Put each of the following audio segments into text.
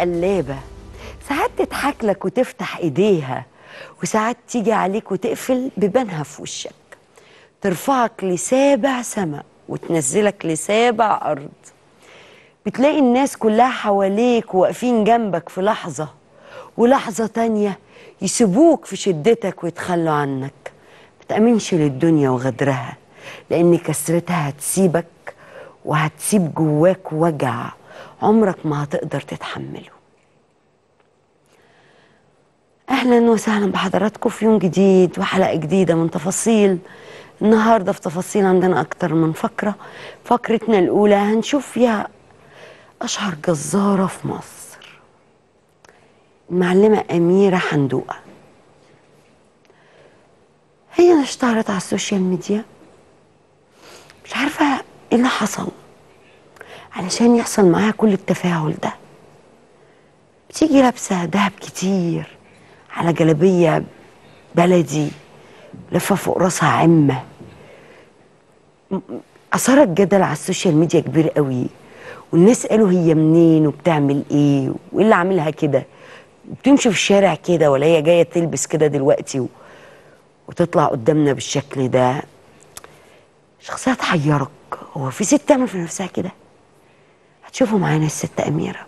قلابة ساعات تضحك لك وتفتح ايديها وساعات تيجي عليك وتقفل ببانها في وشك ترفعك لسابع سماء وتنزلك لسابع أرض بتلاقي الناس كلها حواليك واقفين جنبك في لحظة ولحظة تانية يسيبوك في شدتك ويتخلوا عنك متأمنش للدنيا وغدرها لأن كسرتها هتسيبك وهتسيب جواك وجع عمرك ما هتقدر تتحمله اهلا وسهلا بحضراتكم في يوم جديد وحلقه جديده من تفاصيل النهارده في تفاصيل عندنا اكتر من فقره فقرتنا الاولى هنشوف فيها اشهر جزاره في مصر المعلمه اميره حندوقه هي اشتهرت على السوشيال ميديا مش عارفه ايه اللي حصل علشان يحصل معاها كل التفاعل ده بتيجي لابسه دهب كتير على جلابيه بلدي لفه فوق راسها عمه م- اثارت جدل على السوشيال ميديا كبير قوي والناس قالوا هي منين وبتعمل ايه وايه اللي عاملها كده بتمشي في الشارع كده ولا هي جايه تلبس كده دلوقتي و... وتطلع قدامنا بالشكل ده شخصيه تحيرك هو في ست تعمل في نفسها كده هتشوفوا معانا الست اميره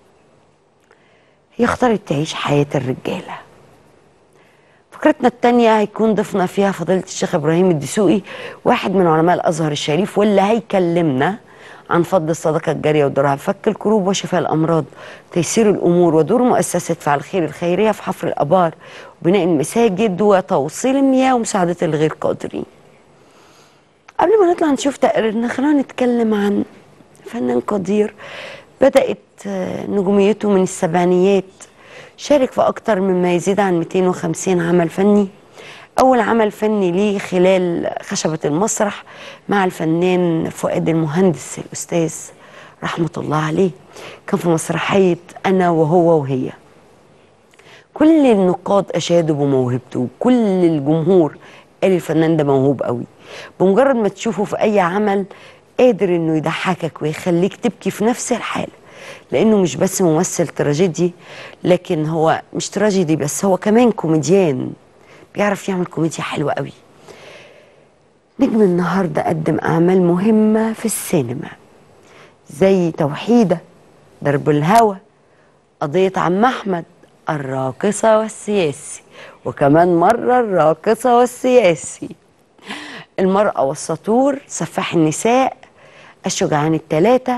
هي اختارت تعيش حياه الرجاله فقرتنا التانية هيكون ضيفنا فيها فضيلة الشيخ إبراهيم الدسوقي واحد من علماء الأزهر الشريف واللي هيكلمنا عن فضل الصدقة الجارية ودورها في فك الكروب وشفاء الأمراض تيسير الأمور ودور مؤسسة فعل الخير الخيرية في حفر الآبار وبناء المساجد وتوصيل المياه ومساعدة الغير قادرين قبل ما نطلع نشوف تقريرنا خلينا نتكلم عن فنان قدير بدأت آه، نجوميته من السبعينيات شارك في أكتر مما يزيد عن 250 عمل فني أول عمل فني ليه خلال خشبة المسرح مع الفنان فؤاد المهندس الأستاذ رحمة الله عليه كان في مسرحية أنا وهو وهي كل النقاد أشادوا بموهبته وكل الجمهور قال الفنان ده موهوب قوي بمجرد ما تشوفه في أي عمل قادر إنه يضحكك ويخليك تبكي في نفس الحالة لأنه مش بس ممثل تراجيدي لكن هو مش تراجيدي بس هو كمان كوميديان بيعرف يعمل كوميديا حلوة قوي نجم النهاردة قدم أعمال مهمة في السينما زي توحيدة درب الهوى قضية عم أحمد الراقصة والسياسي وكمان مرة الراقصة والسياسي المرأة والسطور سفاح النساء الشجعان التلاتة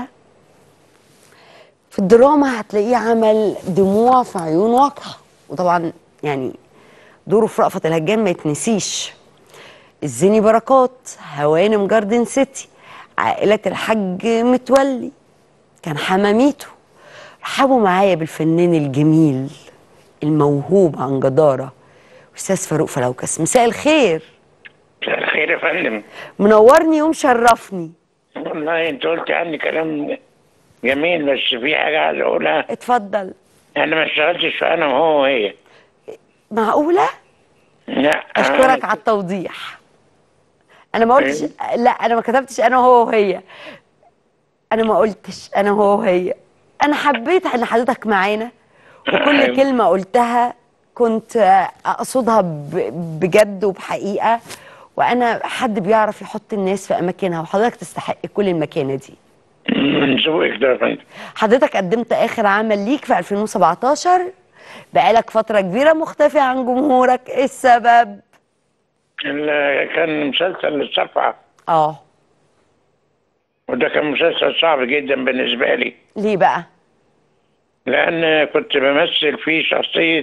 في الدراما هتلاقيه عمل دموع في عيون واقعة وطبعا يعني دوره في رأفت الهجان ما يتنسيش الزيني بركات هوانم جاردن سيتي عائلة الحاج متولي كان حماميته رحبوا معايا بالفنان الجميل الموهوب عن جدارة أستاذ فاروق فلوكس مساء الخير مساء الخير يا فندم منورني ومشرفني والله انت قلت عني كلام جميل بس في حاجه عايز اقولها اتفضل انا ما اشتغلتش في انا وهو وهي معقولة؟ لا أشكرك على التوضيح أنا ما قلتش لا أنا ما كتبتش أنا هو وهي أنا ما قلتش أنا هو وهي أنا حبيت إن حضرتك معانا وكل أيوة. كلمة قلتها كنت أقصدها ب- بجد وبحقيقة وأنا حد بيعرف يحط الناس في أماكنها وحضرتك تستحق كل المكانة دي من ذوقك ده يا فندم حضرتك قدمت آخر عمل ليك في 2017 بقالك فترة كبيرة مختفي عن جمهورك إيه السبب؟ ال- كان مسلسل الصفعه آه وده كان مسلسل صعب جدا بالنسبه لي ليه بقى؟ لان كنت بمثل فيه شخصيه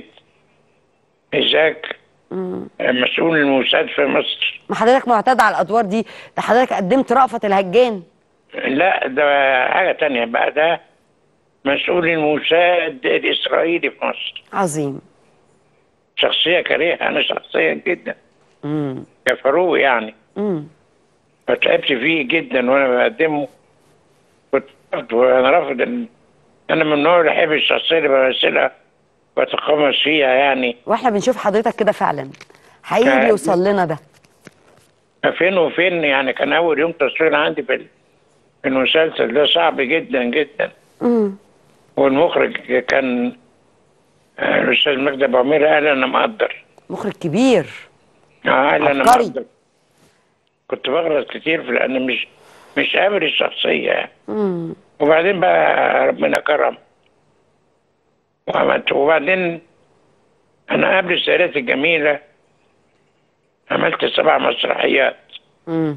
إيزاك مسؤول الموساد في مصر ما حضرتك معتاد على الادوار دي ده حضرتك قدمت رأفت الهجان لا ده حاجه تانية بقى ده مسؤول الموساد الاسرائيلي في مصر عظيم شخصيه كريهه انا شخصيا جدا امم كفاروق يعني امم فتعبت فيه جدا وانا بقدمه كنت رافض وانا رافض ان انا من النوع اللي احب الشخصيه اللي بمثلها واتقمص فيها يعني واحنا بنشوف حضرتك كده فعلا حقيقي فعلا. بيوصل لنا ده فين وفين يعني كان اول يوم تصوير عندي في ال- في المسلسل ده صعب جدا جدا امم والمخرج كان آه، الاستاذ مجدي ابو عمير قال انا مقدر مخرج كبير اه قال انا عبقري. مقدر كنت بغلط كتير في لان مش مش قابل الشخصيه يعني. مم. وبعدين بقى ربنا كرم وعملت وبعدين انا قبل السيدات الجميله عملت سبع مسرحيات مم.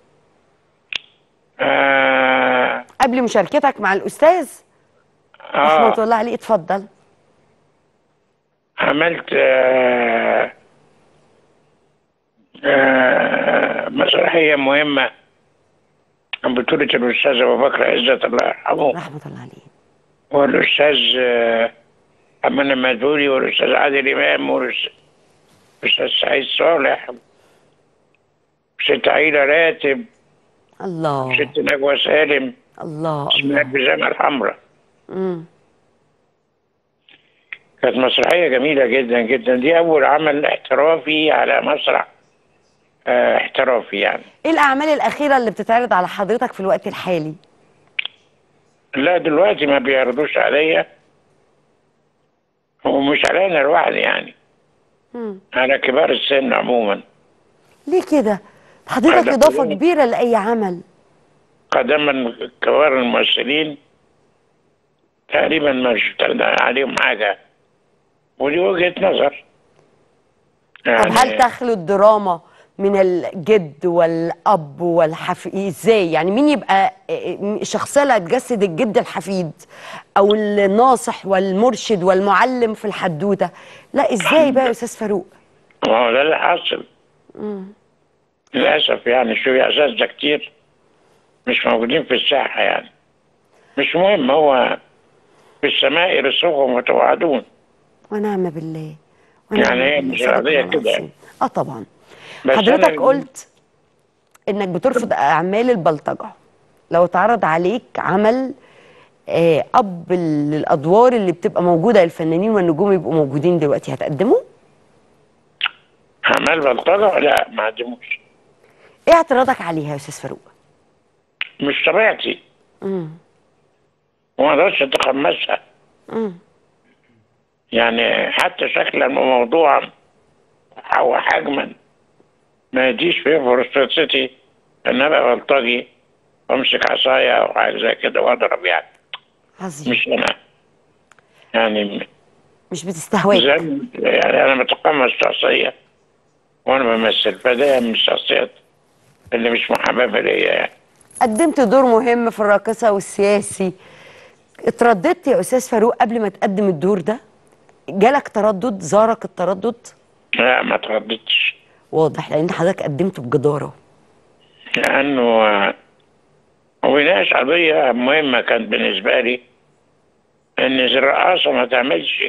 آه قبل مشاركتك مع الاستاذ رحمه آه الله عليه اتفضل عملت آه آه مسرحيه مهمه عن بطولة الأستاذ أبو بكر عزت الله يرحمه رحمه الله عليه والأستاذ آه، أمان المدبولي والأستاذ عادل إمام والأستاذ سعيد صالح وست عيلة راتب الله وست نجوى سالم الله اسمها الله البيجامة الحمراء مم. كانت مسرحية جميلة جدا جدا دي أول عمل احترافي على مسرح آه، احترافي يعني ايه الاعمال الاخيره اللي بتتعرض على حضرتك في الوقت الحالي لا دلوقتي ما بيعرضوش عليا ومش علينا لوحدي يعني مم. على كبار السن عموما ليه كده حضرتك لا، اضافه كلنا. كبيره لاي عمل قدما كبار الممثلين تقريبا ما شفت عليهم حاجة ودي وجهة نظر طب هل تخلو الدراما من الجد والاب والحفيد ازاي يعني مين يبقى الشخصيه اللي هتجسد الجد الحفيد او الناصح والمرشد والمعلم في الحدوته لا ازاي بقى يا استاذ فاروق ما هو ده اللي حاصل للأسف يعني شو أساتذة كتير مش موجودين في الساحة يعني مش مهم هو في السماء رزقكم وتوعدون ونعم بالله يعني هي بالله. مش صدق قضية الله كده. العظيم. اه طبعا بس حضرتك أنا- قلت انك بترفض اعمال البلطجه لو اتعرض عليك عمل آه، اب للادوار اللي بتبقى موجوده للفنانين والنجوم يبقوا موجودين دلوقتي هتقدمه أعمال بلطجة لا ما عدموش ايه اعتراضك عليها يا استاذ فاروق مش طبيعتي امم وما اقدرش اتقمصها امم يعني حتى شكلا وموضوعا او حجما ما يديش فيه فرصتي ان ابقى بلطجي وامسك عصايه او حاجه زي كده واضرب يعني عظيم مش انا يعني مش بتستهواك زي يعني انا متقمص شخصيه وانا بمثل فده من الشخصيات اللي مش محببه ليا يعني قدمت دور مهم في الراقصه والسياسي اترددت يا استاذ فاروق قبل ما تقدم الدور ده جالك تردد زارك التردد لا ما ترددتش واضح لان حضرتك قدمته بجداره لانه آه، هو بيناقش قضيه مهمه كانت بالنسبه لي ان الرقاصه ما تعملش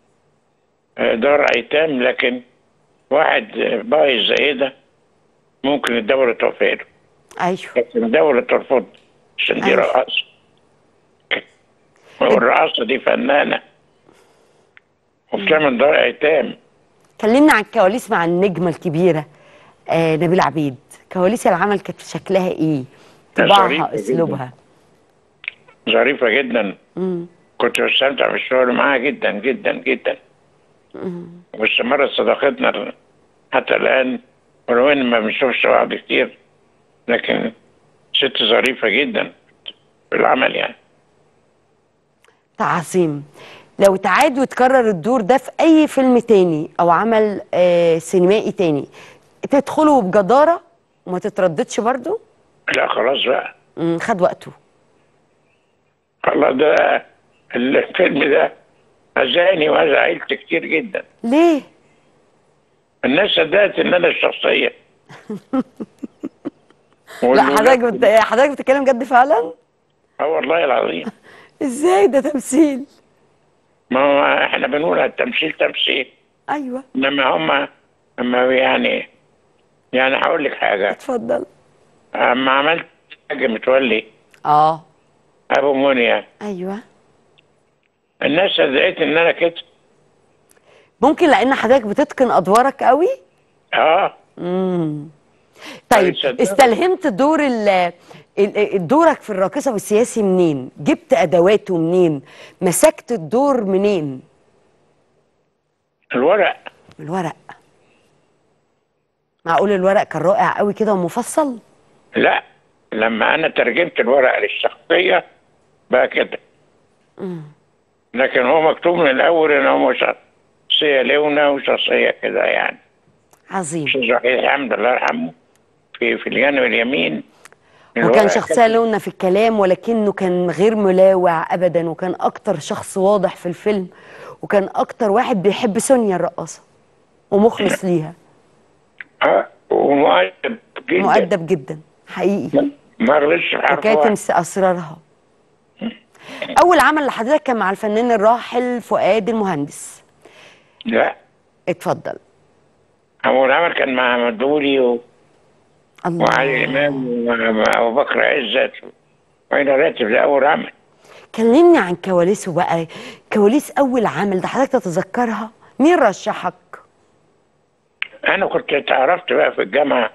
آه، دار ايتام لكن واحد آه، بايظ زي ده ممكن الدوله توافق له ايوه لكن الدوله ترفض عشان دي أيوة. رقاصه والرقاصه دي فنانه وبتعمل دار ايتام كلمنا عن الكواليس مع النجمه الكبيره آه نبيل عبيد كواليس العمل كانت شكلها ايه ظريفة طباعها جداً. اسلوبها ظريفه جدا مم. كنت بستمتع بالشغل معاها جدا جدا جدا واستمرت صداقتنا حتى الآن ولو إن ما بنشوفش بعض كتير لكن ست ظريفة جدا في العمل يعني تعظيم لو تعاد وتكرر الدور ده في اي فيلم تاني او عمل آه سينمائي تاني تدخله بجداره وما تترددش برضو لا خلاص بقى مم، خد وقته خلاص ده الفيلم ده أذاني وأذى عيلتي كتير جدا ليه الناس صدقت إن أنا الشخصية لا حضرتك بت... حضرتك بتتكلم جد فعلا اه والله العظيم ازاي ده تمثيل ما هو احنا بنقول التمثيل تمثيل ايوه انما هم اما يعني يعني هقول لك حاجه اتفضل اما عملت حاجه متولي اه ابو منيا ايوه الناس صدقت ان انا كده ممكن لان حضرتك بتتقن ادوارك قوي اه امم طيب صدقني. استلهمت دور ال ال- دورك في الراقصه والسياسي منين جبت ادواته منين مسكت الدور منين الورق من الورق معقول الورق كان رائع قوي كده ومفصل لا لما انا ترجمت الورق للشخصيه بقى كده لكن هو مكتوب من الاول ان هو شخصيه لونة وشخصيه كده يعني عظيم استاذ وحيد حمد الله يرحمه في في الجانب اليمين وكان الورق شخصيه كان- لونة في الكلام ولكنه كان غير ملاوع ابدا وكان اكتر شخص واضح في الفيلم وكان اكتر واحد بيحب سونيا الرقاصه ومخلص ليها اه ومؤدب جدا مؤدب جدا حقيقي ما غلطش في حرف وكاتم واحد. س- اسرارها اول عمل لحضرتك كان مع الفنان الراحل فؤاد المهندس لا اتفضل اول عمل كان مع مدولي و... الله وعلي امام وابو بكر عزت وعين راتب ده اول عمل كلمني عن كواليسه بقى كواليس اول عمل ده حضرتك تتذكرها مين رشحك انا كنت اتعرفت بقى في الجامعه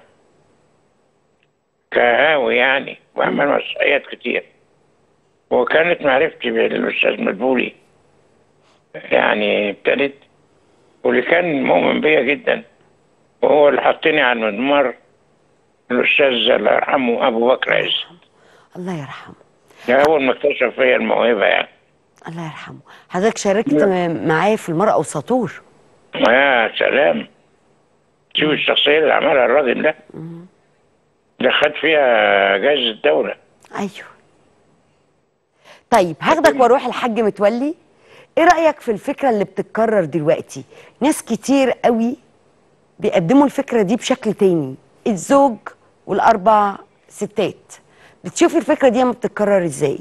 كهاوي يعني وعمل مسرحيات كتير وكانت معرفتي بالاستاذ مدبولي يعني ابتدت واللي كان مؤمن بيا جدا وهو اللي حطني على المدمار الاستاذ الله يرحمه ابو بكر عز الله يرحمه ده اول ما اكتشف فيا الموهبه يعني الله يرحمه حضرتك شاركت م- معاه في المرأة وسطور يا سلام شوف الشخصيه اللي عملها الراجل ده ده خد فيها جائزه الدوله ايوه طيب هاخدك واروح الحاج متولي ايه رايك في الفكره اللي بتتكرر دلوقتي ناس كتير قوي بيقدموا الفكره دي بشكل تاني الزوج والاربع ستات بتشوف الفكره دي لما بتتكرر ازاي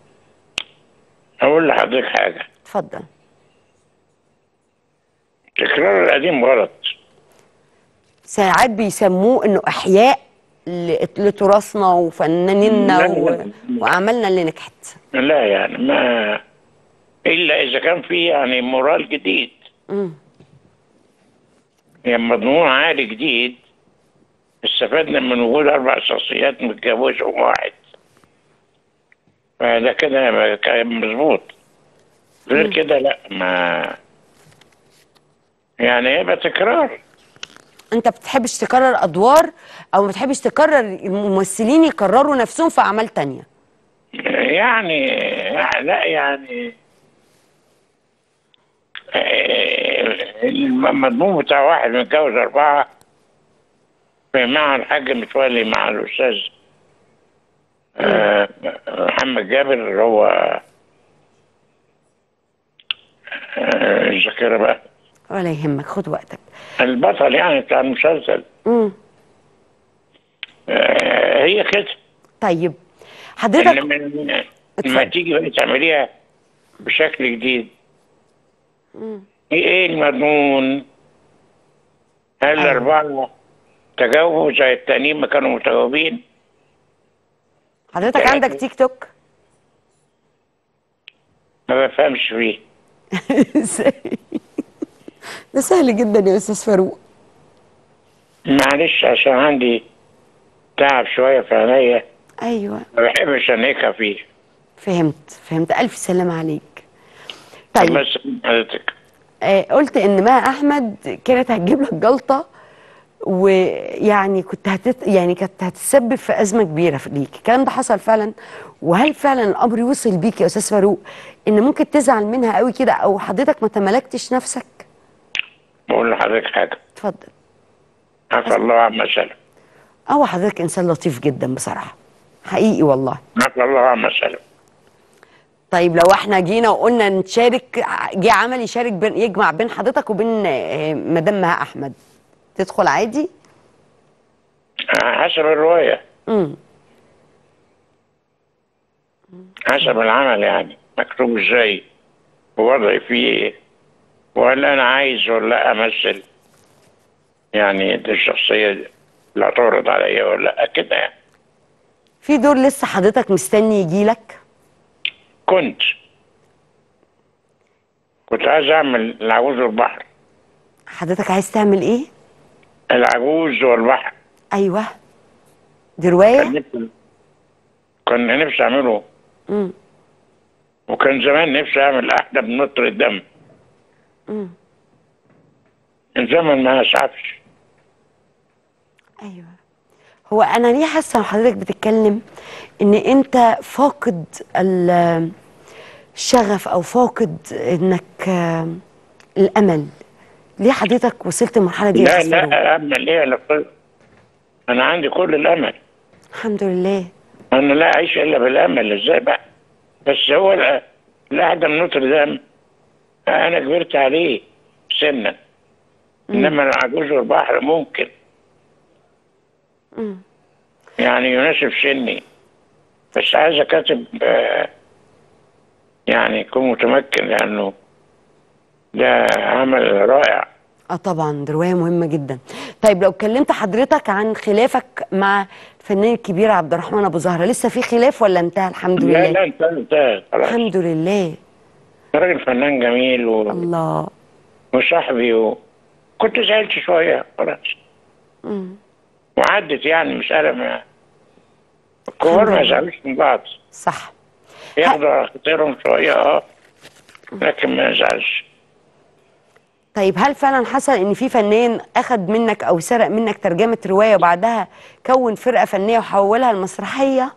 اقول لحضرتك حاجه اتفضل تكرار القديم غلط ساعات بيسموه انه احياء ل- لتراثنا وفنانينا لا، و... لا. واعمالنا اللي نجحت لا يعني ما الا اذا كان في يعني مورال جديد مم. يعني مضمون عالي جديد استفدنا من وجود اربع شخصيات متجوزهم واحد فده كده كان مظبوط غير كده لا ما يعني يبقى تكرار انت بتحبش تكرر ادوار او ما بتحبش تكرر الممثلين يكرروا نفسهم في اعمال تانية يعني لا يعني آه، المضمون بتاع واحد متجوز أربعة مع الحاج متولي مع الأستاذ آه، محمد جابر اللي هو آه، الذاكرة بقى ولا يهمك خد وقتك البطل يعني بتاع المسلسل مم. آه، هي كده طيب حضرتك انما لما اتفضل. تيجي بقى تعمليها بشكل جديد ايه المضمون؟ هل أيوة. الأربعة تجاوبوا زي التانيين ما كانوا متجاوبين؟ حضرتك يعني- عندك تيك توك ما بفهمش فيه ازاي ده سهل جدا يا استاذ فاروق معلش عشان عندي تعب شوية في عينيا ايوه ما بحبش أنيكها فيه فهمت فهمت الف سلام عليك طيب بس حضرتك آه قلت ان مها احمد كانت هتجيب لك جلطه ويعني كنت هتت يعني كانت هتسبب في ازمه كبيره في ليك الكلام ده حصل فعلا وهل فعلا الامر وصل بيك يا استاذ فاروق ان ممكن تزعل منها قوي كده او حضرتك ما تملكتش نفسك بقول لحضرتك حاجة اتفضل عفى الله عما سلم هو حضرتك انسان لطيف جدا بصراحه حقيقي والله عفى الله عما سلم طيب لو احنا جينا وقلنا نشارك جه عمل يشارك بين يجمع بين حضرتك وبين آه، مدام مها احمد تدخل عادي حسب الرواية امم حسب العمل يعني مكتوب ازاي ووضعي فيه ايه وهل انا عايز ولا لا امثل يعني دي الشخصية اللي هتعرض عليا ولا لا كده يعني في دور لسه حضرتك مستني يجيلك كنت كنت عايز اعمل العجوز والبحر حضرتك عايز تعمل ايه العجوز والبحر ايوه دي روايه كان نفسي كنا نفسي اعمله مم. وكان زمان نفسي اعمل احدى بنطر الدم مم. من زمن ما صعبش ايوه هو انا ليه حاسه حضرتك بتتكلم ان انت فاقد ال- الشغف او فاقد انك آه، الامل ليه حضرتك وصلت المرحله دي يا لا أستاذ فاروق؟ لا امل ايه لا قل- انا عندي كل الامل الحمد لله انا لا اعيش الا بالامل ازاي بقى بس هو ال- الاحدى بنطر دم انا كبرت عليه سنا انما العجوز والبحر ممكن مم. يعني يناسب سني بس عايز كاتب آه، يعني يكون متمكن لانه ده عمل رائع اه طبعا دي روايه مهمه جدا طيب لو كلمت حضرتك عن خلافك مع الفنان الكبير عبد الرحمن ابو زهره لسه في خلاف ولا انتهى الحمد لا لله لا انت انت خلاص الحمد لله راجل فنان جميل و... الله وصاحبي و... كنت زعلت شويه خلاص مم. وعدت يعني مسألة ما الكبار ما الحمد لله. يزعلوش من بعض صح ياخدوا على خاطرهم شوية اه لكن ما يزعلش طيب هل فعلا حصل ان في فنان اخد منك او سرق منك ترجمه روايه وبعدها كون فرقه فنيه وحولها لمسرحيه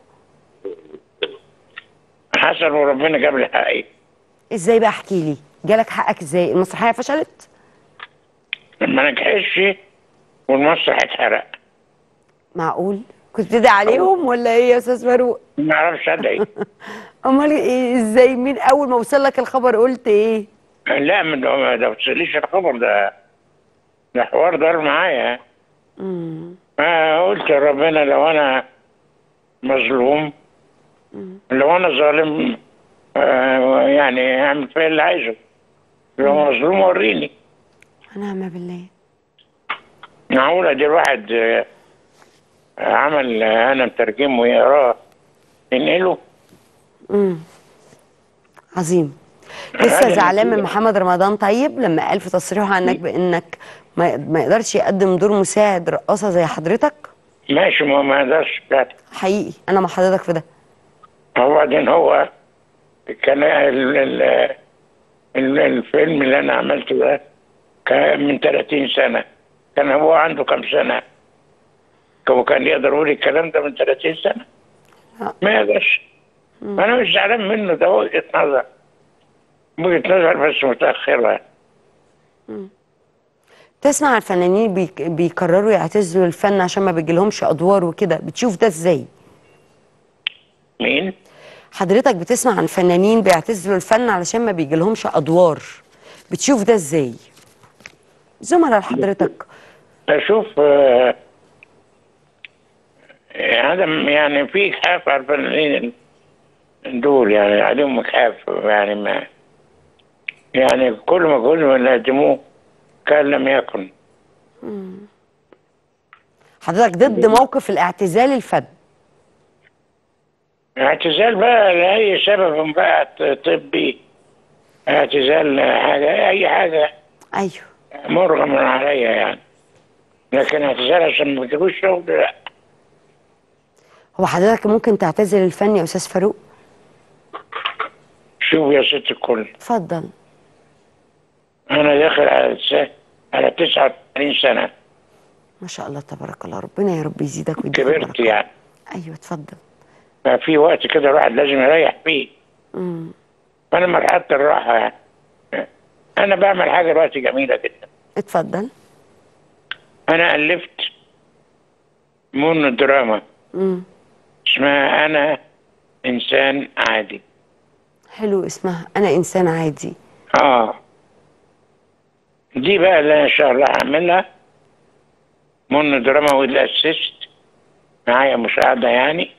حصل وربنا جاب لي حقي ازاي بقى احكي لي جالك حقك ازاي المسرحيه فشلت ما نجحش والمسرح اتحرق معقول كنت بتدعي عليهم ولا ايه يا استاذ فاروق ما اعرفش ادعي امال ايه ازاي مين اول ما وصل لك الخبر قلت ايه لا من ده ما توصليش الخبر ده ده حوار دار معايا امم ما قلت لربنا لو انا مظلوم لو انا ظالم آه يعني اعمل فيا اللي عايزه لو مظلوم وريني ونعم بالله معقولة دي الواحد آه، عمل آه، أنا مترجمه ويقراه ينقله امم عظيم لسه هذا زعلان من النتيجة. محمد رمضان طيب لما قال في تصريحه عنك بانك ما ما يقدرش يقدم دور مساعد رقاصه زي حضرتك ماشي ما ما يقدرش يعني. حقيقي انا مع حضرتك في ده وبعدين هو كان ال ال ال الفيلم اللي أنا عملته ده كان من 30 سنة كان هو عنده كم سنة هو كان يقدر يقول الكلام ده من 30 سنة لا. ما يقدرش أنا مش زعلان منه ده وجهة نظر وجهة نظر بس متأخرة تسمع الفنانين بيك بيقرروا يعتزلوا الفن عشان ما بيجيلهمش ادوار وكده بتشوف ده ازاي مين؟ حضرتك بتسمع عن فنانين بيعتزلوا الفن علشان ما بيجيلهمش ادوار بتشوف ده ازاي زملاء لحضرتك أشوف آه، عدم يعني في إجحاف على الفنانين دول يعني عليهم إجحاف يعني ما يعني كل ما جهدهم اللي قدموه كان لم يكن حضرتك ضد موقف الاعتزال الفن اعتزال بقى لأي سبب بقى طبي اعتزال حاجة أي حاجة ايوه مرغم عليا يعني لكن اعتزال عشان ما تجيبوش شغل لا هو حضرتك ممكن تعتزل الفن يا استاذ فاروق شوف يا ست الكل اتفضل أنا داخل على تس- على 89 سنة ما شاء الله تبارك الله ربنا يا رب يزيدك ويديك كبرت البركة. يعني ايوه اتفضل ففي وقت كده الواحد لازم يريح فيه امم فأنا مرحلة الراحة يعني أنا بعمل حاجة دلوقتي جميلة جدا اتفضل أنا ألفت مونو دراما امم اسمها أنا إنسان عادي حلو اسمها انا انسان عادي آه دي بقى اللي أنا إن شاء الله هعملها مونو دراما ويل أسيست معايا مساعدة يعني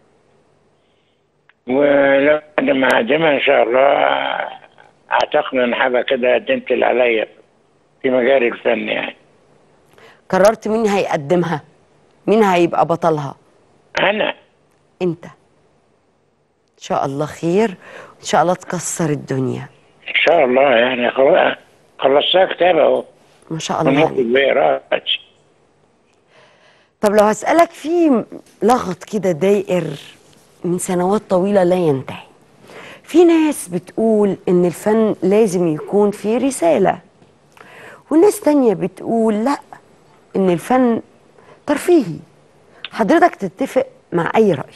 ولو لما أقدمها إن شاء الله أعتقد إن حاجة كده قدمت اللي عليا في مجال الفن يعني قررت مين هيقدمها مين هيبقى بطلها أنا انت ان شاء الله خير ان شاء الله تكسر الدنيا إن شاء الله يعني خلاص خلصتها كتاب أهو ما شاء الله والمخرج عليك بيقرا طب لو هسألك في لغط كده داير من سنوات طويلة لا ينتهي في ناس بتقول ان الفن لازم يكون فيه رسالة وناس تانية بتقول لا ان الفن ترفيهي حضرتك تتفق مع اي رأي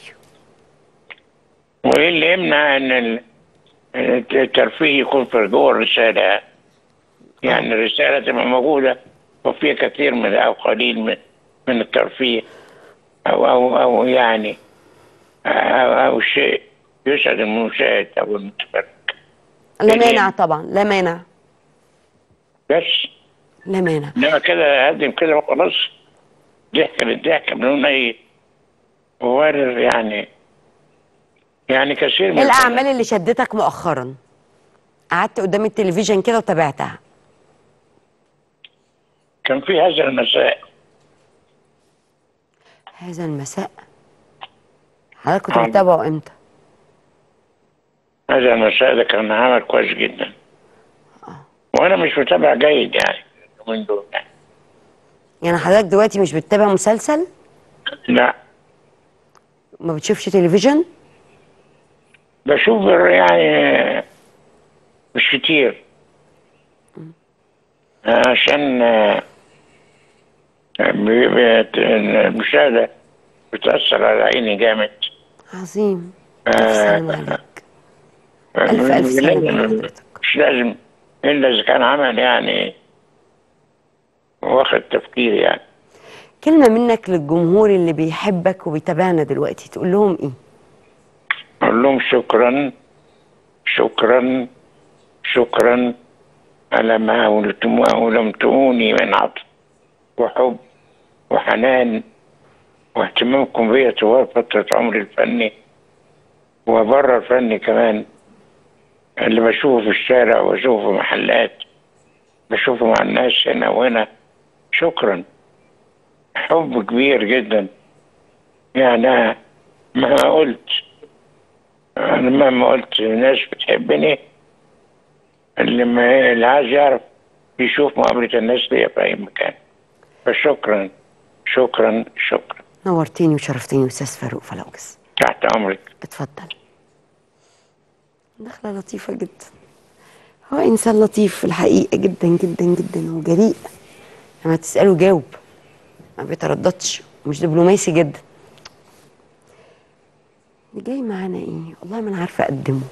وايه اللي يمنع ان ال- الترفيه يكون في جوه الرساله يعني الرساله تبقى موجوده وفيها كثير من او قليل من من الترفيه او او او يعني او, أو شيء يسعد المشاهد او المتفرج لا يعني- مانع طبعا لا مانع بس لا مانع انما كده اقدم كده وخلاص ضحك للضحك بدون اي مبرر يعني يعني كثير من ايه الاعمال اللي شدتك مؤخرا قعدت قدام التلفزيون كده وتابعتها كان في هذا المساء هذا المساء حضرتك كنت آه. بتتابعه امتى هذا المساء ده كان عمل كويس جدا وانا مش متابع جيد يعني من دول يعني. يعني حضرتك دلوقتي مش بتتابع مسلسل لا ما بتشوفش تلفزيون بشوف يعني مش كتير عشان آه، بي- بت- المشاهدة بتأثر على عيني جامد عظيم الف سلام عليك ألف ألف مش سلام لازم- على حضرتك. مش لازم إلا إذا كان عمل يعني واخد تفكير يعني كلمة منك للجمهور اللي بيحبك وبيتابعنا دلوقتي تقول لهم ايه أقول لهم شكرا شكرا شكرا على ما أولتم- أولمتموني من عطف وحب وحنان واهتمامكم بيا طوال فترة عمري الفني وبره الفني كمان اللي بشوفه في الشارع وبشوفه في محلات بشوفه مع الناس هنا وهنا شكرا حب كبير جدا يعني مهما قلت أنا مهما قلت الناس بتحبني اللي, ما اللي عايز يعرف يشوف مقابلة الناس ليا في أي مكان فشكرا شكرا شكرا نورتيني وشرفتيني استاذ فاروق فلوكس تحت أمرك اتفضل دخلة لطيفة جدا هو إنسان لطيف في الحقيقة جدا جدا جدا وجريء لما تسأله جاوب ما بيترددش مش دبلوماسي جدا اللي جاي معانا ايه والله ما انا عارفة اقدمه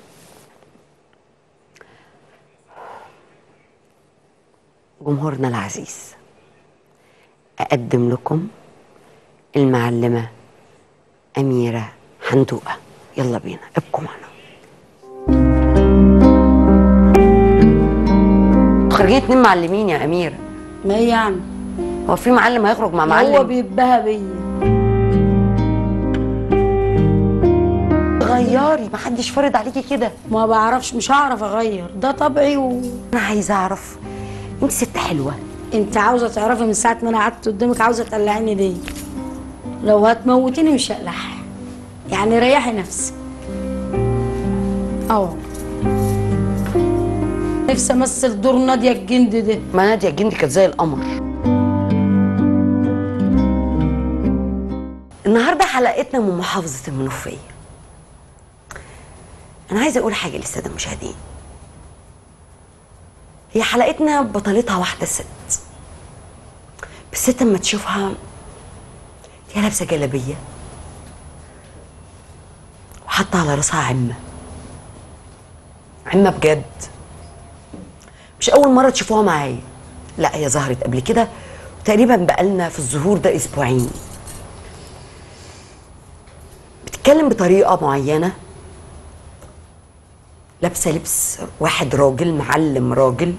جمهورنا العزيز اقدم لكم المعلمة أميرة حندوقة يلا بينا ابقوا معنا خارجين اتنين معلمين يا أميرة ما يعني هو في معلم هيخرج مع هو معلم بيبها بيا غيري محدش فارض عليكي كده ما بعرفش مش هعرف اغير ده طبعي وانت أنا عايزة أعرف أنت ست حلوة عاوزه تعرفي من ساعه ما انا قعدت قدامك عاوزه تقلعيني ليه لو هتموتيني مش هقلع يعني ريحي نفسك اه نفسي امثل دور ناديه الجندي ده ما نادية الجندي كانت زي القمر النهارده حلقتنا من محافظة المنوفية أنا عايزة أقول حاجة للسادة المشاهدين هي حلقتنا بطلتها واحدة ست بس الست لما تشوفها هي لابسة جلابية وحاطة على راسها عمة عمة بجد مش أول مرة تشوفوها معايا لا هي ظهرت قبل كده تقريبا بقالنا في الظهور ده أسبوعين بتتكلم بطريقة معينة لابسة لبس واحد راجل معلم راجل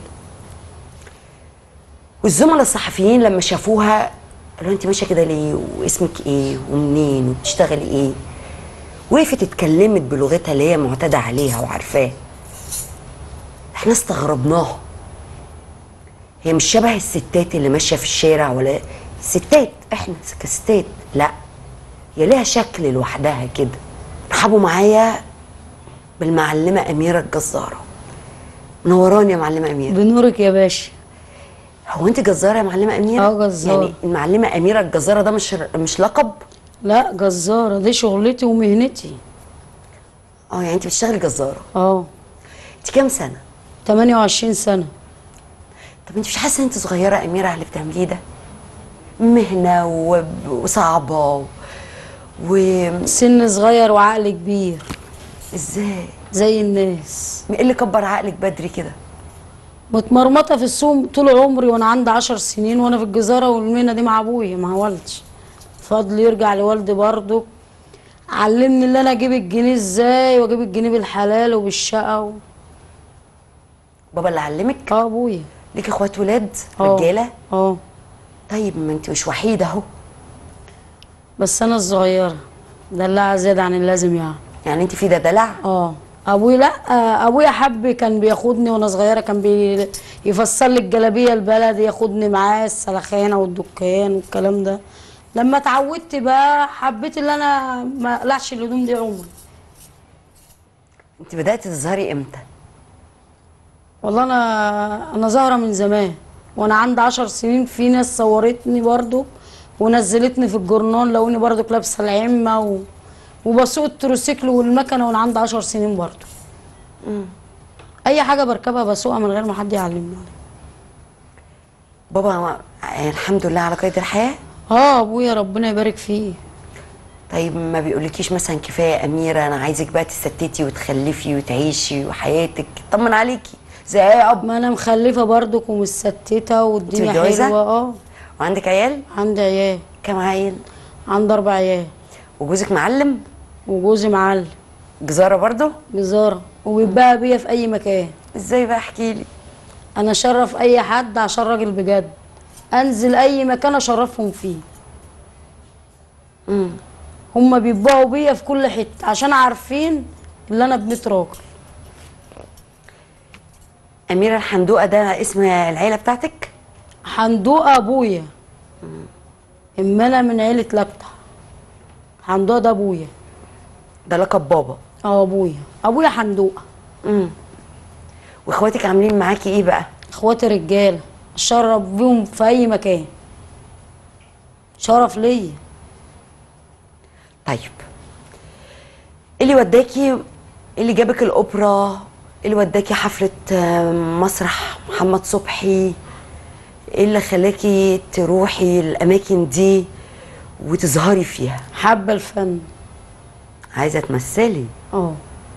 والزملاء الصحفيين لما شافوها قالوا انت ماشيه كده ليه واسمك ايه ومنين وبتشتغلي ايه وقفت اتكلمت بلغتها اللي هي معتاده عليها وعارفاه احنا استغربناها هي مش شبه الستات اللي ماشيه في الشارع ولا ستات احنا كستات لا هي ليها شكل لوحدها كده رحبوا معايا بالمعلمه اميره الجزاره منوراني يا معلمه اميره بنورك يا باشا هو انت جزاره يا معلمه اميره اه، جزارة. يعني المعلمه اميره الجزاره ده مش مش لقب لا جزارة دي شغلتي ومهنتي اه يعني انت بتشتغلي جزاره اه انت كام سنه 28 سنة طب انت مش حاسه ان انت صغيره يا اميره على اللي بتعمليه ده مهنه و... وصعبه وازاي سن صغير وعقل كبير ازاي زي الناس ايه اللي كبر عقلك بدري كده متمرمطة في السوق طول عمري وانا عندي عشر سنين وانا في الجزارة والمهنة دي مع ابويا مع والدي فضل يرجع لوالدي برضه علمني ان انا اجيب الجنيه ازاي واجيب الجنيه بالحلال وبالشقة و... بابا اللي علمك اه ابويا ليك اخوات ولاد اه. رجاله اه طيب ما انت مش وحيده اهو بس انا الصغيرة دلعة زيادة عن اللازم يعني يعني انت في ده دلع اه ابويا لا آه، ابويا حب كان بياخدني وانا صغيره كان بيفصل لي الجلابيه البلدي ياخدني معاه السلخانه والدكان والكلام ده لما اتعودت بقى حبيت ان انا ما اقلعش الهدوم دي عمري انت بدات تظهري امتى والله انا انا ظاهره من زمان وانا عندي عشر سنين في ناس صورتني برضو ونزلتني في الجورنال لقوني برضو لابسه العمه و... وبسوق التروسيكل والمكنه وانا عندي عشر سنين برضو اي حاجه بركبها بسوقها من غير ما حد يعلمني بابا يعني الحمد لله على قيد الحياه اه ابويا ربنا يبارك فيه طيب ما بيقولكيش مثلا كفايه يا اميره انا عايزك بقى تستتي وتخلفي وتعيشي وحياتك طمن عليكي زي اي اب ما انا مخلفه برضك ومستته والدنيا متجوزة؟ حلوه اه وعندك عيال عندي عيال كام عيل عندي اربع عيال وجوزك معلم وجوزي معلم جزاره برضه جزاره وبيتباهى بيا في اي مكان ازاي بقى احكي لي انا اشرف اي حد عشان راجل بجد انزل اي مكان اشرفهم فيه هما بيتباهوا بيا في كل حته عشان عارفين ان انا ابنة راجل اميره الحندوقه ده اسم العيله بتاعتك حندوقه ابويا اما انا من عيله لبتة حندوقه ده ابويا ده لقب بابا اه ابويا ابويا حندوقه امم واخواتك عاملين معاكي ايه بقى اخواتي رجاله اشرف بيهم في اي مكان شرف ليا طيب ايه اللي وداكي ايه اللي جابك الاوبرا ايه اللي وداكي حفله آه، مسرح محمد صبحي ايه اللي خلاكي تروحي الاماكن دي وتظهري فيها حابه الفن عايزه تمثلي اه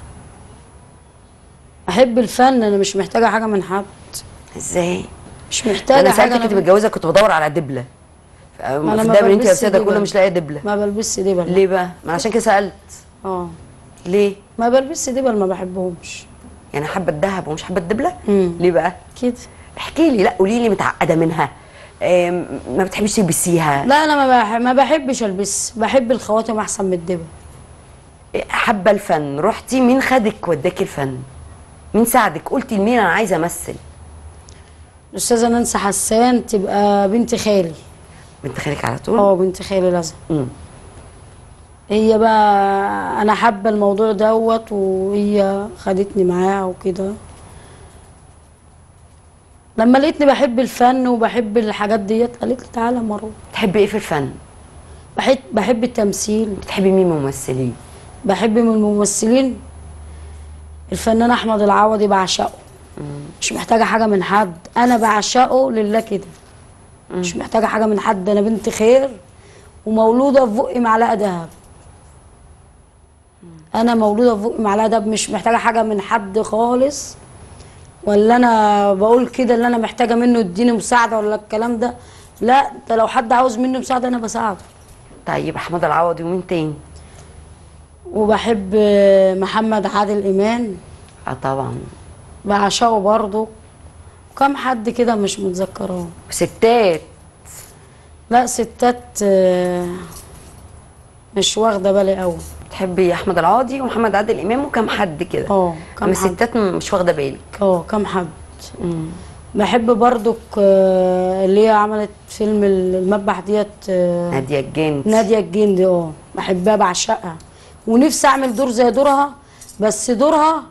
احب الفن انا مش محتاجه حاجه من حد ازاي مش محتاجه انا حاجه سالتك كنت متجوزه كنت بدور على دبله في أنا في ما الدبل اللي انت بلبسش لابساه ده دبل. كله مش لاقيه دبله ما بلبسش دبل ليه بقى ما عشان كده سالت اه ليه ما بلبسش دبل ما بحبهمش يعني حابه الذهب ومش حابه الدبله مم. ليه بقى كده احكي لي لا قولي لي متعقده منها آم، ما بتحبيش تلبسيها لا انا ما بحب ما بحبش البس بحب الخواتم احسن من الدبل حابه الفن رحتي مين خدك وداكي الفن مين ساعدك قلتي لمين انا عايزه امثل الاستاذه نانسي حسان تبقى بنت خالي بنت خالك على طول اه بنت خالي لازم مم. هي بقى انا حابه الموضوع دوت وهي خدتني معاها وكده لما لقيتني بحب الفن وبحب الحاجات ديت قالت لي تعالى مروه تحبي ايه في الفن بحب بحب التمثيل بتحبي مين ممثلين بحب من الممثلين الفنان احمد العوضي بعشقه مش محتاجه حاجه من حد انا بعشقه لله كده مش محتاجه حاجه من حد انا بنت خير ومولوده في بقي معلقه دهب انا مولوده في بقي معلقه دهب مش محتاجه حاجه من حد خالص ولا انا بقول كده اللي انا محتاجه منه يديني مساعده ولا الكلام ده لا ده لو حد عاوز مني مساعده انا بساعده طيب احمد العوضي ومين تاني وبحب محمد عادل امام اه طبعا بعشقه برضه كم حد كده مش متذكراه ستات لا ستات آه، مش واخده بالي قوي تحبي احمد العوضي ومحمد عادل امام وكم حد كده اه كم اما حد الستات مش واخده بالك اه كم حد بحب برضك آه، اللي هي عملت فيلم المذبح ديت آه، ناديه الجند ناديه الجندي اه بحبها بعشقها ونفسي اعمل دور زي دورها بس دورها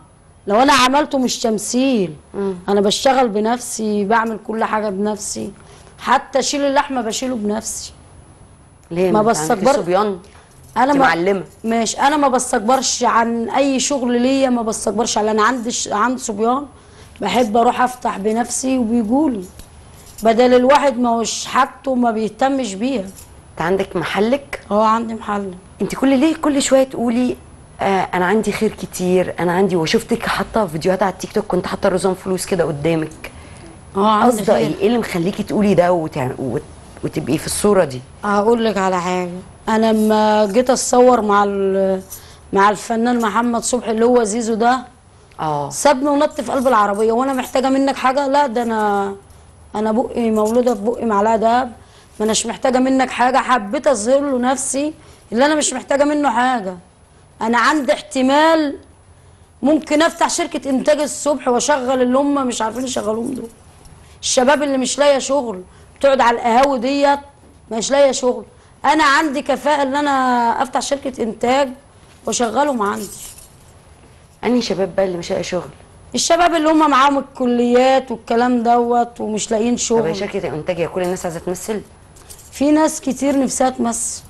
لو انا عملته مش تمثيل انا بشتغل بنفسي بعمل كل حاجه بنفسي حتى اشيل اللحمه بشيله بنفسي ليه ما أنت عندك بستكبر- صبيان انا أنت ما معلمة. ماشي انا ما بستكبرش عن اي شغل ليا ما بستكبرش على انا عندي ش... عندي صبيان بحب اروح افتح بنفسي وبيجولي بدل الواحد ما هوش حاجته ما بيهتمش بيها انت عندك محلك اه عندي محل انت كل ليه كل شويه تقولي آه انا عندي خير كتير انا عندي وشفتك حاطه فيديوهات على التيك توك كنت حاطه رزان فلوس كده قدامك اه عندي قصده ايه خير ايه اللي مخليكي تقولي ده وتع... وت... وتبقي في الصوره دي هقول لك على حاجه انا لما جيت اتصور مع ال... مع الفنان محمد صبحي اللي هو زيزو ده اه سابني ونط في قلب العربيه وانا محتاجه منك حاجه لا ده انا انا بقي مولوده في بقي معلقه دهب ما اناش محتاجه منك حاجه حبيت اظهر له نفسي اللي انا مش محتاجه منه حاجه انا عندي احتمال ممكن افتح شركه انتاج الصبح واشغل اللي هم مش عارفين يشغلوهم دول الشباب اللي مش لاقيه شغل بتقعد على القهاوي ديت مش لاقيه شغل انا عندي كفاءه ان انا افتح شركه انتاج واشغلهم عندي انهي شباب بقى اللي مش لاقي شغل الشباب اللي هم معاهم الكليات والكلام دوت ومش لاقيين طب هي شغل شركه الانتاج هي كل الناس عايزه تمثل في ناس كتير نفسها تمثل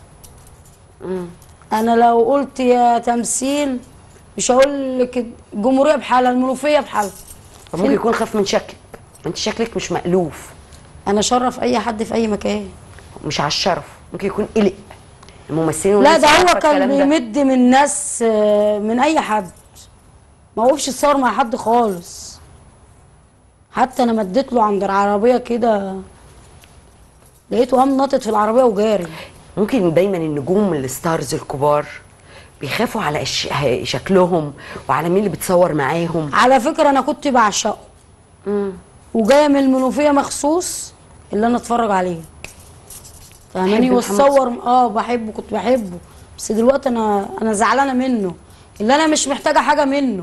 انا لو قلت يا تمثيل مش هقول لك الجمهوريه بحالها المنوفيه بحالها طب ممكن يكون خاف من شكلك انت شكلك مش مألوف انا شرف اي حد في اي مكان مش على الشرف ممكن يكون قلق الممثلين لا والناس ده هو عارفة كان الكلام ده. بيمد من ناس آه، من اي حد ما وقفش يتصور مع حد خالص حتى انا مديت له عند العربيه كده لقيته قام ناطط في العربيه وجاري ممكن دايما النجوم الستارز الكبار بيخافوا على الش... شكلهم وعلى مين اللي بتصور معاهم على فكره انا كنت بعشقه وجايه من المنوفيه مخصوص اللي انا اتفرج عليه فاهماني بتحب محمد واتصور اه بحبه كنت بحبه بس دلوقتي انا انا زعلانه منه اللي انا مش محتاجه حاجه منه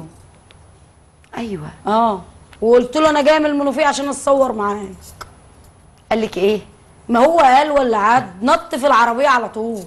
ايوه اه وقلت له انا جايه من المنوفيه عشان اتصور معاك قال لك ايه ما هو قال ولا عاد نط في العربيه على طول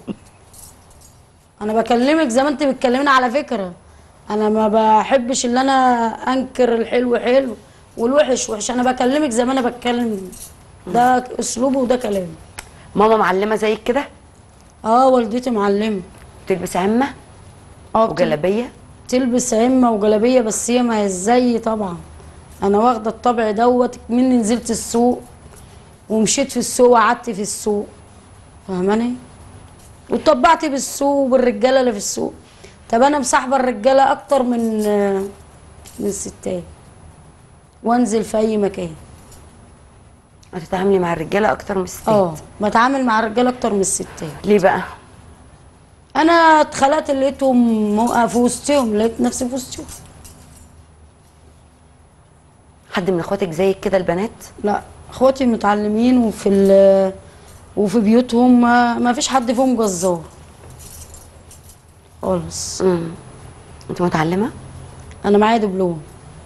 انا بكلمك زي ما انت بتكلمني على فكره انا ما بحبش اللي انا انكر الحلو حلو والوحش وحش انا بكلمك زي ما انا بتكلم ده اسلوبه وده كلامي ماما معلمه زيك كده اه والدتي معلمه تلبس عمه اه بتل- وجلابيه تلبس عمه وجلابيه بس هي ما هي زي طبعا انا واخده الطبع دوت مني نزلت السوق ومشيت في السوق وقعدت في السوق فاهماني وطبعت بالسوق وبالرجاله اللي في السوق طب انا مصاحبه الرجاله اكتر من آه، من الستات وانزل في اي مكان هتتعاملي مع الرجاله اكتر من الستات اه بتعامل مع الرجاله اكتر من الستات ليه بقى انا اتخلقت لقيتهم مو- في وسطهم لقيت نفسي في وسطهم حد من اخواتك زيك كده البنات لا اخواتي متعلمين وفي ال وفي بيوتهم ما, ما فيش حد فيهم جزار خالص امم انت متعلمه انا معايا دبلوم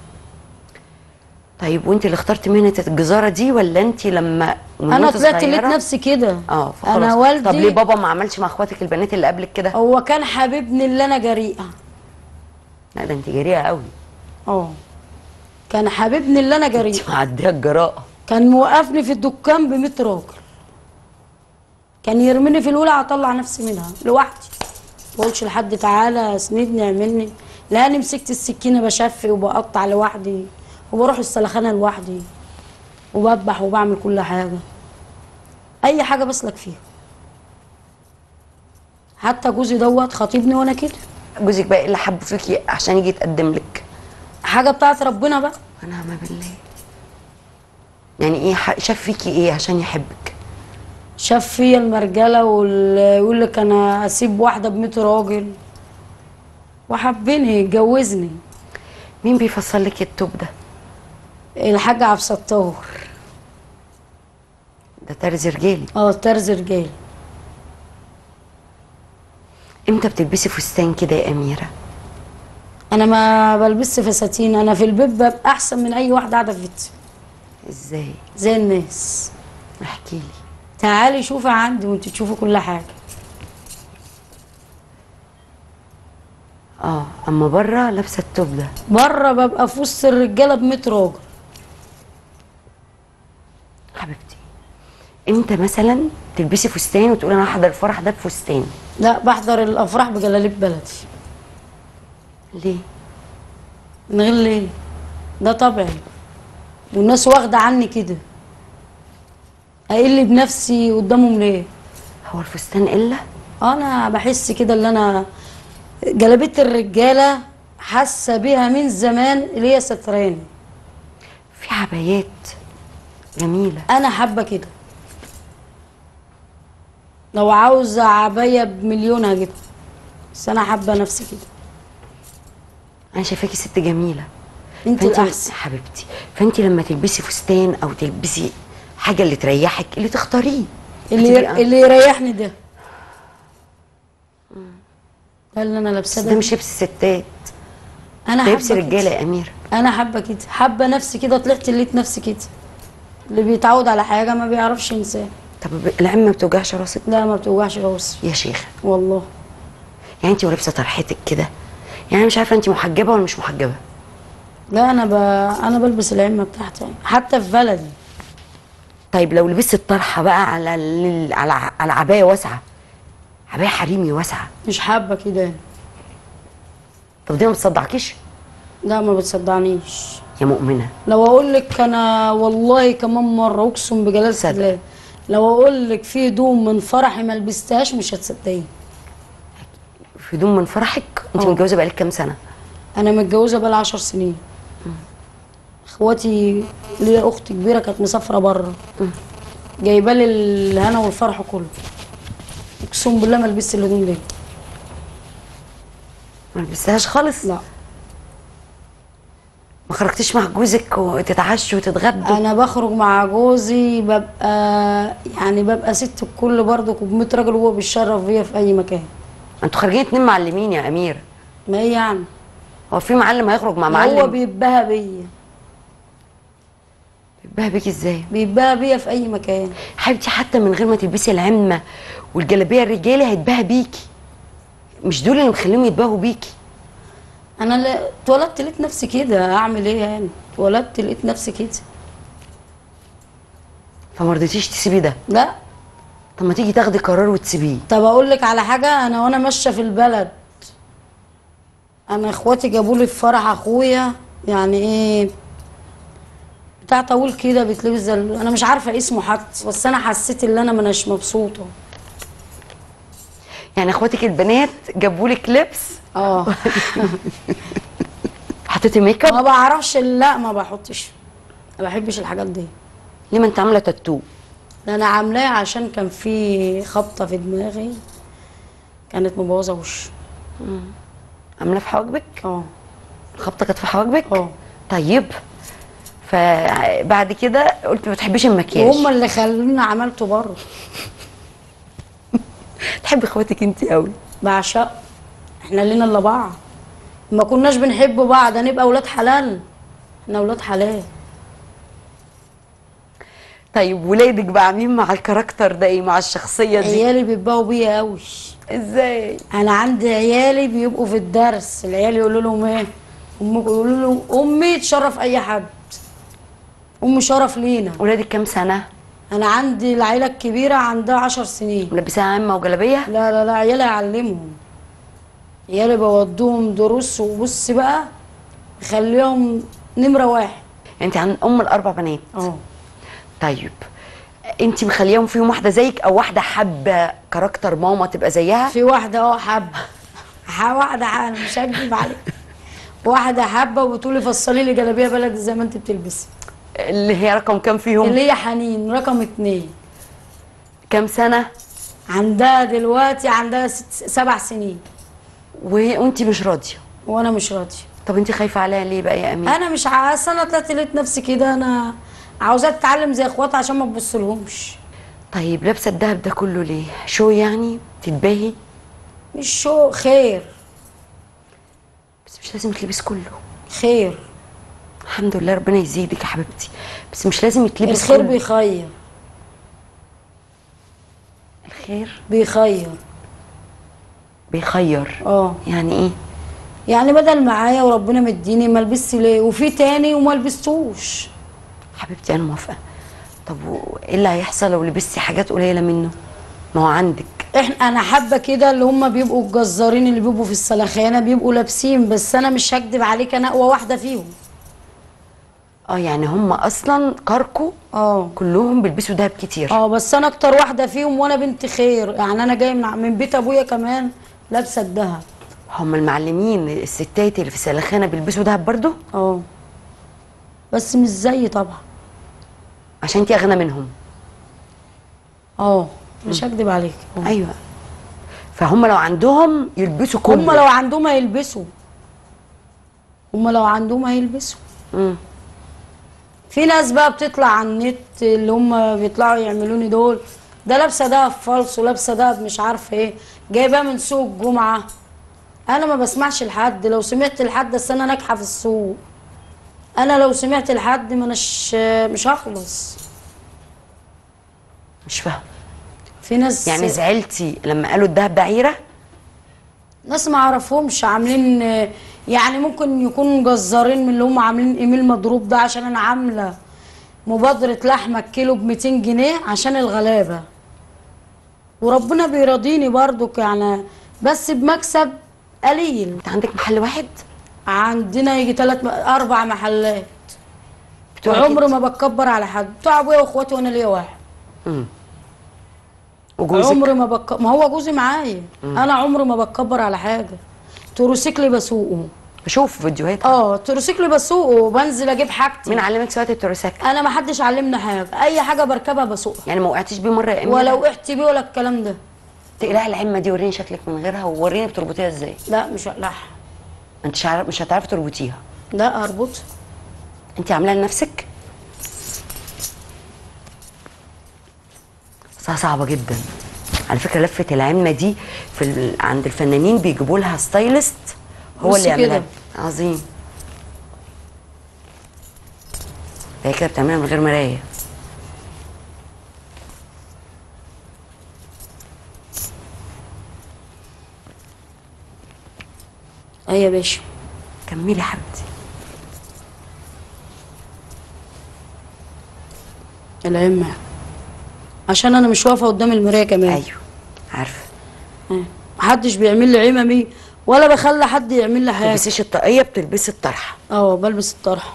طيب وانت اللي اخترتي مهنه الجزاره دي ولا انت لما من انا وانت طلعت لقيت صغيرة؟ نفسي كده اه فخلاص انا والدي طب ليه بابا ما عملش مع اخواتك البنات اللي قبلك كده هو كان حبيبني اللي انا جريئه لا ده انت جريئه قوي اه كان حبيبني اللي انا جريئه انت معديه الجراءه كان موقفني في الدكان ب 100 راجل كان يرميني في الاولى اطلع نفسي منها لوحدي ما بقولش لحد تعالى اسندني اعملني لا انا مسكت السكينه بشفي وبقطع لوحدي وبروح السلخانه لوحدي وبذبح وبعمل كل حاجه اي حاجه بسلك فيها حتى جوزي دوت خطيبني وانا كده جوزك بقى ايه اللي حبه فيكي عشان يجي يتقدم لك حاجه بتاعت ربنا بقى ونعم بالله يعني ايه ح- شاف فيكي ايه عشان يحبك شاف فيا المرجله ويقول لك انا اسيب واحده ب 100 راجل وحبني اتجوزني مين بيفصل لك التوب ده الحاج عبد الستار ده ترز رجالي اه ترز رجالي امتى بتلبسي فستان كده يا اميره انا ما بلبسش فساتين انا في البيت ببقى احسن من اي واحده قاعده في بيتي ازاي زي الناس احكي لي تعالي شوفي عندي وانت تشوفي كل حاجه اه اما بره لابسه التوب ده بره ببقى في وسط الرجاله ب 100 راجل حبيبتي امتى مثلا تلبسي فستان وتقولي انا هحضر الفرح ده بفستان لا بحضر الافراح بجلاليب بلدي ليه من غير ليه ده طبعي والناس واخده عني كده اقل بنفسي قدامهم ليه هو الفستان الا انا بحس كده اللي انا جلابيه الرجاله حاسه بيها من زمان اللي هي ستراني في عبايات جميله انا حابه كده لو عاوزه عبايه بمليون هجيبها بس انا حابه نفسي كده انا شايفاكي ست جميله انت فانت الاحسن حبيبتي فانت لما تلبسي فستان او تلبسي حاجه اللي تريحك اللي تختاريه اللي هتبقى- اللي يريحني ده ده اللي انا لابساه بس ده ده مش لبس ستات انا ده لبس حابه رجاله كده يا اميره انا حابه كده حابه نفسي كده طلعت لقيت نفسي كده اللي بيتعود على حاجه ما بيعرفش ينساها طب العين ما بتوجعش راسك لا ما بتوجعش راسي يا شيخه والله يعني انت ولابسه طرحتك كده يعني انا مش عارفه انت محجبه ولا مش محجبه لا انا ب... انا بلبس العمه بتاعتي حتى في بلدي طيب لو لبست الطرحه بقى على ال- على على عبايه واسعه عبايه حريمي واسعه مش حابه كده طب دي ما بتصدعكيش لا ما بتصدعنيش يا مؤمنه لو اقول لك انا والله كمان مره اقسم بجلاله صدق. الله لو اقول لك في هدوم من فرحي ما لبستهاش مش هتصدقيني في هدوم من فرحك انت اه. متجوزه بقالك كام سنه انا متجوزه بقالي 10 سنين اخواتي ليا اخت كبيره كانت مسافره بره جايبه لي الهنا والفرح كله اقسم بالله ما لبست الهدوم دي ما لبستهاش خالص لا ما خرجتيش مع جوزك وتتعشوا وتتغدوا انا بخرج مع جوزي ببقى يعني ببقى ست الكل برضك وب راجل وهو بيشرف بيا في اي مكان انتوا خارجين اتنين معلمين يا امير ما هي يعني هو في معلم هيخرج مع هو معلم بيتباهى بيا بيتباهى بيكي ازاي بيتباهى بيا في اي مكان حبيبتي حتى من غير ما تلبسي العمه والجلابيه الرجالي هيتباهى بيكي مش دول اللي مخليهم يتباهوا بيكي انا لا- اتولدت لقيت نفسي كده اعمل ايه يعني اتولدت لقيت نفسي كده فما رضيتيش تسيبي ده لا طب ما تيجي تاخدي قرار وتسيبيه طب اقول لك على حاجه انا وانا ماشيه في البلد انا اخواتي جابوا لي في فرح اخويا يعني ايه بتاع طويل كده بيتلبس زي ال- انا مش عارفه اسمه حتى بس انا حسيت ان انا مناش مبسوطه يعني اخواتك البنات جابوا لك لبس اه حطيتي ميك ما اب بعرفش لا ما بحطش ما بحبش الحاجات دي ليه ما انت عامله تاتو ده انا عاملاه عشان كان في خبطه في دماغي كانت مبوظه وشي عامله في حواجبك اه الخبطه كانت في حواجبك اه طيب فبعد كده قلت ما بتحبيش المكياج وهم اللي خلوني عملته بره تحبي اخواتك انت قوي بعشق احنا لينا الا بعض ما كناش بنحب بعض هنبقى اولاد حلال احنا اولاد حلال طيب ولادك بقى عاملين مع الكاركتر ده ايه مع الشخصيه دي عيالي بيتباهوا بيا قوي ازاي انا عندي عيالي بيبقوا في الدرس العيال يقولوا لهم ايه امك يقولوا لهم امي تشرف اي حد امي شرف لينا ولادك كام سنه انا عندي العيله الكبيره عندها عشر سنين ملبساها عمه وجلابيه لا لا لا عيالي اعلمهم عيالي بودوهم دروس وبص بقى خليهم نمره واحد انت عن ام الاربع بنات اه طيب انت مخليهم فيهم واحده زيك او واحده حابه كاركتر ماما تبقى زيها في واحده اه حابه ح- واحده ح- انا مش هكذب عليك واحده حابه وبتقولي فصلي لي جلابيه بلدي زي ما انت بتلبسي اللي هي رقم كام فيهم اللي هي حنين رقم اتنين كام سنه عندها دلوقتي عندها ست سبع سنين وهي وانت مش راضيه وانا مش راضيه طب انت خايفه عليها ليه بقى يا امين انا مش عايزه انا طلعت لقيت نفسي كده انا عاوزاها تتعلم زي اخواتها عشان ما تبصلهمش طيب لابسه الدهب ده كله ليه شو يعني تتباهي مش شو خير بس مش لازم تلبس كله خير الحمد لله ربنا يزيدك يا حبيبتي بس مش لازم يتلبس الخير كله. بيخير الخير بيخير بيخير اه يعني ايه يعني بدل معايا وربنا مديني ما البسش ليه وفي تاني وما لبستوش حبيبتي انا موافقه طب وايه اللي هيحصل لو لبستي حاجات قليله منه ما هو عندك احنا انا حابه كده اللي هم بيبقوا الجزارين اللي بيبقوا في السلخانه بيبقوا لابسين بس انا مش هكدب عليك انا اقوى واحده فيهم اه يعني هم اصلا كاركو اه كلهم بيلبسوا دهب كتير اه بس انا اكتر واحده فيهم وانا بنت خير يعني انا جايه من من بيت ابويا كمان لابسه الدهب هم المعلمين الستات اللي في سلخانه بيلبسوا دهب برضو اه بس مش زيي طبعا عشان انتي اغنى منهم اه مش هكدب عليك آه. ايوه فهم لو عندهم يلبسوا كله هم لو عندهم هيلبسوا هم لو عندهم هيلبسوا مم. في ناس بقى بتطلع على النت اللي هم بيطلعوا يعملوني دول ده لابسه دهب فالص ولابسه دهب مش عارفه ايه جايباه من سوق الجمعه انا ما بسمعش لحد لو سمعت لحد بس انا ناجحه في السوق انا لو سمعت لحد ما اناش مش هخلص مش فاهم في ناس يعني زعلتي لما قالوا الدهب ده عيره ناس ما اعرفهمش عاملين يعني ممكن يكونوا جزارين من اللي هم عاملين ايميل مضروب ده عشان انا عامله مبادره لحمه الكيلو ب 200 جنيه عشان الغلابه وربنا بيرضيني برضك يعني بس بمكسب قليل انت عندك محل واحد عندنا يجي ثلاث اربع محلات بتوع وعمري ما بتكبر على حد بتوع ابويا واخواتي وانا ليا واحد وجوزك عمري ما بك... ما هو جوزي معايا انا عمري ما بتكبر على حاجه تروسيكلي بسوقه بشوف فيديوهات اه تروسيكلي بسوقه وبنزل اجيب حاجتي مين علمك سواقه التروسيكل انا ما حدش علمني حاجه اي حاجه بركبها بسوقها يعني ما وقعتيش بيه مره يا اميره ولا وقعت بيه ولا الكلام ده تقلعي العمه دي وريني شكلك من غيرها ووريني بتربطيها ازاي لا مش هقلعها انت مش عارف مش هتعرفي تربطيها لا اربطها انت عاملاها لنفسك بس صعبه جدا على فكره لفه العمه دي في ال... عند الفنانين بيجيبوا لها ستايلست هو بصي اللي يعملها كده. عظيم ده هي كده بتعملها من غير مرايه اي يا باشا كملي يا حبيبتي العمة عشان انا مش واقفه قدام المرايه كمان ايوه عارفه محدش بيعمل لي عممي ولا بخلي حد يعمل لي ما حاجه بتلبسيش الطاقيه بتلبسي الطرحه اه بلبس الطرحه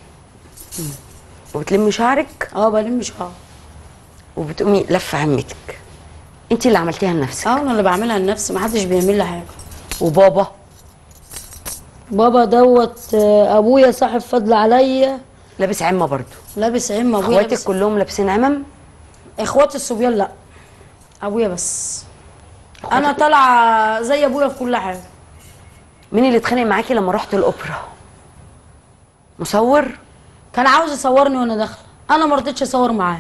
وبتلمي شعرك اه بلم شعر وبتقومي لفه عمتك انت اللي عملتيها لنفسك اه انا اللي بعملها لنفسي محدش بيعمل لي حاجه وبابا بابا دوت آه، ابويا صاحب فضل عليا لابس عمه برضو لابس عمه ابويا اخواتك لابس كلهم لابسين عمم اخواتي الصبيان لا ابويا بس انا طالعه زي ابويا في كل حاجه مين اللي اتخانق معاكي لما رحت الاوبرا مصور كان عاوز يصورني وانا داخله انا ما رضيتش اصور معاه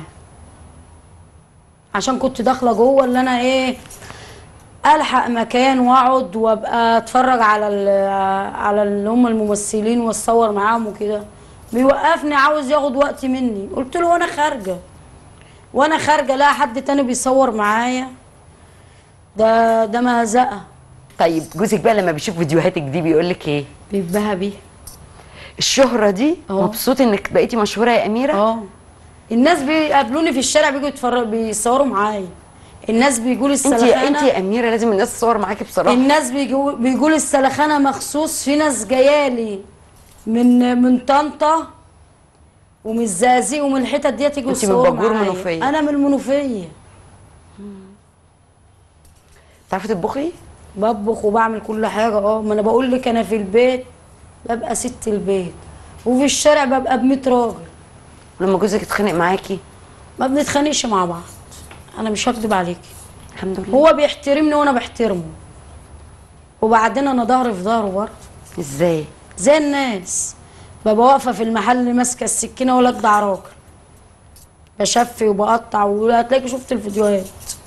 عشان كنت داخله جوه اللي انا ايه الحق مكان واقعد وابقى اتفرج على ال- على اللي هم الممثلين واتصور معاهم وكده بيوقفني عاوز ياخد وقت مني قلت له وانا خارجه وانا خارجه لا حد تاني بيصور معايا ده ده مهزقه طيب جوزك بقى لما بيشوف فيديوهاتك دي بيقول لك ايه بيتباهى بيه الشهره دي اه. مبسوط انك بقيتي مشهوره يا اميره اه الناس بيقابلوني في الشارع بيجوا يتفرجوا بيصوروا معايا الناس بيجوا لي انت السلخانه انت يا اميره لازم الناس تصور معاكي بصراحه الناس بيجوا بيجوا لي السلخانه مخصوص في ناس جايالي من من طنطا ومن الزقازيق ومن الحتت ديت يجوا انت من يصوروا باجور معايا. منوفية. انا من المنوفيه تعرفي تطبخي بطبخ وبعمل كل حاجه اه ما انا بقول لك انا في البيت ببقى ست البيت وفي الشارع ببقى ب 100 راجل لما جوزك يتخانق معاكي ما بنتخانقش مع بعض انا مش هكدب عليكي الحمد لله هو بيحترمني وانا بحترمه وبعدين انا ظهري في ظهره برضه ازاي زي الناس ببقى واقفه في المحل ماسكه السكينه ولا اجدع راجل بشفي وبقطع وهتلاقي شفت الفيديوهات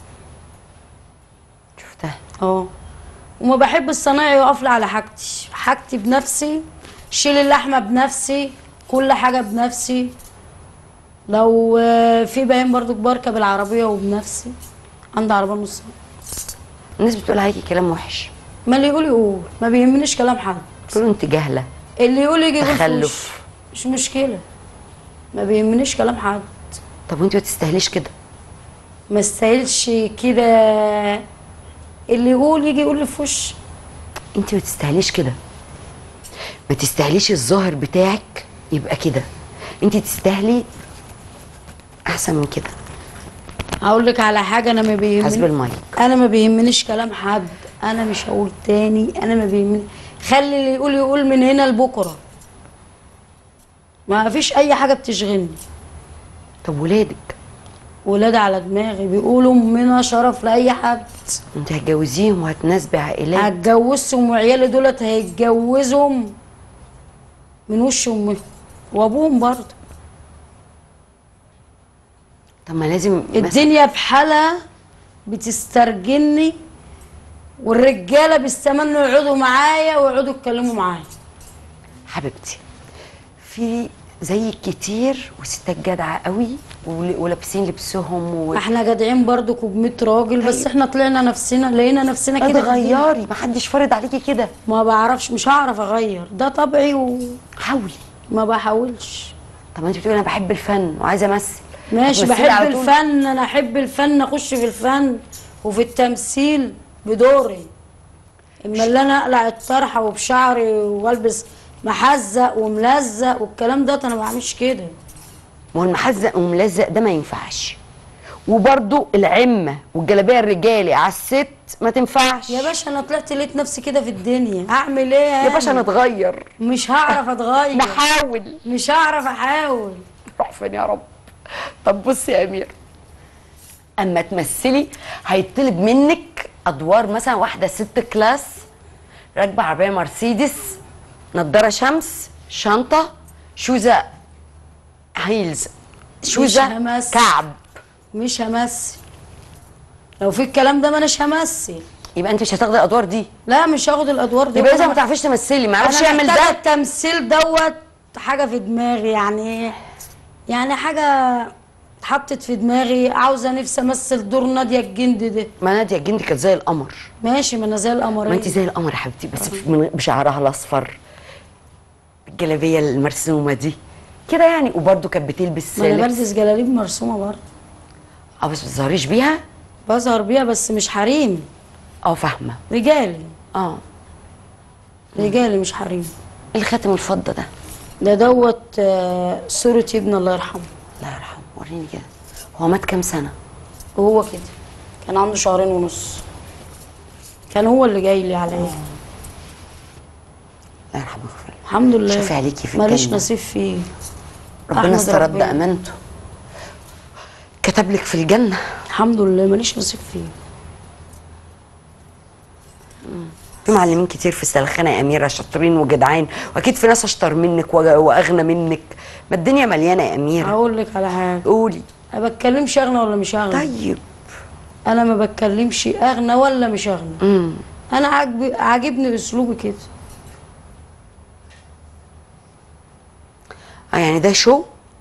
شفتها اه وما بحب الصنايعي يقف لي على حاجتي حاجتي بنفسي شيل اللحمه بنفسي كل حاجه بنفسي لو آه، في باين برضو بركب العربيه وبنفسي عندي عربيه نص الناس بتقول عليكي كلام وحش ما اللي يقول يقول ما بيهمنيش كلام حد قلت له انت جاهله اللي يقول يجي يقول في تخلف. وشي. مش مشكله ما بيهمنيش كلام حد طب وانت ما تستاهليش كده ما استاهلش كده اللي يقول يجي يقول لي في وشي انت ما تستاهليش كده ما تستاهليش الظاهر بتاعك يبقى كده انت تستاهلي احسن من كده هقول لك على حاجه انا ما حسب بيهمني المايك انا ما بيهمنيش كلام حد انا مش هقول تاني انا ما بيهمني خلي اللي يقول يقول من هنا لبكره ما فيش اي حاجه بتشغلني طب ولادك ولاد على دماغي بيقولوا امنا شرف لاي حد انت هتجوزيهم وهتناسبي عائلات هتجوزهم وعيالي دولت هيتجوزهم من وش امهم وابوهم برضه طب ما لازم مثلا الدنيا بحالها بتسترجلني والرجاله بيستمنوا يقعدوا معايا ويقعدوا يتكلموا معايا حبيبتي في زيك كتير وستات جدعه قوي ول- ولابسين لبسهم و... احنا جدعين برضو ب راجل بس احنا طلعنا نفسنا لقينا نفسنا كده في الدنيا. اتغيري محدش فرض عليكي كده ما بعرفش مش هعرف اغير ده طبعي وما حاولي بحاولش طب انت بتقولي انا بحب الفن وعايزه امثل ماشي هتمثلي بحب على طول؟ الفن انا احب الفن اخش في الفن وفي التمثيل بدوري اما اللي انا اقلع الطرحه وبشعري والبس محزق وملزق والكلام ده انا ما بعملش كده ما هو المحزق وملزق ده ما ينفعش وبرضو العمه والجلابيه الرجالي على الست ما تنفعش يا باشا انا طلعت لقيت نفسي كده في الدنيا اعمل ايه يا باشا أنا؟ نتغير مش هعرف اتغير نحاول مش هعرف احاول روح فين يا رب طب بصي يا امير اما تمثلي هيطلب منك ادوار مثلا واحده ست كلاس راكبه عربيه مرسيدس نضاره شمس شنطه شوزه هيلز شوزه همثل. كعب مش همثل لو في الكلام ده ما اناش همثل يبقى انت مش هتاخدي الادوار دي لا مش هاخد الادوار دي يبقى اذا وأنا- ما تعرفيش تمثلي ما عرفش انا يعمل محتاجة ده التمثيل دوت حاجه في دماغي يعني يعني حاجه اتحطت في دماغي عاوزه نفسي امثل دور ناديه الجندي ده ما ناديه الجندي كانت زي القمر ماشي ما انا زي القمرين ما انت زي القمر يا حبيبتي بس من- بشعرها الاصفر الجلابيه المرسومه دي كده يعني وبرده كانت بتلبس ما انا لبس بلبس جلاليب مرسومه برضه اه بس ما بتظهريش بيها بظهر بيها بس مش حريم اه فاهمه رجالي اه رجالي مش حريم الخاتم الفضه ده ده دوت آه، صورة ابن الله يرحمه الله يرحمه وريني كده هو مات كام سنه وهو كده كان عنده شهرين ونص كان هو اللي جاي لي عليا الله يرحمه ويغفر له. الحمد لله شوفي عليكي في ماليش الجنة. نصيب فيه ربنا أحمد استرد ربنا. امانته كتب لك في الجنه الحمد لله ماليش نصيب فيه في معلمين كتير في السلخانه يا اميره شاطرين وجدعان واكيد في ناس اشطر منك وج- واغنى منك ما الدنيا مليانه يا اميره هقول لك على حاجه قولي انا بتكلمش اغنى ولا مش اغنى طيب انا ما بتكلمش اغنى ولا مش اغنى امم انا عاجب عاجبني اسلوبي كده اه يعني ده شو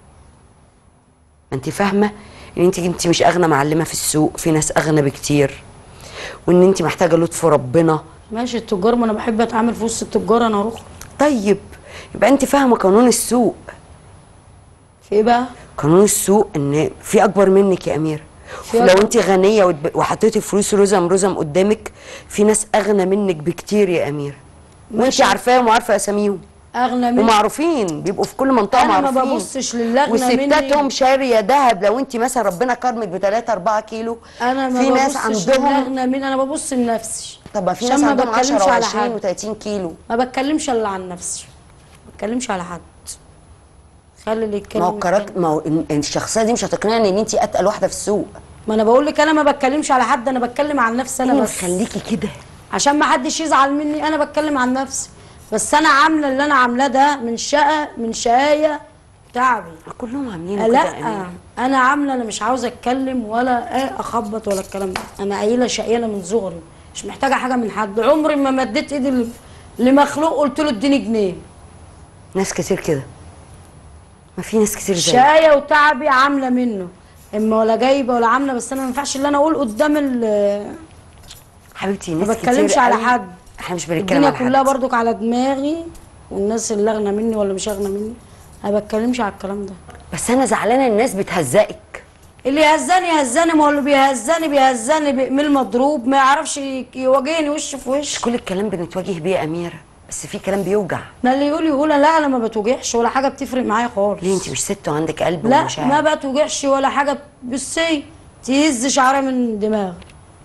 انت فاهمه ان انت انت مش اغنى معلمه في السوق في ناس اغنى بكتير وان انت محتاجه لطف ربنا ماشي التجار ما انا بحب اتعامل في وسط التجار انا اروح طيب يبقى انت فاهمه قانون السوق في ايه بقى قانون السوق ان في اكبر منك يا اميره في لو أكبر. انت غنيه وتب- وحطيتي فلوس رزم رزم قدامك في ناس اغنى منك بكتير يا اميره وانت ماشي. عارفاهم وعارفه اساميهم اغنى مني ومعروفين بيبقوا في كل منطقه أنا ما معروفين ببصش للي أغنى وستاتهم مني. شاريه ذهب لو انت مثلا ربنا كرمك ب 3 4 كيلو انا ما في ناس ببصش عندهم للاغنى مني انا ببص لنفسي طب ما في عشان ناس ما عندهم بتكلمش 10 على و20 حد. و30 كيلو ما بتكلمش الا عن نفسي ما بتكلمش على حد خلي اللي يتكلم ما هو الكاركتر ما هو ال- الشخصيه دي مش هتقنعني ان انت اتقل واحده في السوق ما انا بقول لك انا ما بتكلمش على حد انا بتكلم عن نفسي انا انا بس خليكي كده عشان ما حدش يزعل مني انا بتكلم عن نفسي بس انا عامله اللي انا عاملاه ده من شقه من شقايه تعبي كلهم عاملين كده يا لا أميرة. انا عامله انا مش عاوزه اتكلم ولا ايه اخبط ولا الكلام ده انا عيله شقيانه من صغري مش محتاجه حاجه من حد عمري ما مديت ايدي ل- لمخلوق قلت له اديني جنيه ناس كتير كده ما في ناس كتير زي شقايه وتعبي عامله منه اما ولا جايبه ولا عامله بس انا ما ينفعش اللي انا اقول قدام ال حبيبتي ما ناس بتكلمش كتير على قوي حد احنا مش بنتكلم الدنيا على كلها حد برضك على دماغي والناس اللي اغنى مني ولا مش اغنى مني انا ما بتكلمش على الكلام ده بس انا زعلانه الناس بتهزقك اللي يهزني يهزني ما هو اللي بيهزني بيهزني بيقمل مضروب ما يعرفش يواجهني وش في وش مش كل الكلام بنتواجه بيه يا اميره بس في كلام بيوجع ما اللي يقول يقول لا انا ما بتوجعش ولا حاجه بتفرق معايا خالص ليه انت مش ست وعندك قلب لا ومشاعر ما بتوجعش ولا حاجه بصي تهز شعرها من دماغي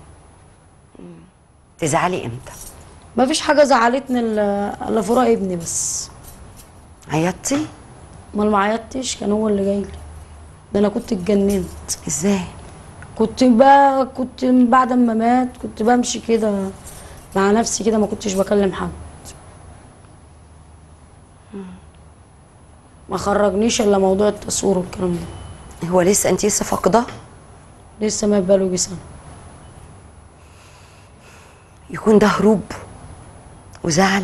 تزعلي امتى ما فيش حاجه زعلتني الا إلا فراق ابني بس عيطتي امال ما عيطتش كان هو اللي جاي لي ده انا كنت اتجننت ازاي كنت بقى كنت بعد ما مات كنت بمشي كده مع نفسي كده ما كنتش بكلم حد ما خرجنيش الا موضوع التصوير والكلام ده هو لسه انت لسه فاقده لسه ما بقاله يجي سنه يكون ده هروب وزعل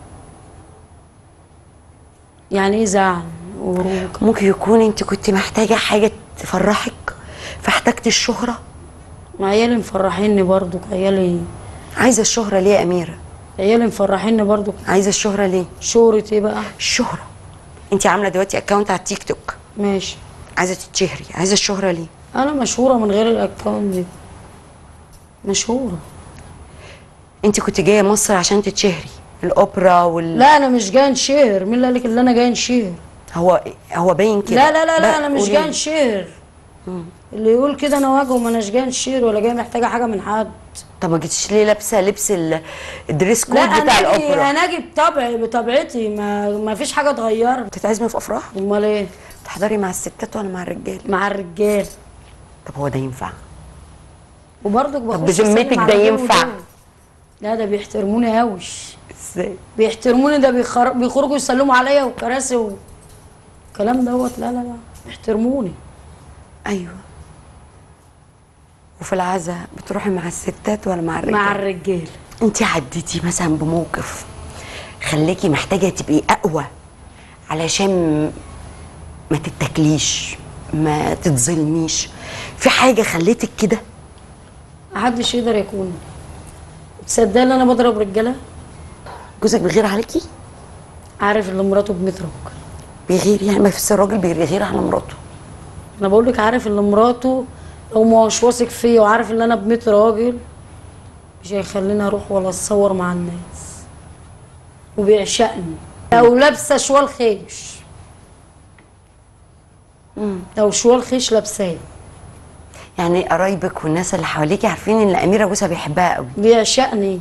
يعني ايه زعل وهروب ممكن يكون انت كنت محتاجه حاجه تفرحك فاحتجت الشهره ما عيالي مفرحيني برضو عيالي عايزه الشهره ليه يا اميره عيالي مفرحيني برضو عايزه الشهره ليه شهرة ايه بقى الشهره انت عامله دلوقتي اكونت على التيك توك ماشي عايزه تتشهري عايزه الشهره ليه انا مشهورة من غير الاكونت دي مشهورة انت كنت جايه مصر عشان تتشهري الاوبرا وال لا انا مش جاي انشهر مين اللي قال لك ان انا جاي انشهر هو هو باين كده لا لا لا لا بقى انا مش قولي جاي لي. انشهر اللي يقول كده انا واجهه ما اناش جاي انشهر ولا جاي محتاجه حاجه من حد طب ما جيتش ليه لابسه لبس ال- الدريس كود لا بتاع انا اجي الاوبرا انا اجي بطبعي بطبيعتي ما ما فيش حاجه اتغيرت بتتعزمي في افراح امال ايه تحضري مع الستات ولا مع الرجال مع الرجال طب هو ده ينفع وبرضك بخش بذمتك أسلم على ده دول ينفع؟ ودول. لا ده بيحترموني قوي ازاي بيحترموني ده بيخر... بيخرجوا يسلموا عليا وكراسي والكلام دوت لا لا لا بيحترموني ايوه وفي العزاء بتروحي مع الستات ولا مع الرجال مع الرجال انت عديتي مثلا بموقف خليكي محتاجه تبقي اقوى علشان ما تتاكليش ما تتظلميش في حاجه خليتك كده محدش يقدر يكون تصدق ان انا بضرب رجاله جوزك بيغير عليكي عارف اللي مراته ب 100 راجل بيغير يعني ما في الراجل بيغير على مراته انا بقول لك عارف اللي مراته لو ما هوش واثق فيا وعارف ان انا ب 100 راجل مش هيخليني اروح ولا اتصور مع الناس وبيعشقني لو لابسه شوال خيش لو شوال خيش لابساه يعني قرايبك والناس اللي حواليكي عارفين ان اميره جوزها بيحبها قوي بيعشقني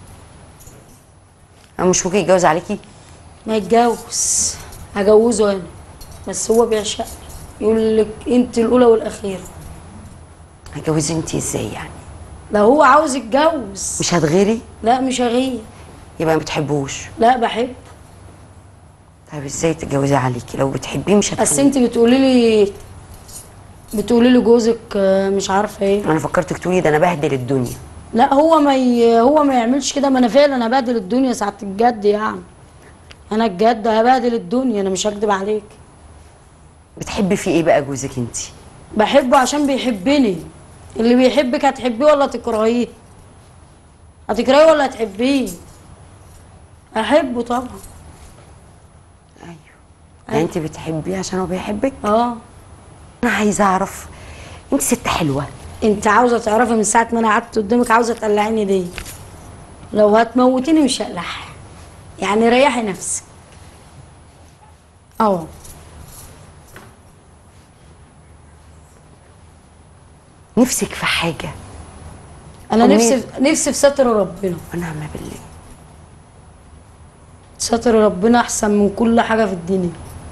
هو مش ممكن يتجوز عليكي ما يتجوز هجوزه انا بس هو بيعشقني يقول لك انت الاولى والاخيره هتجوزي انت ازاي يعني لو هو عاوز يتجوز مش هتغيري لا مش هغير يبقى ما بتحبوش لا بحب طيب ازاي تتجوزي عليكي لو بتحبيه مش بس هتحبيه انت بتقولي لي بتقولي لي جوزك آه، مش عارفه ايه انا فكرتك تقولي ده انا بهدل الدنيا لا هو ما ي... هو ما يعملش كده ما انا فعلا هبهدل الدنيا ساعه الجد يعني انا الجد هبهدل الدنيا انا مش هكدب عليك بتحبي في ايه بقى جوزك انت بحبه عشان بيحبني اللي بيحبك هتحبيه ولا تكرهيه هتكرهيه ولا هتحبيه احبه طبعا ايوه يعني انت بتحبيه عشان هو بيحبك اه انا عايزه اعرف انت ست حلوه انت عاوزه تعرفي من ساعه ما انا قعدت قدامك عاوزه تقلعيني دي لو هتموتيني مش هقلعها يعني ريحي نفسك اه نفسك في حاجه انا أمي. نفسي نفسي في ستر ربنا ونعم بالله ستر ربنا احسن من كل حاجه في الدنيا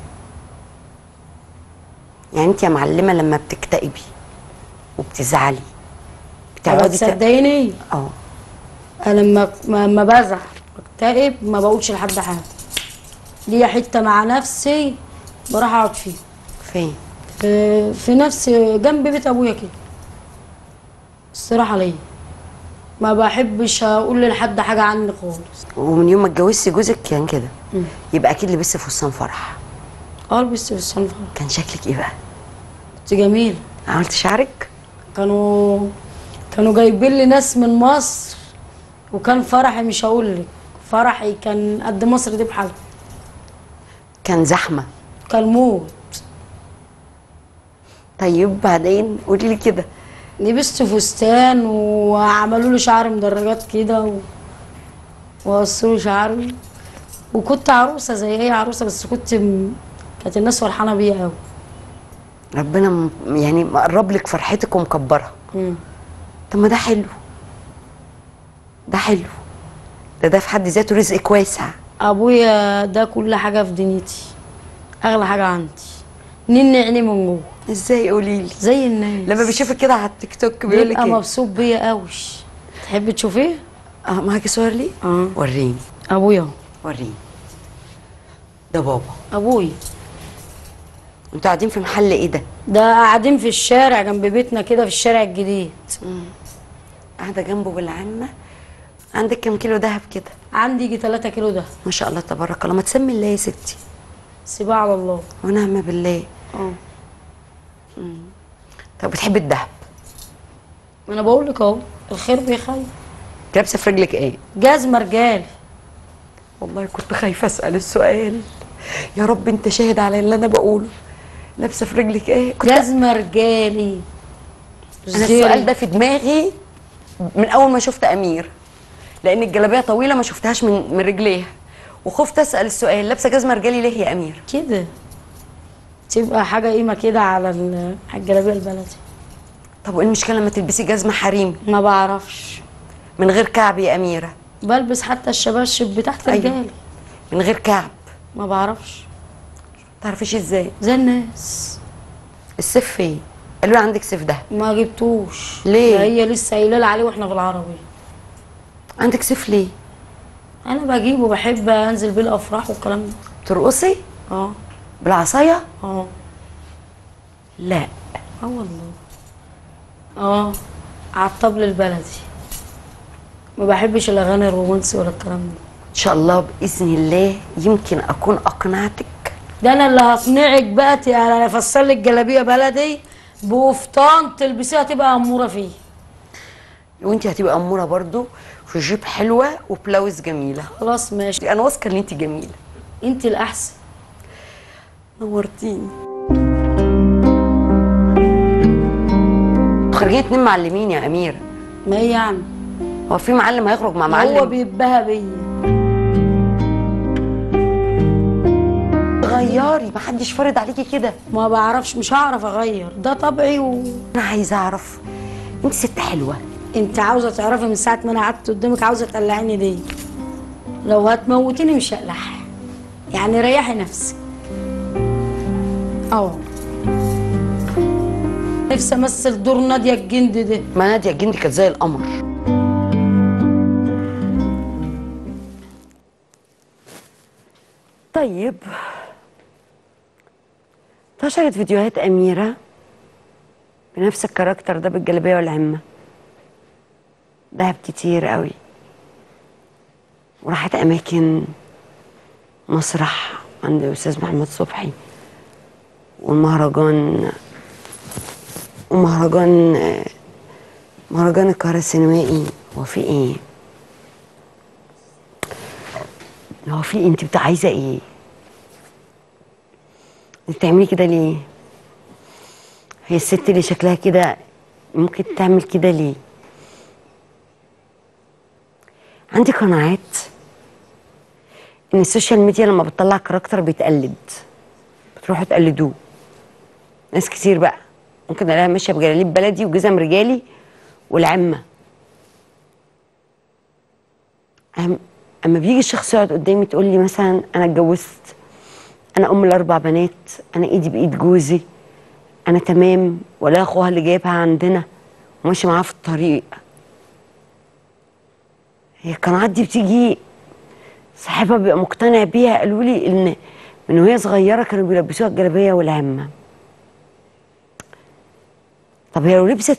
يعني انت يا معلمه لما بتكتئبي وبتزعلي طب بتقعدي ت- تصدقيني اه انا لما ما ما بزعل بكتئب ما بقولش لحد حاجه ليا حته مع نفسي بروح اقعد فيها فين في, في نفس جنب بيت ابويا كده استراحه ليا ما بحبش اقول لحد حاجه عني خالص ومن يوم ما اتجوزتي جوزك كان كده يبقى اكيد لبست فستان فرح اه لبست في الصنفره كان شكلك ايه بقى كنت جميل عملت شعرك كانوا كانوا جايبين لي ناس من مصر وكان فرحي مش هقول لك فرحي كان قد مصر دي بحالها كان زحمه كان موت طيب بعدين قولي لي كده لبست فستان وعملوا لي شعر مدرجات كده و... وقصوا لي شعري وكنت عروسه زي اي عروسه بس كنت م... كانت الناس فرحانه بيا قوي ربنا م- يعني مقرب لك فرحتك ومكبرها طب ما ده حلو ده حلو ده ده في حد ذاته رزقك واسع ابويا ده كل حاجه في دنيتي اغلى حاجه عندي نين عيني من جوه ازاي قولي لي زي الناس لما بيشوفك كده على التيك توك بيقول لك بيبقى ايه مبسوط بيا قوي تحبي تشوفيه اه معاكي صور لي اه وريني ابويا وريني ده بابا ابويا انتوا قاعدين في محل ايه ده ده قاعدين في الشارع جنب بيتنا كده في الشارع الجديد قاعده جنبه بالعمه عندك كام كيلو دهب كده عندي يجي 3 كيلو ده ما شاء الله تبارك الله ما تسمي الله يا ستي سيبها على الله ونعم بالله اه طب بتحبي الدهب ما انا بقول لك اهو الخير بيخير لابسه في رجلك ايه جزمه رجالي والله كنت خايفه اسال السؤال يا رب انت شاهد على اللي انا بقوله لابسه في رجلك ايه كنت جزمه رجالي انا السؤال ده في دماغي من اول ما شفت امير لان الجلابيه طويله ما شفتهاش من من رجليها وخفت اسال السؤال لابسه جزمه رجالي ليه يا امير كده تبقى حاجه قيمه كده على ال- على الجلابيه البلدي طب وايه المشكله لما تلبسي جزمه حريمي ما بعرفش من غير كعب يا اميره بلبس حتى الشباشب بتاعت أيوة. رجالي من غير كعب ما بعرفش تعرفيش ازاي زي الناس السيف فين قالوا لي عندك سيف دهب ما جبتوش ليه؟ ده هي لسه قايله لي عليه واحنا في العربيه عندك سيف ليه انا بجيبه بحب انزل بيه الافراح والكلام ده ترقصي اه بالعصايه اه لا اه والله اه على الطبل البلدي ما بحبش الاغاني الرومانسي ولا الكلام ده ان شاء الله باذن الله يمكن اكون اقنعتك ده انا اللي هقنعك بقى ت- انا افصل لك جلابيه بلدي بقفطان تلبسيها تبقى اموره فيه وانت هتبقى اموره برضو في جيب حلوه وبلاوز جميله خلاص ماشي انا واثقه ان انت جميله انت الاحسن نورتيني خارجين اتنين معلمين يا اميره ما هي يعني هو في معلم هيخرج مع هو معلم بيبها بيا غيري محدش فرض عليكي كده ما بعرفش مش هعرف اغير ده طبعي و... انا عايزه اعرف انت ست حلوه انت عاوزه تعرفي من ساعه ما انا قعدت قدامك عاوزه تقلعيني ليه لو هتموتيني مش هقلعها يعني ريحي نفسك اه نفسي امثل دور ناديه الجندي ده ما ناديه الجندي كانت زي القمر طيب انتشرت فيديوهات أميرة بنفس الكاركتر ده بالجلابية والعمة دهب كتير قوي وراحت أماكن مسرح عند الأستاذ محمد صبحي والمهرجان ومهرجان آه، مهرجان القاهرة السينمائي هو في ايه؟ هو في إيه؟ انت بتاع عايزة ايه؟ انت بتعملي كده ليه؟ هي الست اللي شكلها كده ممكن تعمل كده ليه؟ عندي قناعات ان السوشيال ميديا لما بتطلع كاركتر بيتقلد بتروحوا تقلدوه ناس كتير بقى ممكن الاقيها ماشيه بجلاليب بلدي وجزم رجالي والعمه أم اما بيجي الشخص يقعد قدامي تقول لي مثلا انا اتجوزت انا ام الاربع بنات انا ايدي بايد جوزي انا تمام ولا اخوها اللي جايبها عندنا وماشي معاها في الطريق هي القناعات دي بتيجي صاحبها بيبقى مقتنع بيها قالوا لي ان من وهي صغيره كانوا بيلبسوها الجلابيه والعمه طب هي لو لبست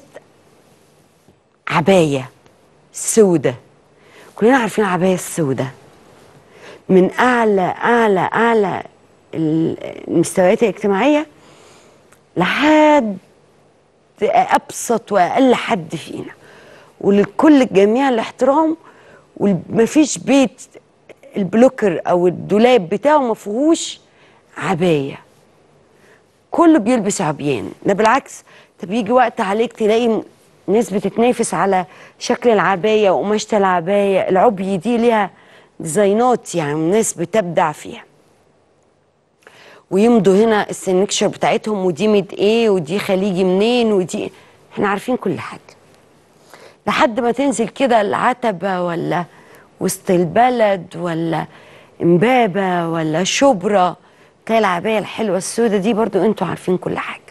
عبايه سودة كلنا عارفين العبايه السودة من اعلى اعلى اعلى ال- المستويات الاجتماعيه لحد ابسط واقل حد فينا وللكل جميع الاحترام ومفيش بيت البلوكر او الدولاب بتاعه ما فيهوش عبايه كله بيلبس عبيان ده بالعكس طب يجي وقت عليك تلاقي ناس بتتنافس على شكل العبايه وقماشه العبايه العبي دي ليها ديزاينات يعني الناس بتبدع فيها ويمضوا هنا السنكشر بتاعتهم ودي ميد ايه ودي خليجي منين ودي احنا عارفين كل حاجه لحد ما تنزل كده العتبه ولا وسط البلد ولا امبابه ولا شبرا تلاقي العبايه الحلوه السوداء دي برضو انتوا عارفين كل حاجه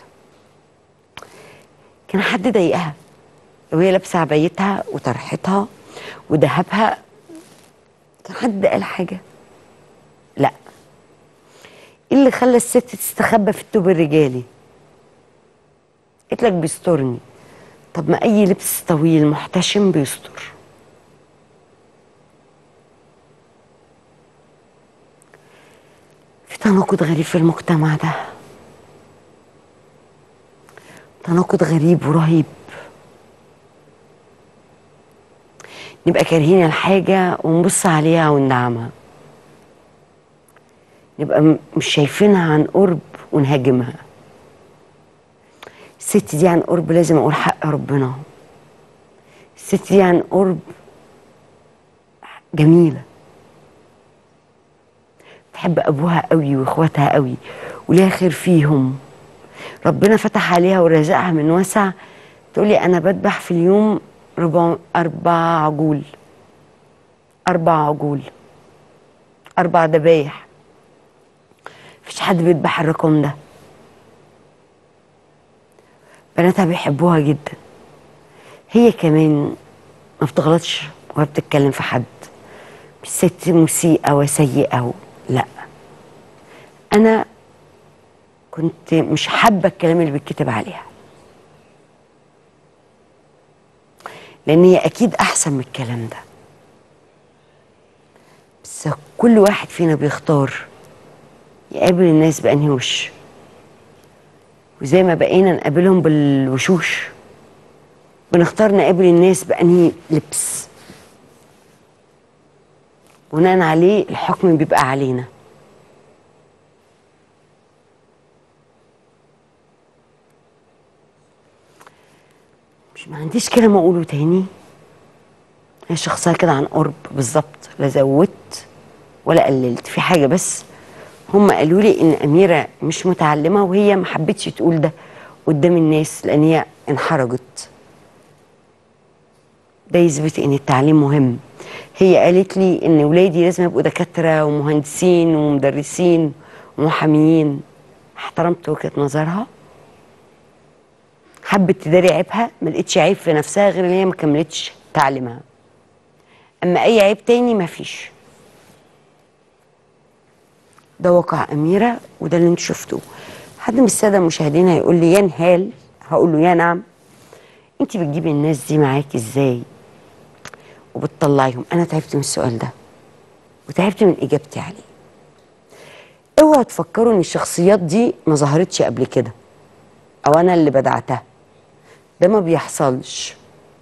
كان حد ضايقها وهي لابسه عبايتها وطرحتها وذهبها كان حد قال حاجه لا ايه اللي خلى الست تستخبى في التوب الرجالي قلت لك بيسترني طب ما اي لبس طويل محتشم بيستر في تناقض غريب في المجتمع ده تناقض غريب ورهيب نبقى كارهين الحاجة ونبص عليها وندعمها نبقى م- مش شايفينها عن قرب ونهاجمها الست دي عن قرب لازم اقول حق ربنا الست دي عن قرب جميلة بتحب ابوها قوي واخواتها قوي وليها خير فيهم ربنا فتح عليها ورزقها من وسع تقولي انا بذبح في اليوم ربع اربع عجول اربع عجول اربع ذبايح مفيش حد بيذبح الرقم ده بناتها بيحبوها جدا هي كمان ما بتغلطش ولا بتتكلم في حد مش ست مسيئة وسيئة و... لا أنا كنت مش حابة الكلام اللي بيتكتب عليها لأن هي أكيد أحسن من الكلام ده بس كل واحد فينا بيختار يقابل الناس بأنهي وش وزي ما بقينا نقابلهم بالوشوش بنختار نقابل الناس بأنهي لبس بناء عليه الحكم بيبقى علينا مش ما عنديش كلام اقوله تاني هي شخصيه كده عن قرب بالظبط لا زودت ولا قللت في حاجه بس هم قالوا لي ان اميره مش متعلمه وهي ما حبتش تقول ده قدام الناس لان هي انحرجت ده يثبت ان التعليم مهم هي قالت لي ان ولادي لازم يبقوا دكاتره ومهندسين ومدرسين ومحاميين احترمت وجهه نظرها حبت تداري عيبها ما لقيتش عيب في نفسها غير ان هي ما كملتش تعليمها اما اي عيب تاني ما فيش ده واقع اميره وده اللي انتوا شفتوه حد من الساده المشاهدين هيقول لي يا نهال هقول له يا نعم انت بتجيبي الناس دي معاكي ازاي وبتطلعيهم انا تعبت من السؤال ده وتعبت من اجابتي عليه اوعوا تفكروا ان الشخصيات دي ما ظهرتش قبل كده او انا اللي بدعتها ده ما بيحصلش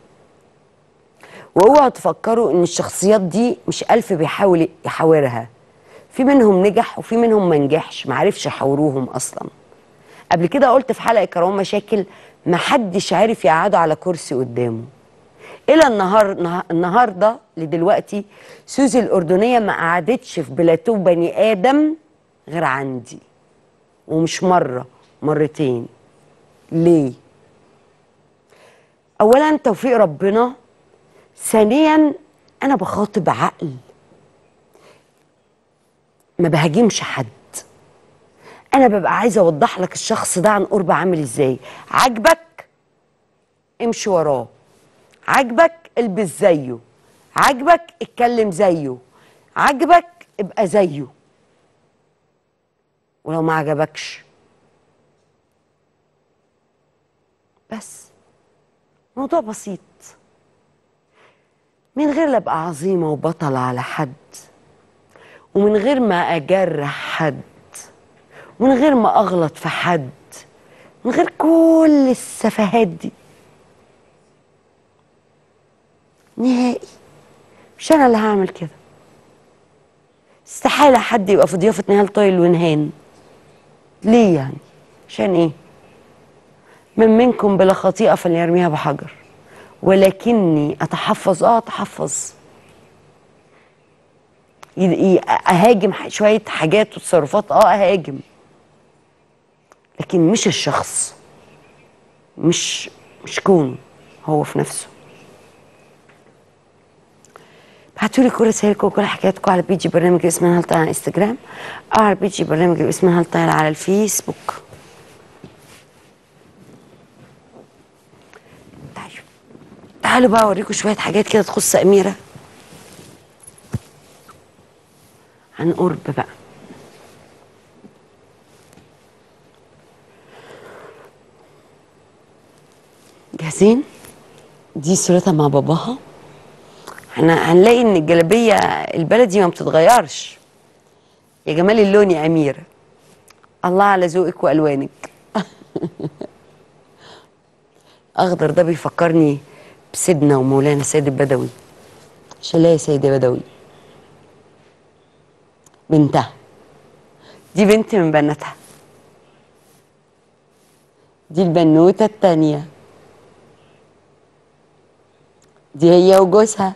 واوعوا تفكروا ان الشخصيات دي مش الف بيحاول يحاورها في منهم نجح وفي منهم ما نجحش ما عرفش يحاوروهم اصلا قبل كده قلت في حلقه كرام مشاكل ما حدش عارف يقعده على كرسي قدامه الى النهار نه- النهارده لدلوقتي سوزي الاردنيه ما قعدتش في بلاتو بني ادم غير عندي ومش مره مرتين ليه اولا توفيق ربنا ثانيا انا بخاطب عقل ما بهاجمش حد انا ببقى عايزه اوضح لك الشخص ده عن قرب عامل ازاي عاجبك امشي وراه عاجبك البس زيه عاجبك اتكلم زيه عاجبك ابقى زيه ولو ما عجبكش بس موضوع بسيط من غير لا ابقى عظيمه وبطله على حد ومن غير ما اجرح حد ومن غير ما اغلط في حد من غير كل السفاهات دي نهائي مش انا اللي هعمل كده استحالة حد يبقى في ضيافة نهال طايل ونهان ليه يعني عشان ايه من منكم بلا خطيئة فليرميها بحجر ولكني اتحفظ اه اتحفظ ي- ي- اهاجم ح- شوية حاجات وتصرفات اه اهاجم لكن مش الشخص مش مش كونه هو في نفسه ابعتوا لي كل رسائلكم وكل حكاياتكم على بيجي برنامج اللي اسمه هل على انستجرام او على بيجي برنامج اللي اسمه هل على الفيسبوك تعالوا تعالوا بقى اوريكم شويه حاجات كده تخص اميره عن قرب بقى جاهزين دي صورتها مع باباها احنا هنلاقي ان الجلابيه البلدي ما بتتغيرش يا جمال اللون يا اميره الله على ذوقك والوانك اخضر ده بيفكرني بسيدنا ومولانا سيد البدوي شلاية سيد بدوي بنتها دي بنت من بناتها دي البنوتة التانية دي هي وجوزها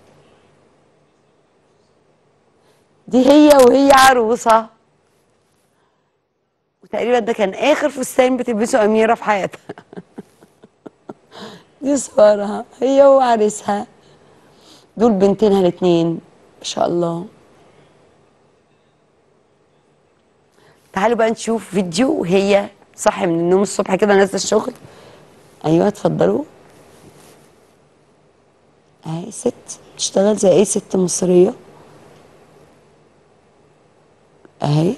دي هي وهي عروسة وتقريبا ده كان آخر فستان بتلبسه أميرة في حياتها دي صورها هي وعريسها دول بنتينها الاتنين ما شاء الله تعالوا بقى نشوف فيديو وهي صاحية من النوم الصبح كده نازلة الشغل أيوه اتفضلوا اهي ست بتشتغل زي اي ست مصرية اهي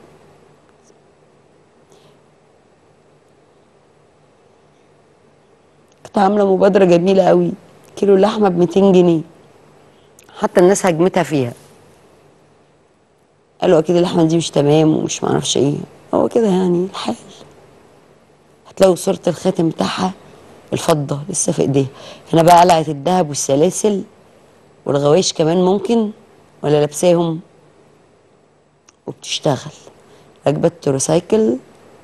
كانت عاملة مبادرة جميلة قوي كيلو اللحمة ب 200 جنيه حتى الناس هجمتها فيها قالوا اكيد اللحمة دي مش تمام ومش معرفش ايه هو كده يعني الحال هتلاقوا صورة الخاتم بتاعها الفضة لسه في ايديها هنا بقى قلعة الذهب والسلاسل والغوايش كمان ممكن ولا لابساهم وبتشتغل راكبة التروسايكل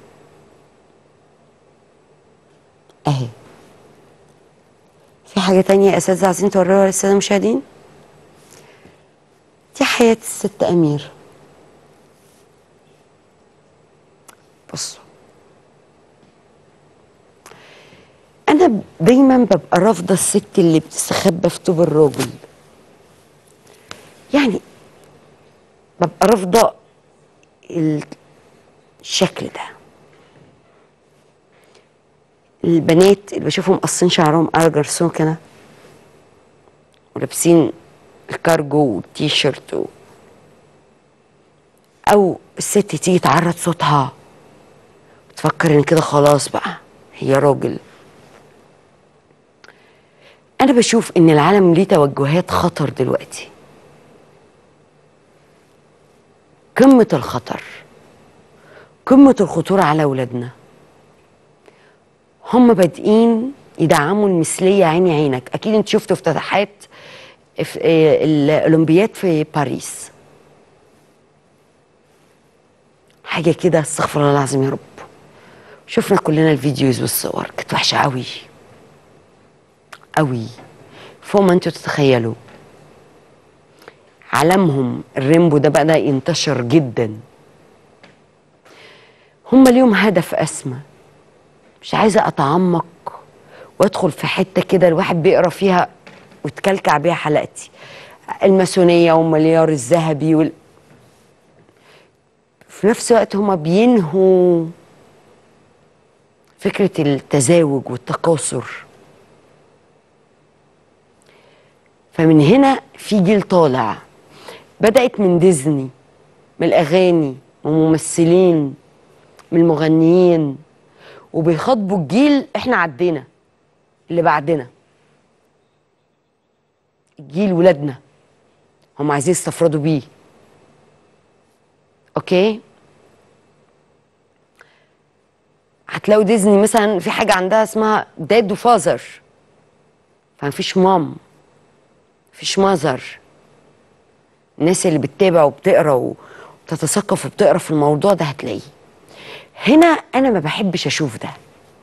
اهي في حاجة تانية يا أساتذة عايزين توروها للسادة المشاهدين دي حياة الست أمير بصوا انا دايما ببقى رافضه الست اللي بتستخبى في طوب الراجل يعني ببقى رافضه الشكل ده البنات اللي بشوفهم قاصين شعرهم على جرسون كده ولابسين الكارجو والتي شيرت و... او الست تيجي تعرض صوتها وتفكر ان كده خلاص بقى هي راجل انا بشوف ان العالم ليه توجهات خطر دلوقتي قمة الخطر قمة الخطورة على أولادنا هم بادئين يدعموا المثلية عيني عينك أكيد أنت شفتوا افتتاحات في آه، الأولمبياد في باريس حاجة كده استغفر الله العظيم يا رب شفنا كلنا الفيديوز والصور كانت وحشة قوي قوي فوق ما انتوا تتخيلوا علمهم الريمبو ده بدأ ينتشر جدا هم ليهم هدف أسمى مش عايزة أتعمق وأدخل في حتة كده الواحد بيقرا فيها وتكلكع بيها حلقتي الماسونية والمليار الذهبي وال... في نفس الوقت هما بينهوا فكرة التزاوج والتكاثر فمن هنا في جيل طالع بدأت من ديزني من الأغاني من ممثلين من المغنيين وبيخاطبوا الجيل احنا عدينا اللي بعدنا الجيل ولادنا هم عايزين يستفردوا بيه اوكي هتلاقوا ديزني مثلا في حاجه عندها اسمها داد وفازر فمفيش مام مفيش مظهر الناس اللي بتتابع وبتقرا وتتثقف وبتقرا في الموضوع ده هتلاقيه هنا انا ما بحبش اشوف ده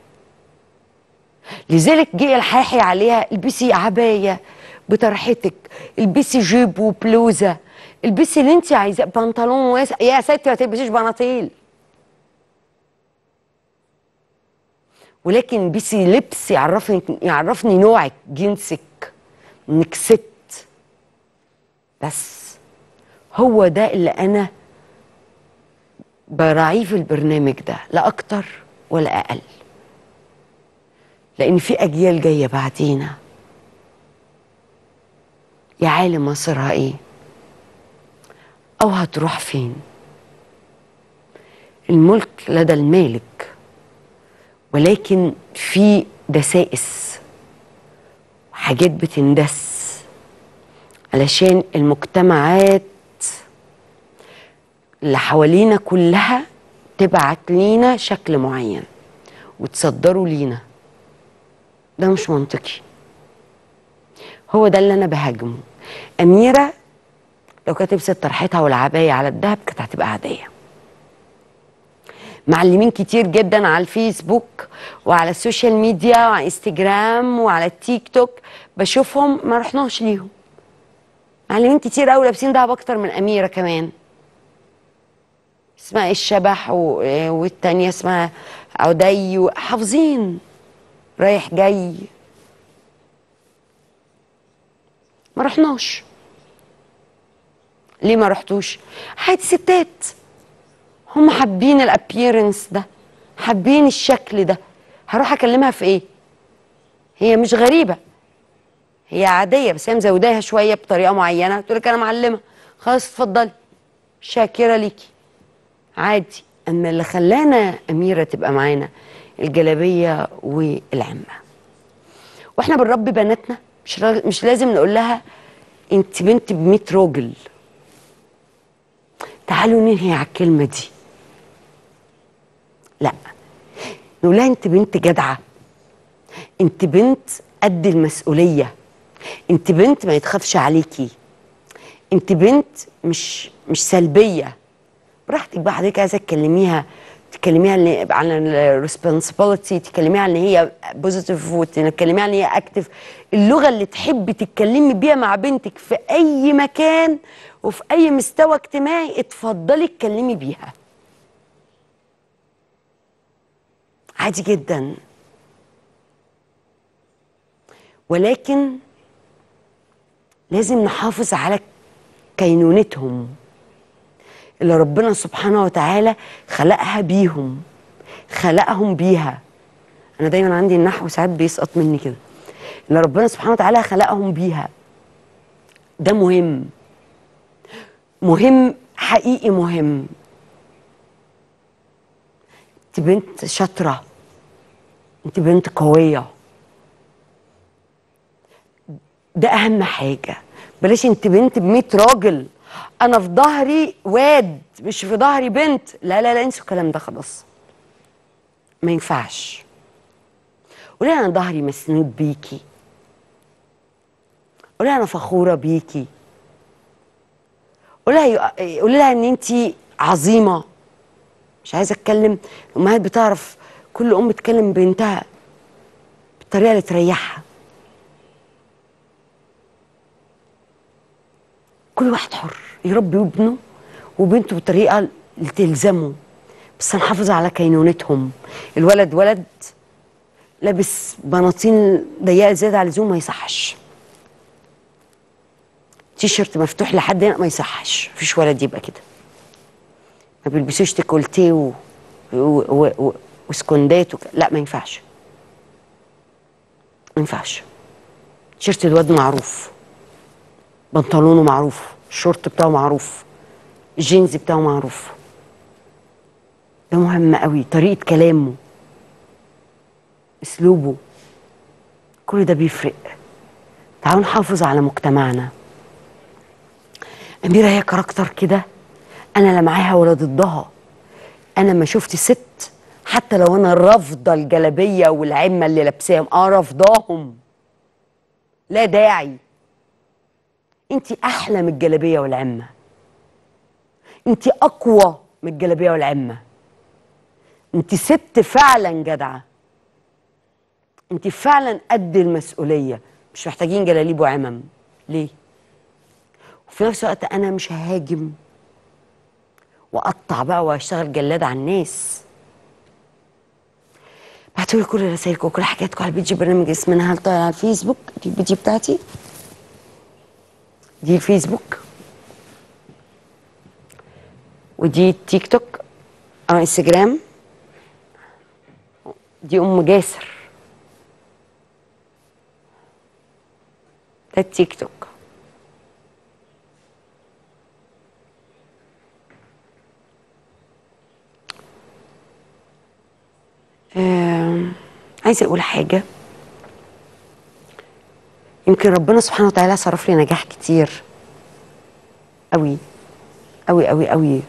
لذلك جه الحاحي عليها البسي عبايه بطرحتك البسي جيب وبلوزه البسي اللي انت عايزاه بنطلون واسع يا ستي ما تلبسيش بناطيل ولكن البسي لبس يعرفني يعرفني نوعك جنسك انك ست بس هو ده اللي انا براعيه في البرنامج ده لا اكتر ولا اقل لان في اجيال جايه بعدينا يا عالم مصيرها ايه او هتروح فين الملك لدى المالك ولكن في دسائس وحاجات بتندس علشان المجتمعات اللي حوالينا كلها تبعت لينا شكل معين وتصدروا لينا ده مش منطقي هو ده اللي انا بهاجمه اميره لو كانت لبست طرحتها والعبايه على الدهب كانت هتبقى عاديه معلمين كتير جدا على الفيسبوك وعلى السوشيال ميديا وعلى انستجرام وعلى التيك توك بشوفهم ما رحناش ليهم معلمين كتير قوي لابسين دهب اكتر من اميره كمان اسمها الشبح و... والتانية اسمها عدي حافظين رايح جاي ما رحناش ليه ما رحتوش عادي ستات هم حابين الابييرنس ده حابين الشكل ده هروح اكلمها في ايه هي مش غريبه هي عاديه بس هي مزوداها شويه بطريقه معينه تقول لك انا معلمه خلاص اتفضلي شاكره ليكي عادي اما اللي خلانا اميره تبقى معانا الجلابيه والعمه واحنا بنربي بناتنا مش را- مش لازم نقول لها انت بنت ب 100 راجل تعالوا ننهي على الكلمه دي لا نقول لها انت بنت جدعه انت بنت قد المسؤوليه انت بنت ما يتخافش عليكي انت بنت مش مش سلبيه براحتك بقى حضرتك عايزه تكلميها تكلميها اللي- عن الريسبونسبيلتي تكلميها ان هي بوزيتيف وتكلميها ان هي اكتف اللغه اللي تحبي تتكلمي بيها مع بنتك في اي مكان وفي اي مستوى اجتماعي اتفضلي اتكلمي بيها عادي جدا ولكن لازم نحافظ على كينونتهم اللي ربنا سبحانه وتعالى خلقها بيهم خلقهم بيها انا دايما عندي النحو ساعات بيسقط مني كده اللي ربنا سبحانه وتعالى خلقهم بيها ده مهم مهم حقيقي مهم انت بنت شاطره انت بنت قويه ده اهم حاجه بلاش انت بنت ب 100 راجل انا في ظهري واد مش في ظهري بنت لا لا لا انسوا الكلام ده خلاص ما ينفعش قولي انا ظهري مسنود بيكي قولي انا فخوره بيكي قولي لها قولي لها ان انت عظيمه مش عايزه اتكلم الامهات بتعرف كل ام تكلم بنتها بالطريقه اللي تريحها كل واحد حر يربي ابنه وبنته بالطريقه اللي تلزمه بس نحافظ على كينونتهم الولد ولد لابس بناطيل ضيقه زياده عن اللزوم ما يصحش تيشيرت مفتوح لحد هنا ما يصحش مفيش ولد يبقى كده ما بيلبسوش ديكولتيه و... و... و... و... وسكوندات وك... لا ما ينفعش ما ينفعش تيشيرت الواد معروف بنطلونه معروف الشورت بتاعه معروف الجينز بتاعه معروف ده مهم قوي طريقة كلامه اسلوبه كل ده بيفرق تعالوا نحافظ على مجتمعنا أميرة هي كاركتر كده أنا لا معاها ولا ضدها أنا ما شفت ست حتى لو أنا رافضة الجلابية والعمة اللي لابساهم أه رافضاهم لا داعي انت احلى من الجلابيه والعمه انت اقوى من الجلابيه والعمه انت ست فعلا جدعه انت فعلا قد المسؤوليه مش محتاجين جلاليب وعمم ليه وفي نفس الوقت انا مش ههاجم واقطع بقى واشتغل جلاد على الناس بعتولي كل رسائلكم وكل حكاياتكم على البيج برنامج اسمنا هل طالع على الفيسبوك دي البيج بتاعتي دي الفيسبوك ودي التيك توك او انستجرام دي ام جاسر ده التيك توك آم، عايزه اقول حاجه يمكن ربنا سبحانه وتعالى صرف لي نجاح كتير قوي قوي قوي قوي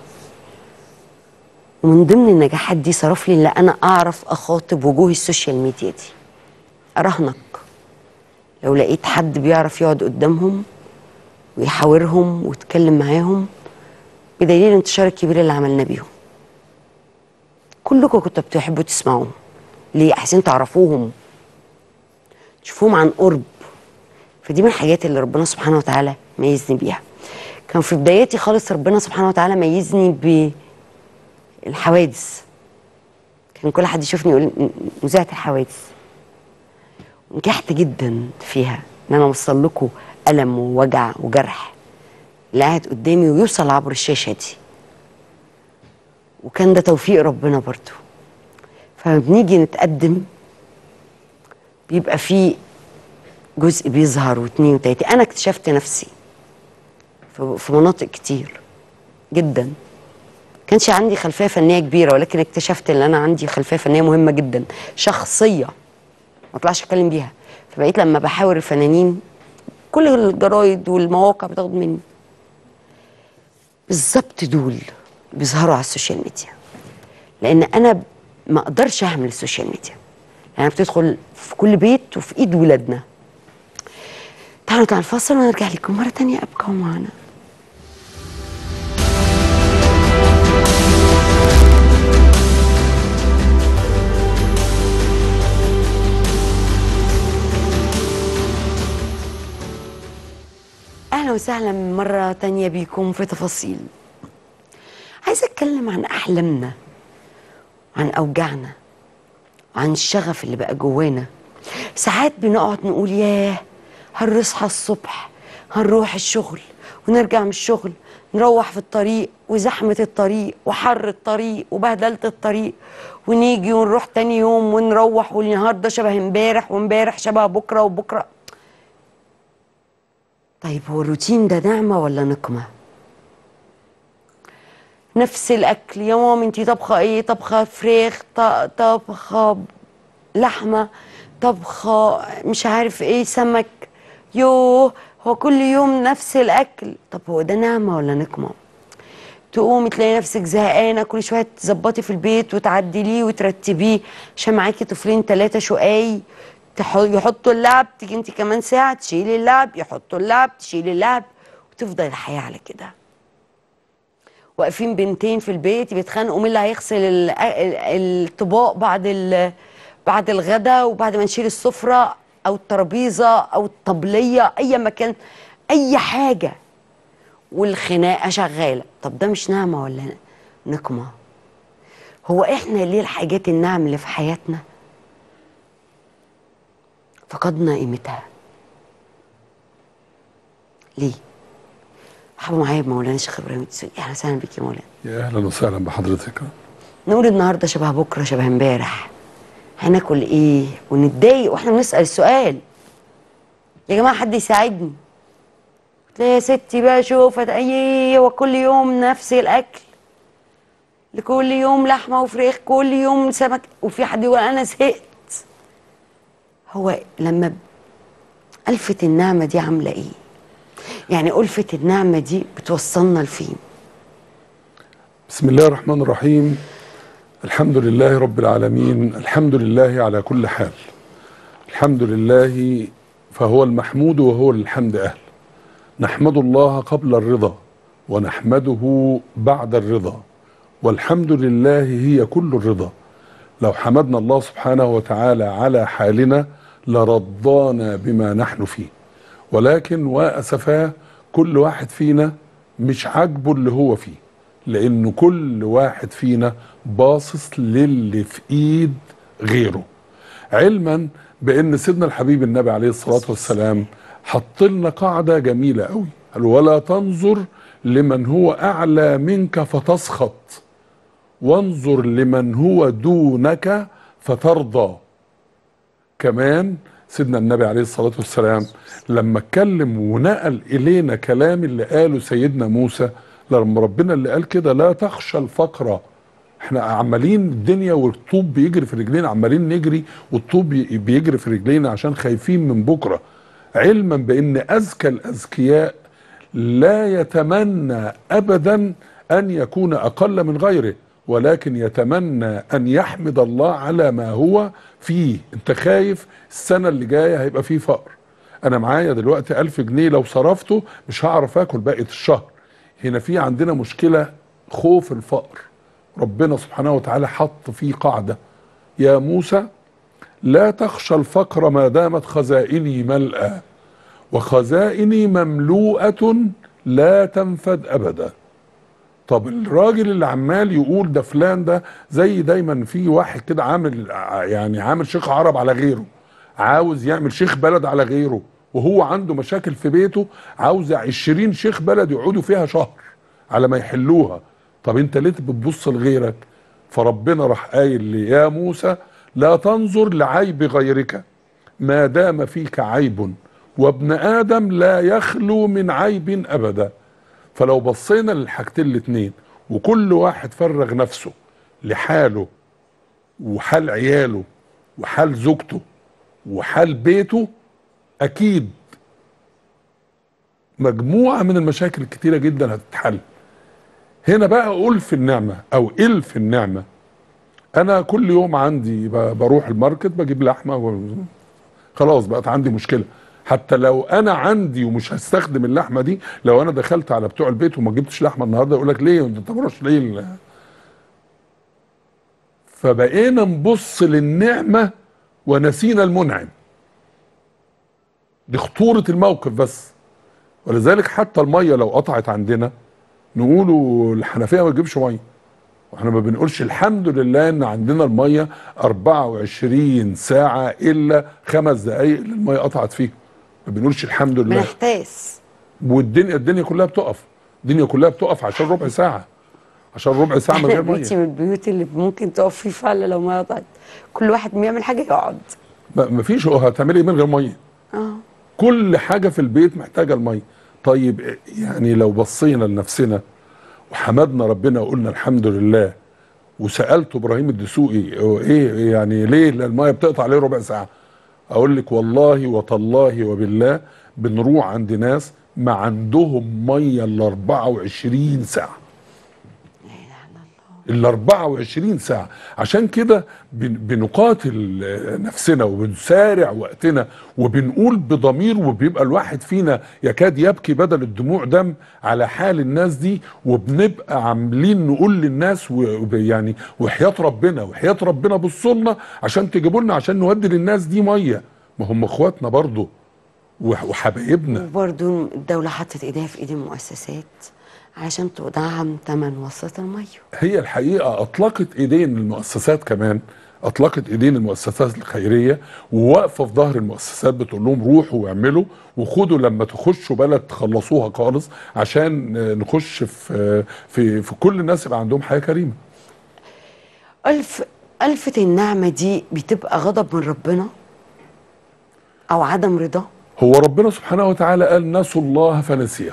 ومن ضمن النجاحات دي صرف لي ان انا اعرف اخاطب وجوه السوشيال ميديا دي اراهنك لو لقيت حد بيعرف يقعد قدامهم ويحاورهم ويتكلم معاهم بدليل الانتشار الكبير اللي عملنا بيهم كلكم كنتوا بتحبوا تسمعوهم ليه عايزين تعرفوهم تشوفوهم عن قرب فدي من الحاجات اللي ربنا سبحانه وتعالى ميزني بيها كان في بداياتي خالص ربنا سبحانه وتعالى ميزني بالحوادث كان كل حد يشوفني يقول م- مذيعة الحوادث نجحت جدا فيها ان انا اوصل لكم الم ووجع وجرح اللي قاعد قدامي ويوصل عبر الشاشه دي وكان ده توفيق ربنا برضو فلما بنيجي نتقدم بيبقى في جزء بيظهر واتنين وتلاته انا اكتشفت نفسي في- في مناطق كتير جدا كانش عندي خلفيه فنيه كبيره ولكن اكتشفت ان انا عندي خلفيه فنيه مهمه جدا شخصيه ما اطلعش اتكلم بيها فبقيت لما بحاور الفنانين كل الجرايد والمواقع بتاخد مني بالظبط دول بيظهروا على السوشيال ميديا لان انا ما اقدرش اهمل السوشيال ميديا لانها بتدخل في كل بيت وفي ايد ولادنا تعالوا نطلع الفاصل ونرجع لكم مره تانية ابقوا معنا اهلا وسهلا مره تانية بيكم في تفاصيل عايزه اتكلم عن احلامنا عن اوجاعنا عن الشغف اللي بقى جوانا ساعات بنقعد نقول ياه هنصحى الصبح هنروح الشغل ونرجع من الشغل نروح في الطريق وزحمة الطريق وحر الطريق وبهدلة الطريق ونيجي ونروح تاني يوم ونروح والنهارده شبه امبارح وامبارح شبه بكرة وبكرة طيب هو الروتين ده نعمة ولا نقمة؟ نفس الأكل يا ماما انتي طبخة ايه؟ طبخة فراخ ط- طبخة لحمة طبخة مش عارف ايه سمك يوه هو كل يوم نفس الأكل طب هو ده نعمة ولا نقمة؟ تقومي تلاقي نفسك زهقانة كل شوية تظبطي في البيت وتعدليه وترتبيه عشان معاكي طفلين ثلاثة شقاي تح- يحطوا اللعب تيجي انت كمان ساعة تشيلي اللعب يحطوا اللعب تشيلي اللعب وتفضل الحياة على كده واقفين بنتين في البيت بيتخانقوا مين اللي هيغسل ال- ال- الطباق بعد ال- بعد الغدا وبعد ما نشيل السفرة او الترابيزة او الطبلية اي مكان اي حاجة والخناقه شغاله طب ده مش نعمه ولا نقمه هو احنا ليه الحاجات النعم اللي في حياتنا فقدنا قيمتها ليه حبوا معايا بمولانا الشيخ ابراهيم الدسوقي اهلا وسهلا بيك يا مولانا يا اهلا وسهلا بحضرتك نقول النهارده شبه بكره شبه امبارح هناكل ايه ونتضايق واحنا بنسال السؤال يا جماعه حد يساعدني تلاقي يا ستي بقى شوف ايه هو كل يوم نفس الاكل لكل يوم لحمه وفراخ كل يوم سمك وفي حد يقول انا زهقت هو لما ب- ألفة النعمة دي عاملة إيه؟ يعني ألفة النعمة دي بتوصلنا لفين؟ بسم الله الرحمن الرحيم الحمد لله رب العالمين الحمد لله على كل حال الحمد لله فهو المحمود وهو للحمد أهل نحمد الله قبل الرضا ونحمده بعد الرضا والحمد لله هي كل الرضا لو حمدنا الله سبحانه وتعالى على حالنا لرضانا بما نحن فيه ولكن واسفاه كل واحد فينا مش عاجبه اللي هو فيه لان كل واحد فينا باصص للي في ايد غيره علما بان سيدنا الحبيب النبي عليه الصلاه والسلام حط لنا قاعده جميله قوي قال ولا تنظر لمن هو اعلى منك فتسخط وانظر لمن هو دونك فترضى كمان سيدنا النبي عليه الصلاة والسلام لما اتكلم ونقل إلينا كلام اللي قاله سيدنا موسى لما ربنا اللي قال كده لا تخشى الفقر احنا عمالين الدنيا والطوب بيجري في رجلينا عمالين نجري والطوب بي- بيجري في رجلينا عشان خايفين من بكرة علما بأن أذكى الأذكياء لا يتمنى أبدا أن يكون أقل من غيره ولكن يتمنى أن يحمد الله على ما هو فيه انت خايف السنة اللي جاية هيبقى فيه فقر أنا معايا دلوقتي ألف جنيه لو صرفته مش هعرف أكل بقية الشهر هنا في عندنا مشكلة خوف الفقر ربنا سبحانه وتعالى حط فيه قاعدة يا موسى لا تخشى الفقر ما دامت خزائني ملأى وخزائني مملوءة لا تنفد أبدا طب الراجل اللي عمال يقول ده فلان ده زي دايما في واحد كده عامل ع- يعني عامل شيخ عرب على غيره عاوز يعمل شيخ بلد على غيره وهو عنده مشاكل في بيته عاوز عشرين شيخ بلد يقعدوا فيها شهر على ما يحلوها طب انت ليه بتبص لغيرك فربنا راح قايل لي يا موسى لا تنظر لعيب غيرك ما دام فيك عيب وابن ادم لا يخلو من عيب ابدا فلو بصينا للحاجتين الاتنين وكل واحد فرغ نفسه لحاله وحال عياله وحال زوجته وحال بيته اكيد مجموعة من المشاكل الكتيرة جدا هتتحل هنا بقى ألف النعمة أو إلف النعمة أنا كل يوم عندي ب- بروح الماركت بجيب لحمة و... خلاص بقت عندي مشكلة حتى لو أنا عندي ومش هستخدم اللحمة دي لو أنا دخلت على بتوع البيت وما جبتش لحمة النهاردة يقول لك ليه أنت بتروحش ليه ال- فبقينا نبص للنعمة ونسينا المنعم دي خطورة الموقف بس ولذلك حتى المية لو قطعت عندنا نقولوا الحنفية ما تجيبش مية واحنا ما بنقولش الحمد لله ان عندنا المية 24 ساعة الا خمس دقايق اللي المية قطعت فيها ما بنقولش الحمد لله بنحتاس والدنيا الدنيا كلها بتقف الدنيا كلها بتقف عشان ربع ساعة عشان ربع ساعة من احنا غير بيتي مية من البيوت اللي ممكن تقف فيه فعلا لو ما قطعت كل واحد بيعمل حاجه يقعد ما ما فيش هتعملي ايه من غير مية اه كل حاجة في البيت محتاجة المية طيب يعني لو بصينا لنفسنا وحمدنا ربنا وقلنا الحمد لله وسألت إبراهيم الدسوقي هو ايه يعني ليه المية بتقطع ليه ربع ساعة أقول لك والله وتالله وبالله بنروح عند ناس ما عندهم مية ال 24 ساعة ال 24 ساعة عشان كده بن- بنقاتل آه، نفسنا وبنسارع وقتنا وبنقول بضمير وبيبقى الواحد فينا يكاد يبكي بدل الدموع دم على حال الناس دي وبنبقى عاملين نقول للناس و- وب- يعني وحياة ربنا وحياة ربنا بصوا لنا عشان تجيبوا لنا عشان نودي للناس دي مية ما هم اخواتنا برضو وح- وحبايبنا وبرضه الدوله حطت ايديها في ايد المؤسسات علشان تدعم ثمن وصلة الميه هي الحقيقه اطلقت ايدين المؤسسات كمان اطلقت ايدين المؤسسات الخيريه وواقفه في ظهر المؤسسات بتقول لهم روحوا واعملوا وخدوا لما تخشوا بلد تخلصوها خالص عشان آه، نخش في في في كل الناس يبقى عندهم حياه كريمه ألف ألفة النعمة دي بتبقى غضب من ربنا أو عدم رضا هو ربنا سبحانه وتعالى قال نسوا الله فنسيهم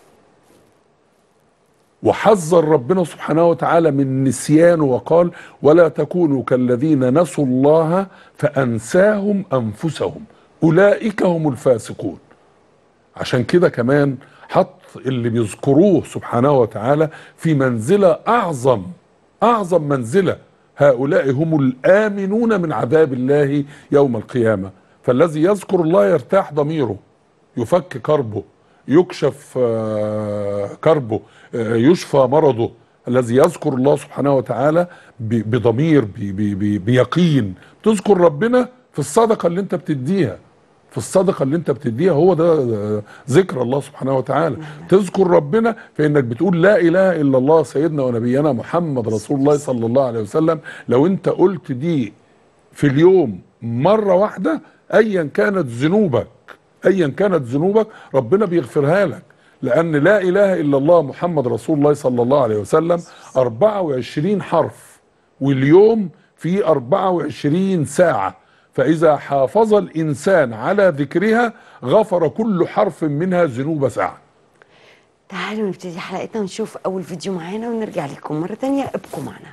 وحذر ربنا سبحانه وتعالى من نسيانه وقال ولا تكونوا كالذين نسوا الله فأنساهم أنفسهم أولئك هم الفاسقون عشان كده كمان حط اللي بيذكروه سبحانه وتعالى في منزلة أعظم أعظم منزلة هؤلاء هم الآمنون من عذاب الله يوم القيامة فالذي يذكر الله يرتاح ضميره يفك كربه يكشف آه، كربه آه، يشفى مرضه الذي يذكر الله سبحانه وتعالى ب- بضمير ب- ب- ب- بيقين تذكر ربنا في الصدقه اللي انت بتديها في الصدقه اللي انت بتديها هو ده آه، ذكر الله سبحانه وتعالى تذكر ربنا فانك بتقول لا اله الا الله سيدنا ونبينا محمد رسول الله صلى الله عليه وسلم لو انت قلت دي في اليوم مرة واحدة أيا كانت ذنوبك أيا كانت ذنوبك ربنا بيغفرها لك لأن لا إله إلا الله محمد رسول الله صلى الله عليه وسلم 24 حرف واليوم في 24 ساعة فإذا حافظ الإنسان على ذكرها غفر كل حرف منها ذنوب ساعة تعالوا نبتدي حلقتنا ونشوف اول فيديو معانا ونرجع لكم مره تانية ابقوا معنا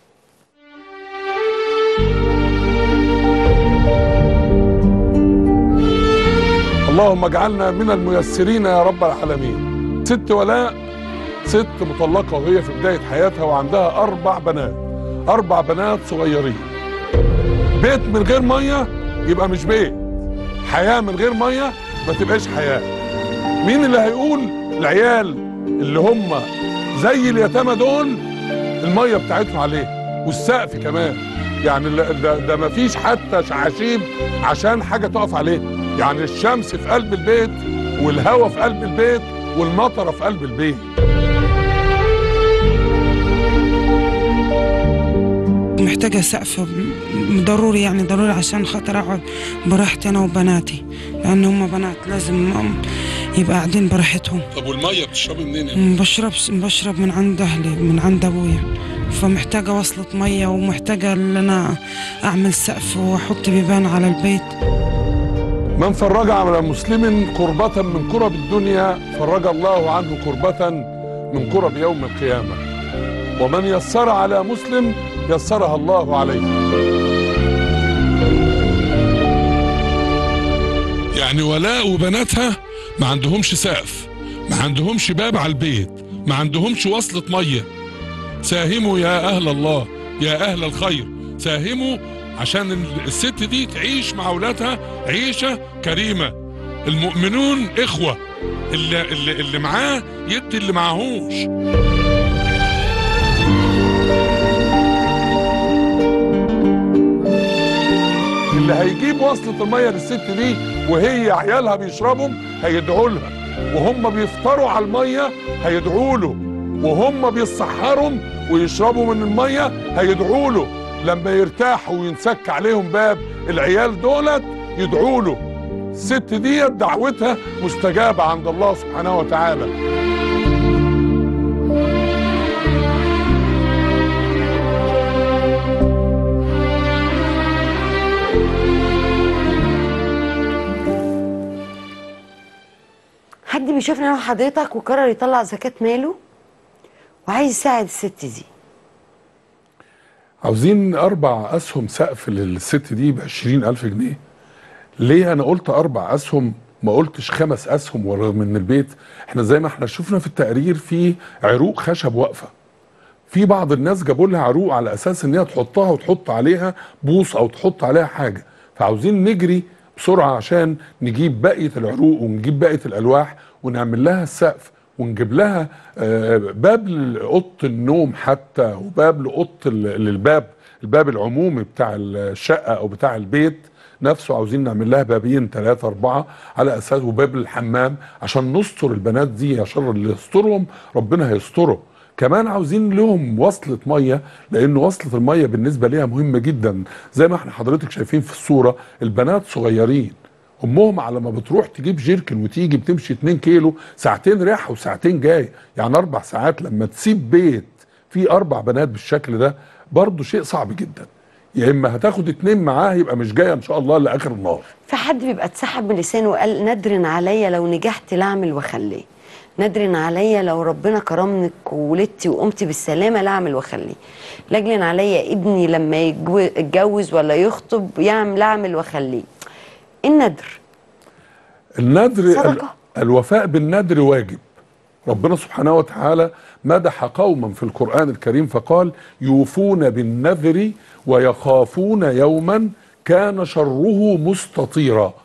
اللهم اجعلنا من الميسرين يا رب العالمين ست ولاء ست مطلقة وهي في بداية حياتها وعندها أربع بنات أربع بنات صغيرين بيت من غير مية يبقى مش بيت حياة من غير مية ما تبقاش حياة مين اللي هيقول العيال اللي هم زي اليتامى دول المية بتاعتهم عليه والسقف كمان يعني ال- ده, ده ما فيش حتى شعاشيب عشان حاجة تقف عليه يعني الشمس في قلب البيت والهواء في قلب البيت والمطره في قلب البيت محتاجة سقف م- ضروري يعني ضروري عشان خاطر أقعد براحتي أنا وبناتي لأن هم بنات لازم أم- يبقى قاعدين براحتهم طب والميه بتشربي منين؟ م- بشرب بشرب من عند أهلي من عند أبويا فمحتاجة وصلة مية ومحتاجة إن أنا أعمل سقف وأحط بيبان على البيت من فرج على مسلم كربة من كرب الدنيا فرج الله عنه كربة من كرب يوم القيامة ومن يسر على مسلم يسرها الله عليه يعني ولاء وبناتها ما عندهمش سقف ما عندهمش باب على البيت ما عندهمش وصلة مية ساهموا يا أهل الله يا أهل الخير ساهموا عشان الست دي تعيش مع أولادها عيشة كريمة المؤمنون إخوة اللي, اللي, اللي معاه يدي اللي معهوش اللي هيجيب وصلة المية للست دي وهي عيالها بيشربهم هيدعوا لها وهم بيفطروا على المية هيدعوا له وهم بيسحرهم ويشربوا من المية هيدعوا له لما يرتاحوا وينسك عليهم باب العيال دولت يدعوا له الست دي دعوتها مستجابة عند الله سبحانه وتعالى حد بيشوفنا انا وحضرتك وقرر يطلع زكاة ماله وعايز يساعد الست دي عاوزين أربع أسهم سقف للست دي ب ألف جنيه ليه أنا قلت أربع أسهم ما قلتش خمس أسهم ورغم إن البيت إحنا زي ما إحنا شفنا في التقرير في عروق خشب واقفة في بعض الناس جابوا لها عروق على أساس إن هي تحطها وتحط عليها بوص أو تحط عليها حاجة فعاوزين نجري بسرعة عشان نجيب بقية العروق ونجيب بقية الألواح ونعمل لها السقف ونجيب لها آه، باب لأوضة النوم حتى وباب لأوضة ال- للباب الباب العمومي بتاع الشقة أو بتاع البيت نفسه عاوزين نعمل لها بابين ثلاثة أربعة على أساس وباب الحمام عشان نستر البنات دي عشان اللي يسترهم ربنا هيستره كمان عاوزين لهم وصلة مية لأن وصلة المية بالنسبة ليها مهمة جدا زي ما احنا حضرتك شايفين في الصورة البنات صغيرين امهم على ما بتروح تجيب جيركن وتيجي بتمشي 2 كيلو ساعتين رايحه وساعتين جاي يعني اربع ساعات لما تسيب بيت فيه اربع بنات بالشكل ده برضه شيء صعب جدا يا اما هتاخد اتنين معاه يبقى مش جايه ان شاء الله لاخر النهار في حد بيبقى اتسحب من لسانه وقال ندر عليا لو نجحت لا اعمل واخليه ندر عليا لو ربنا كرمنك وولدتي وقمتي بالسلامه لا اعمل واخليه لاجل عليا ابني لما يجو- يتجوز ولا يخطب يعمل لا اعمل واخليه الندر النذر صدقة. ال- الوفاء بالنذر واجب ربنا سبحانه وتعالى مدح قوما في القرآن الكريم فقال يوفون بالنذر ويخافون يوما كان شره مستطيرا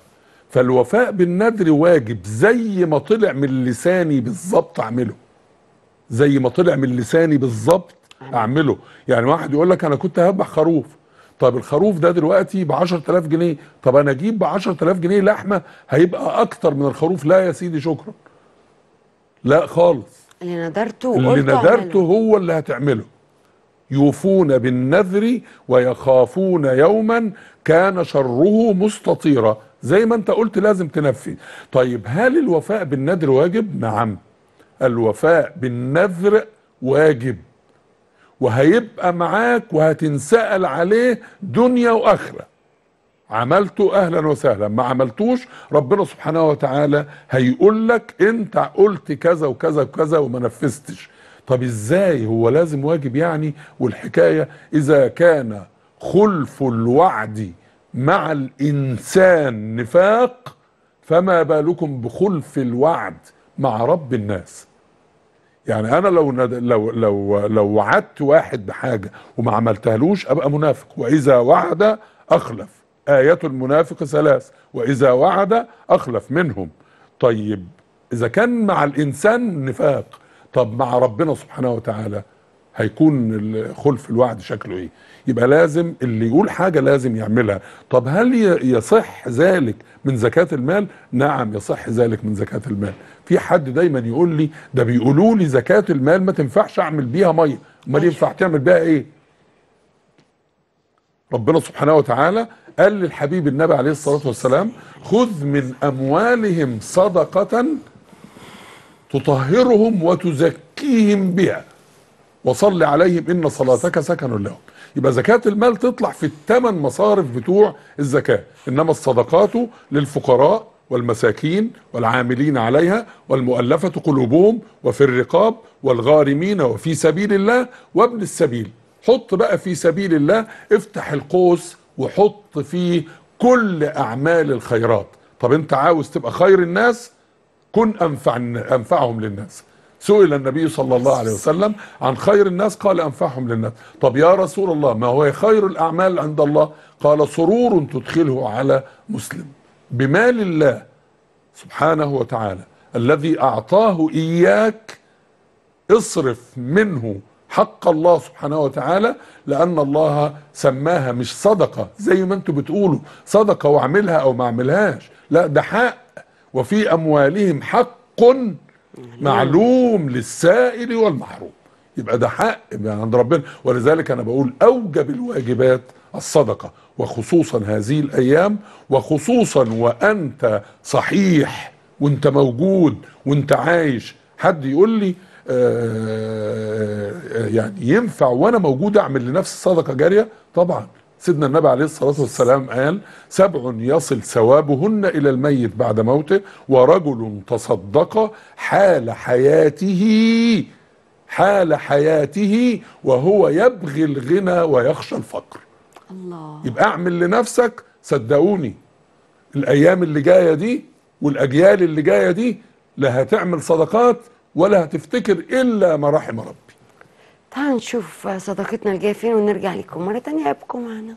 فالوفاء بالنذر واجب زي ما طلع من لساني بالظبط اعمله زي ما طلع من لساني بالظبط اعمله يعني واحد يقول لك انا كنت هذبح خروف طب الخروف ده دلوقتي ب 10000 جنيه طب انا اجيب ب 10000 جنيه لحمه هيبقى اكتر من الخروف لا يا سيدي شكرا لا خالص اللي ندرته اللي وقلته ندرته أعمله. هو اللي هتعمله يوفون بالنذر ويخافون يوما كان شره مستطيرا زي ما انت قلت لازم تنفي طيب هل الوفاء بالنذر واجب نعم الوفاء بالنذر واجب وهيبقى معاك وهتنسأل عليه دنيا واخره عملته اهلا وسهلا ما عملتوش ربنا سبحانه وتعالى هيقول لك انت قلت كذا وكذا وكذا وما نفذتش طب ازاي هو لازم واجب يعني والحكايه اذا كان خلف الوعد مع الانسان نفاق فما بالكم بخلف الوعد مع رب الناس يعني انا لو ند... لو لو لو وعدت واحد بحاجه وما عملتهالوش ابقى منافق واذا وعد اخلف ايه المنافق ثلاث واذا وعد اخلف منهم طيب اذا كان مع الانسان نفاق طب مع ربنا سبحانه وتعالى هيكون ال- خلف الوعد شكله ايه يبقى لازم اللي يقول حاجه لازم يعملها طب هل ي- يصح ذلك من زكاه المال نعم يصح ذلك من زكاه المال في حد دايما يقول لي ده بيقولوا لي زكاه المال ما تنفعش اعمل بيها ميه امال ينفع تعمل بيها ايه ربنا سبحانه وتعالى قال للحبيب النبي عليه الصلاه والسلام خذ من اموالهم صدقه تطهرهم وتزكيهم بها وصل عليهم ان صلاتك سكن لهم يبقى زكاة المال تطلع في الثمان مصارف بتوع الزكاة انما الصدقات للفقراء والمساكين والعاملين عليها والمؤلفة قلوبهم وفي الرقاب والغارمين وفي سبيل الله وابن السبيل حط بقى في سبيل الله افتح القوس وحط فيه كل اعمال الخيرات طب انت عاوز تبقى خير الناس كن انفع انفعهم للناس سئل النبي صلى الله عليه وسلم عن خير الناس قال انفعهم للناس طب يا رسول الله ما هو خير الاعمال عند الله قال سرور تدخله على مسلم بمال الله سبحانه وتعالى الذي اعطاه اياك اصرف منه حق الله سبحانه وتعالى لان الله سماها مش صدقه زي ما انتم بتقولوا صدقه واعملها او ما اعملهاش لا ده حق وفي اموالهم حق معلوم للسائل والمحروم يبقى ده حق من عند ربنا ولذلك انا بقول اوجب الواجبات الصدقه وخصوصا هذه الايام وخصوصا وانت صحيح وانت موجود وانت عايش حد يقول لي آه، آه، يعني ينفع وانا موجود اعمل لنفسي صدقه جاريه طبعا سيدنا النبي عليه الصلاه والسلام قال سبع يصل ثوابهن الى الميت بعد موته ورجل تصدق حال حياته حال حياته وهو يبغي الغنى ويخشى الفقر الله يبقى اعمل لنفسك صدقوني الايام اللي جايه دي والاجيال اللي جايه دي لا هتعمل صدقات ولا هتفتكر الا ما رحم ربي تعالوا نشوف صداقتنا الجايه فين ونرجع لكم مره تانية ابقوا معنا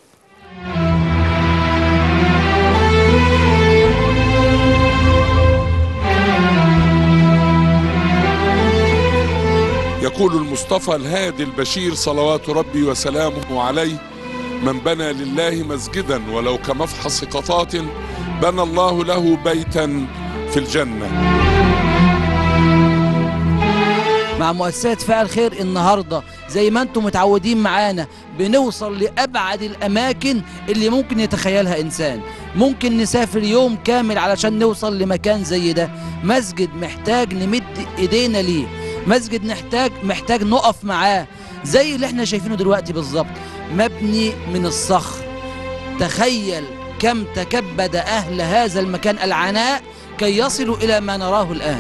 يقول المصطفى الهادي البشير صلوات ربي وسلامه عليه من بنى لله مسجدا ولو كمفحص قطات بنى الله له بيتا في الجنه مع مؤسسات فعل خير النهارده زي ما انتم متعودين معانا بنوصل لابعد الاماكن اللي ممكن يتخيلها انسان ممكن نسافر يوم كامل علشان نوصل لمكان زي ده مسجد محتاج نمد ايدينا ليه مسجد نحتاج محتاج نقف معاه زي اللي احنا شايفينه دلوقتي بالظبط مبني من الصخر تخيل كم تكبد اهل هذا المكان العناء كي يصلوا الى ما نراه الان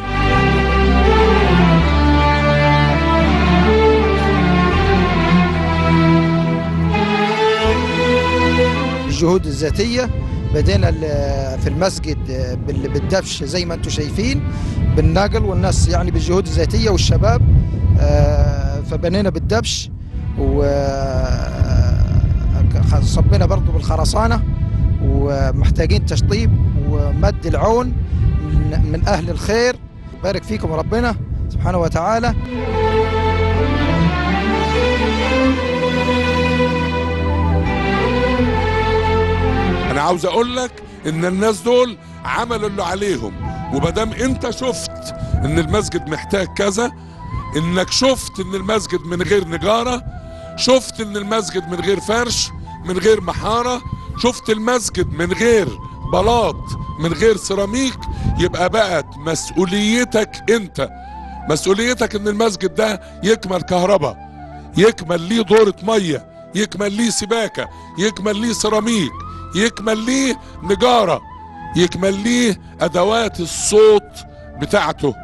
الجهود الذاتية بدينا ال- في المسجد بال- بالدفش زي ما انتم شايفين بالنقل والناس يعني بالجهود الذاتية والشباب آه، فبنينا بالدبش و صبينا برضو بالخرسانة ومحتاجين تشطيب ومد العون من, من أهل الخير بارك فيكم ربنا سبحانه وتعالى انا عاوز اقول لك ان الناس دول عملوا اللي عليهم ومادام انت شفت ان المسجد محتاج كذا انك شفت ان المسجد من غير نجارة شفت ان المسجد من غير فرش من غير محارة شفت المسجد من غير بلاط من غير سيراميك يبقى بقت مسؤوليتك انت مسؤوليتك ان المسجد ده يكمل كهرباء يكمل ليه دورة مية يكمل ليه سباكة يكمل ليه سيراميك يكمل ليه نجارة يكمل ليه ادوات الصوت بتاعته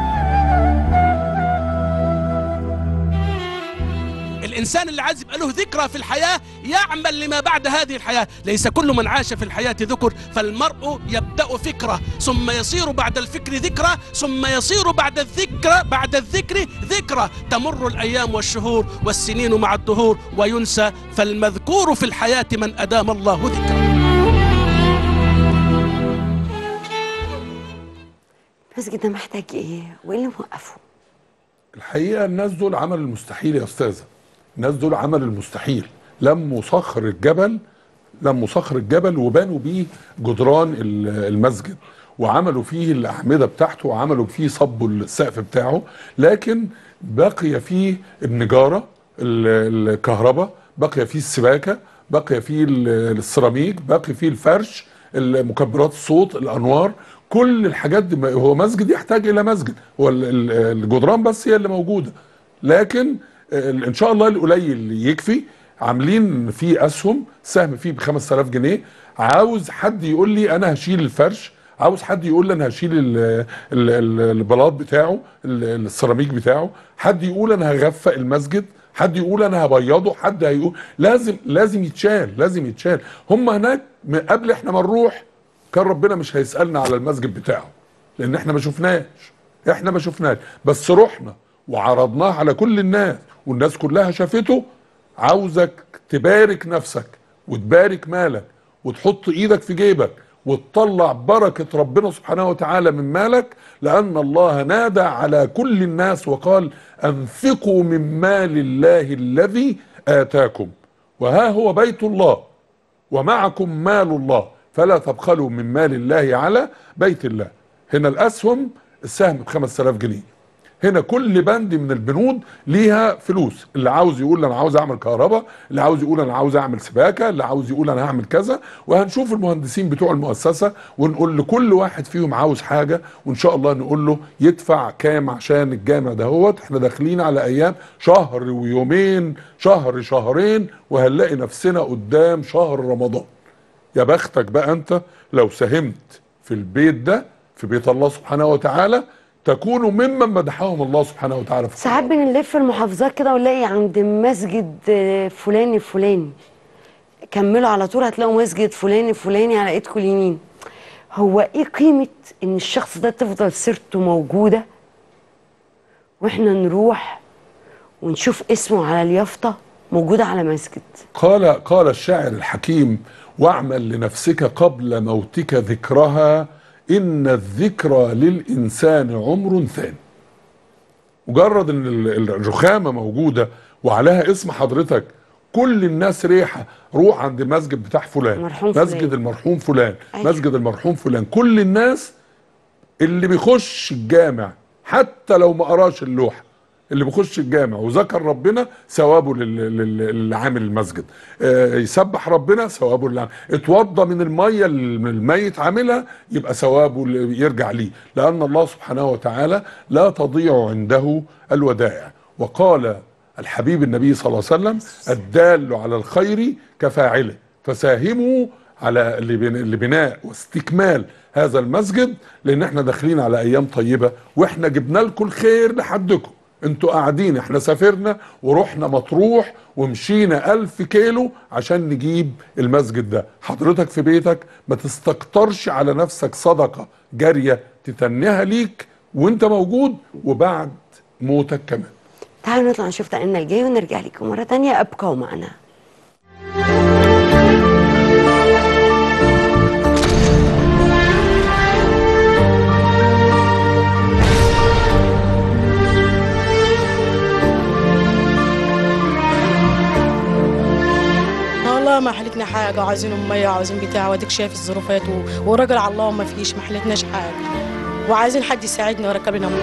الإنسان اللي عايز يبقى له ذكرى في الحياة يعمل لما بعد هذه الحياة ليس كل من عاش في الحياة ذكر فالمرء يبدأ فكرة ثم يصير بعد الفكر ذكرى ثم يصير بعد الذكرى بعد الذكر ذكرى تمر الأيام والشهور والسنين مع الدهور وينسى فالمذكور في الحياة من أدام الله ذكرى المسجد ده محتاج ايه وايه اللي موقفه الحقيقه الناس دول عملوا المستحيل يا استاذه الناس دول عملوا المستحيل لموا صخر الجبل لموا صخر الجبل وبنوا بيه جدران ال- المسجد وعملوا فيه الاعمده بتاعته وعملوا فيه صبوا السقف بتاعه لكن بقي فيه النجاره ال- الكهرباء بقي فيه السباكه بقي فيه ال- السيراميك بقي فيه الفرش مكبرات الصوت الانوار كل الحاجات دي ما- هو مسجد يحتاج الى مسجد هو ال- ال- الجدران بس هي اللي موجوده لكن ال- ان شاء الله القليل يكفي عاملين فيه اسهم سهم فيه ب 5000 جنيه عاوز حد يقول لي انا هشيل الفرش عاوز حد يقول لي انا هشيل ال- ال- ال- البلاط بتاعه ال- السيراميك بتاعه حد يقول انا هغفق المسجد حد يقول انا هبيضه حد هيقول لازم لازم يتشال لازم يتشال هم هناك من قبل احنا ما نروح كان ربنا مش هيسالنا على المسجد بتاعه لان احنا ما شفناش احنا ما شفناش بس رحنا وعرضناه على كل الناس والناس كلها شافته عاوزك تبارك نفسك وتبارك مالك وتحط ايدك في جيبك وتطلع بركة ربنا سبحانه وتعالى من مالك لأن الله نادى على كل الناس وقال أنفقوا من مال الله الذي آتاكم وها هو بيت الله ومعكم مال الله فلا تبخلوا من مال الله على بيت الله هنا الأسهم السهم ب 5000 جنيه هنا كل بند من البنود ليها فلوس اللي عاوز يقول انا عاوز اعمل كهرباء اللي عاوز يقول انا عاوز اعمل سباكه اللي عاوز يقول انا هعمل كذا وهنشوف المهندسين بتوع المؤسسه ونقول لكل واحد فيهم عاوز حاجه وان شاء الله نقول له يدفع كام عشان الجامع دهوت احنا داخلين على ايام شهر ويومين شهر شهرين وهنلاقي نفسنا قدام شهر رمضان يا بختك بقى انت لو ساهمت في البيت ده في بيت الله سبحانه وتعالى تكونوا ممن مدحهم الله سبحانه وتعالى في ساعات بنلف المحافظات كده ونلاقي عند مسجد آه، فلاني فلاني كملوا على طول هتلاقوا مسجد فلاني فلاني على ايدكم اليمين هو ايه قيمة ان الشخص ده تفضل سيرته موجودة واحنا نروح ونشوف اسمه على اليافطة موجودة على مسجد قال قال الشاعر الحكيم واعمل لنفسك قبل موتك ذكرها ان الذكرى للانسان عمر ثاني مجرد ان ال- الرخامه موجوده وعليها اسم حضرتك كل الناس ريحه روح عند المسجد بتاع فلان مرحوم فلان. مسجد المرحوم فلان أيوة. مسجد المرحوم فلان كل الناس اللي بيخش الجامع حتى لو ما قراش اللوحه اللي بيخش الجامع وذكر ربنا ثوابه لل- لل- اللي عامل المسجد آه، يسبح ربنا ثوابه اللي عامل اتوضى من الميه اللي الميت عاملها يبقى ثوابه اللي يرجع ليه لان الله سبحانه وتعالى لا تضيع عنده الودائع وقال الحبيب النبي صلى الله عليه وسلم الدال على الخير كفاعله فساهموا على لبن- لبناء واستكمال هذا المسجد لان احنا داخلين على ايام طيبه واحنا جبنا لكم الخير لحدكم انتوا قاعدين احنا سافرنا ورحنا مطروح ومشينا ألف كيلو عشان نجيب المسجد ده حضرتك في بيتك ما تستكترش على نفسك صدقة جارية تتنيها ليك وانت موجود وبعد موتك كمان تعالوا نطلع نشوف تقلنا الجاي ونرجع لكم مرة تانية ابقوا معنا حاجه وعايزين اميه وعايزين بتاع واديك شايف الظروفات و... وراجل على الله ما فيش ما حلتناش حاجه وعايزين حد يساعدنا ويركب لنا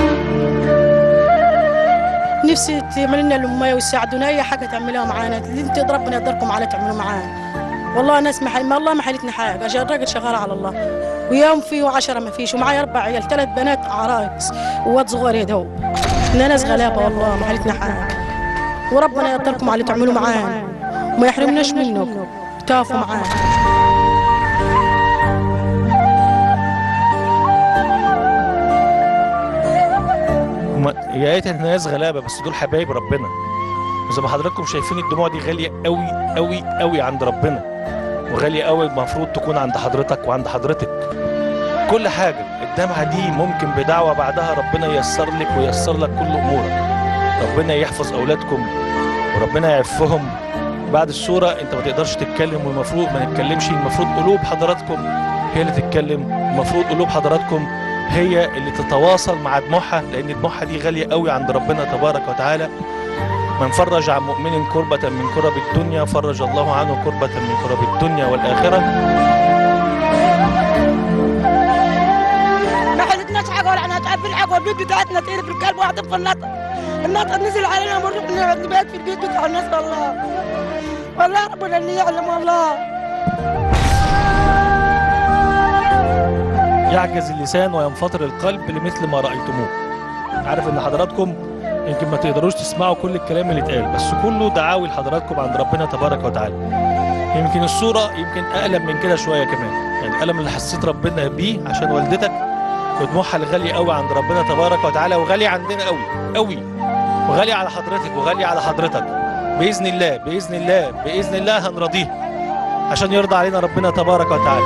نفسي تعمل لنا الاميه ويساعدونا اي حاجه تعملوها معانا اللي انت ربنا يقدركم على تعملوا معانا والله ناس ما, حل... ما الله ما حلتنا حاجه عشان الراجل شغال على الله ويوم فيه وعشرة ما فيش ومعايا اربع عيال ثلاث بنات عرايس وواد صغير يدهو احنا ناس غلابه والله ما حلتنا حاجه وربنا يقدركم على اللي تعملوا معانا وما يحرمناش منكم تقفوا معانا هما يا ريت احنا ناس غلابه بس دول حبايب ربنا وزي ما حضراتكم شايفين الدموع دي غاليه قوي قوي قوي عند ربنا وغاليه قوي المفروض تكون عند حضرتك وعند حضرتك كل حاجه الدمعه دي ممكن بدعوه بعدها ربنا ييسر لك وييسر لك كل امورك ربنا يحفظ اولادكم وربنا يعفهم بعد الصوره انت ما تقدرش تتكلم والمفروض ما نتكلمش المفروض قلوب حضراتكم هي اللي تتكلم المفروض قلوب حضراتكم هي اللي تتواصل مع دموعها لان دموعها دي غاليه قوي عند ربنا تبارك وتعالى من فرج عن مؤمن كربة من كرب الدنيا فرج الله عنه كربة من كرب الدنيا والآخرة ما حلتناش حاجه ولا احنا تعبين حاجه والبيت بتاعتنا تقرب في الكلب وقاعدين في النطق النطق نزل علينا بنروح نقعد نبات في البيت بتاع الناس والله والله ربنا اللي يعلم والله يعجز اللسان وينفطر القلب لمثل ما رأيتموه عارف ان حضراتكم يمكن ما تقدروش تسمعوا كل الكلام اللي اتقال بس كله دعاوي لحضراتكم عند ربنا تبارك وتعالى يمكن الصورة يمكن أقلم من كده شوية كمان يعني الألم اللي حسيت ربنا بيه عشان والدتك ودموعها الغالية قوي عند ربنا تبارك وتعالى وغالية عندنا قوي قوي وغالية على حضرتك وغالية على حضرتك بإذن الله بإذن الله بإذن الله هنرضيه عشان يرضى علينا ربنا تبارك وتعالى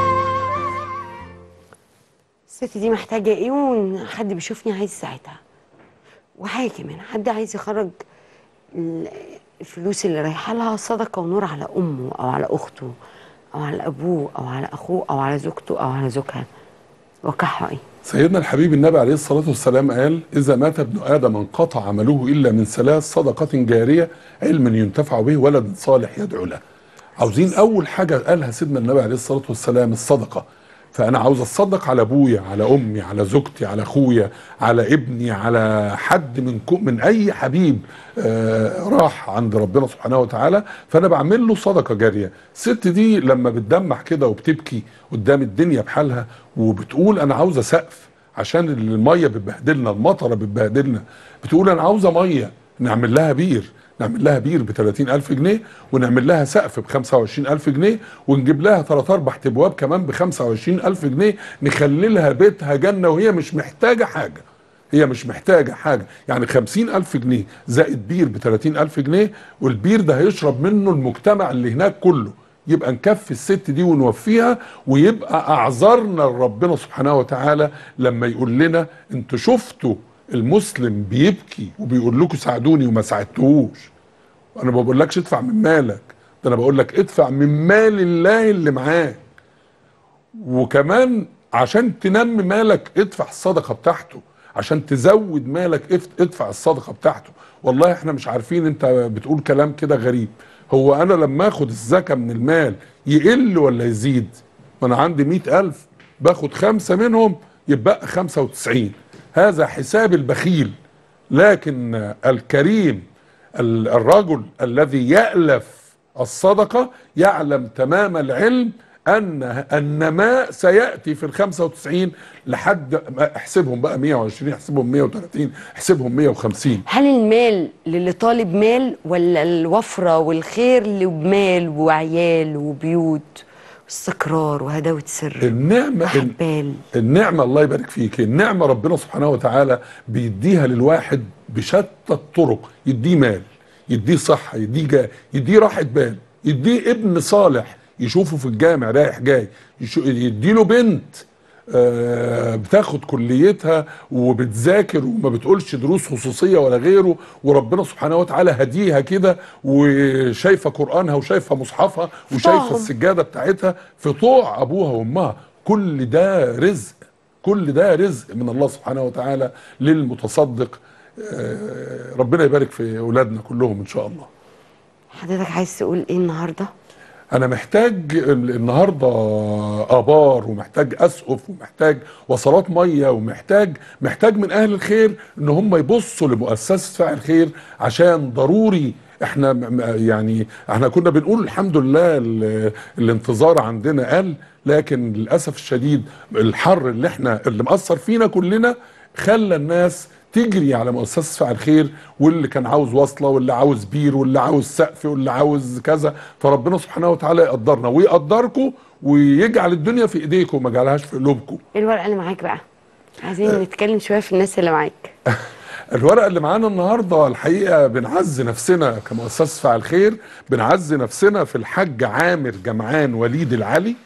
الست دي محتاجة ايه وحد بيشوفني عايز يساعدها وحاجة كمان حد عايز يخرج ال- الفلوس اللي رايحة لها صدقة ونور على أمه أو على أخته أو على أبوه أو على أخوه أو على زوجته أو على زوجها وقعها ايه سيدنا الحبيب النبي عليه الصلاة والسلام قال إذا مات ابن آدم انقطع عمله إلا من ثلاث صدقة جارية علم ينتفع به ولد صالح يدعو له عاوزين أول حاجة قالها سيدنا النبي عليه الصلاة والسلام الصدقة فأنا عاوز أتصدق على أبويا على أمي على زوجتي على أخويا على ابني على حد من كو من أي حبيب آه راح عند ربنا سبحانه وتعالى فأنا بعمل له صدقة جارية الست دي لما بتدمع كده وبتبكي قدام الدنيا بحالها وبتقول أنا عاوزة سقف عشان الميه بتبهدلنا المطره بتبهدلنا بتقول انا عاوزه ميه نعمل لها بير نعمل لها بير ب 30000 جنيه ونعمل لها سقف ب 25000 جنيه ونجيب لها ثلاث اربع ابواب كمان ب 25000 جنيه نخلي لها بيتها جنه وهي مش محتاجه حاجه هي مش محتاجة حاجة يعني خمسين ألف جنيه زائد بير بثلاثين ألف جنيه والبير ده هيشرب منه المجتمع اللي هناك كله يبقى نكفي الست دي ونوفيها ويبقى أعذرنا لربنا سبحانه وتعالى لما يقول لنا انتوا شفتوا المسلم بيبكي وبيقول لكم ساعدوني وما ساعدتوهوش انا ما بقولكش ادفع من مالك ده انا بقول لك ادفع من مال الله اللي معاك وكمان عشان تنمي مالك ادفع الصدقه بتاعته عشان تزود مالك اف- ادفع الصدقه بتاعته والله احنا مش عارفين انت بتقول كلام كده غريب هو انا لما اخد الزكاه من المال يقل ولا يزيد ما انا عندي مئة ألف باخد خمسة منهم يبقى خمسة وتسعين هذا حساب البخيل لكن الكريم ال- الرجل الذي يألف الصدقة يعلم تمام العلم أن النماء سيأتي في الخمسة وتسعين لحد ما احسبهم بقى 120 احسبهم 130 احسبهم 150 هل المال للي طالب مال ولا الوفرة والخير اللي بمال وعيال وبيوت واستقرار وهداوة سر النعمة وحبال النعمة الله يبارك فيك النعمة ربنا سبحانه وتعالى بيديها للواحد بشتى الطرق يديه مال يديه صحة يديه جا يديه راحة بال يديه ابن صالح يشوفه في الجامع رايح جاي يشو- يديله بنت آه، بتاخد كليتها وبتذاكر وما بتقولش دروس خصوصية ولا غيره وربنا سبحانه وتعالى هديها كده وشايفة قرآنها وشايفة مصحفها وشايفة طاعم. السجادة بتاعتها في طوع أبوها وأمها كل ده رزق كل ده رزق من الله سبحانه وتعالى للمتصدق آه، ربنا يبارك في أولادنا كلهم إن شاء الله حضرتك عايز تقول ايه النهارده؟ انا محتاج ال- النهارده ابار ومحتاج اسقف ومحتاج وصلات ميه ومحتاج محتاج من اهل الخير ان هم يبصوا لمؤسسه فاعل خير عشان ضروري احنا م- م- يعني احنا كنا بنقول الحمد لله ال- الانتظار عندنا قل لكن للاسف الشديد الحر اللي احنا اللي مأثر فينا كلنا خلى الناس تجري على مؤسسه فاعل خير واللي كان عاوز وصله واللي عاوز بير واللي عاوز سقف واللي عاوز كذا فربنا سبحانه وتعالى يقدرنا ويقدركم ويجعل الدنيا في ايديكم ما جعلهاش في قلوبكم ايه الورقه اللي معاك بقى عايزين نتكلم شويه في الناس اللي معاك الورقه اللي معانا النهارده الحقيقه بنعزي نفسنا كمؤسسه فاعل خير بنعزي نفسنا في الحاج عامر جمعان وليد العلي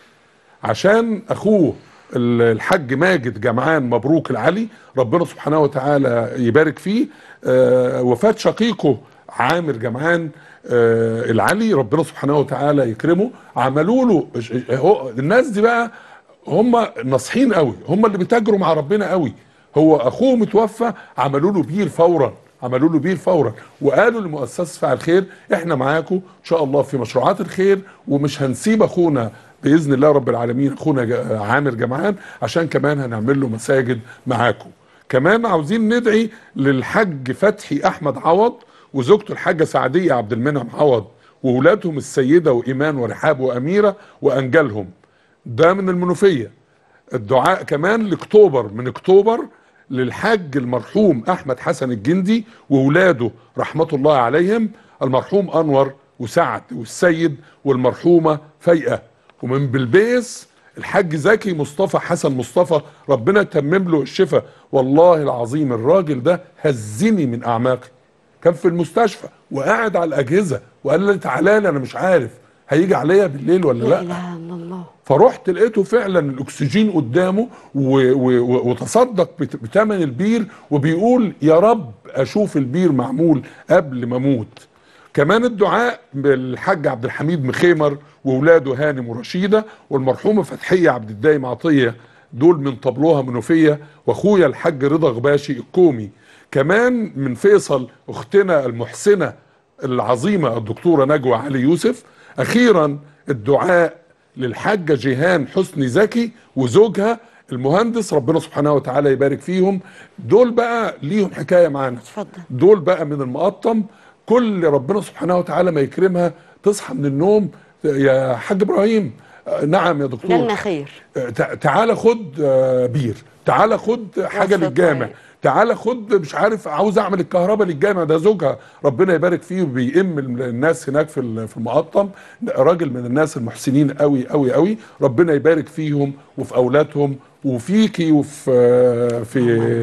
عشان اخوه ال- الحاج ماجد جمعان مبروك العلي ربنا سبحانه وتعالى يبارك فيه آه، وفاة شقيقه عامر جمعان آه، العلي ربنا سبحانه وتعالى يكرمه عملوا له ش- هو الناس دي بقى هم ناصحين قوي هم اللي بيتاجروا مع ربنا قوي هو اخوه متوفى عملوا له بير فورا عملوا له بير فورا وقالوا لمؤسسه فاعل خير احنا معاكم ان شاء الله في مشروعات الخير ومش هنسيب اخونا باذن الله رب العالمين اخونا ج- عامر جمعان عشان كمان هنعمل له مساجد معاكم كمان عاوزين ندعي للحج فتحي احمد عوض وزوجته الحاجه سعديه عبد المنعم عوض وولادهم السيده وايمان ورحاب واميره وانجلهم ده من المنوفيه الدعاء كمان لاكتوبر من اكتوبر للحاج المرحوم احمد حسن الجندي وولاده رحمه الله عليهم المرحوم انور وسعد والسيد والمرحومه فايقه ومن بلبيس الحاج زكي مصطفى حسن مصطفى ربنا يتمم له الشفاء والله العظيم الراجل ده هزني من اعماقي كان في المستشفى وقاعد على الاجهزه وقال لي تعالى لي انا مش عارف هيجي عليا بالليل ولا لا لا اله الا الله فرحت لقيته فعلا الاكسجين قدامه و و و وتصدق بت- بتمن البير وبيقول يا رب اشوف البير معمول قبل ما اموت كمان الدعاء بالحاج عبد الحميد مخيمر واولاده هانم ورشيده والمرحومه فتحيه عبد الدايم عطيه دول من طبلوها منوفيه واخويا الحاج رضا غباشي الكومي كمان من فيصل اختنا المحسنه العظيمه الدكتوره نجوى علي يوسف اخيرا الدعاء للحاجه جيهان حسني زكي وزوجها المهندس ربنا سبحانه وتعالى يبارك فيهم دول بقى ليهم حكايه معانا اتفضل دول بقى من المقطم كل ربنا سبحانه وتعالى ما يكرمها تصحى من النوم يا حاج ابراهيم آه، نعم يا دكتور جالنا خير آه، تع- تعالى خد آه، بير تعالى خد حاجه وصلة للجامع طيب. تعالى خد مش عارف عاوز اعمل الكهرباء للجامع ده زوجها ربنا يبارك فيه وبيئم الناس هناك في ال- في المقطم راجل من الناس المحسنين قوي قوي قوي ربنا يبارك فيهم وفي اولادهم وفيكي وفي آه، في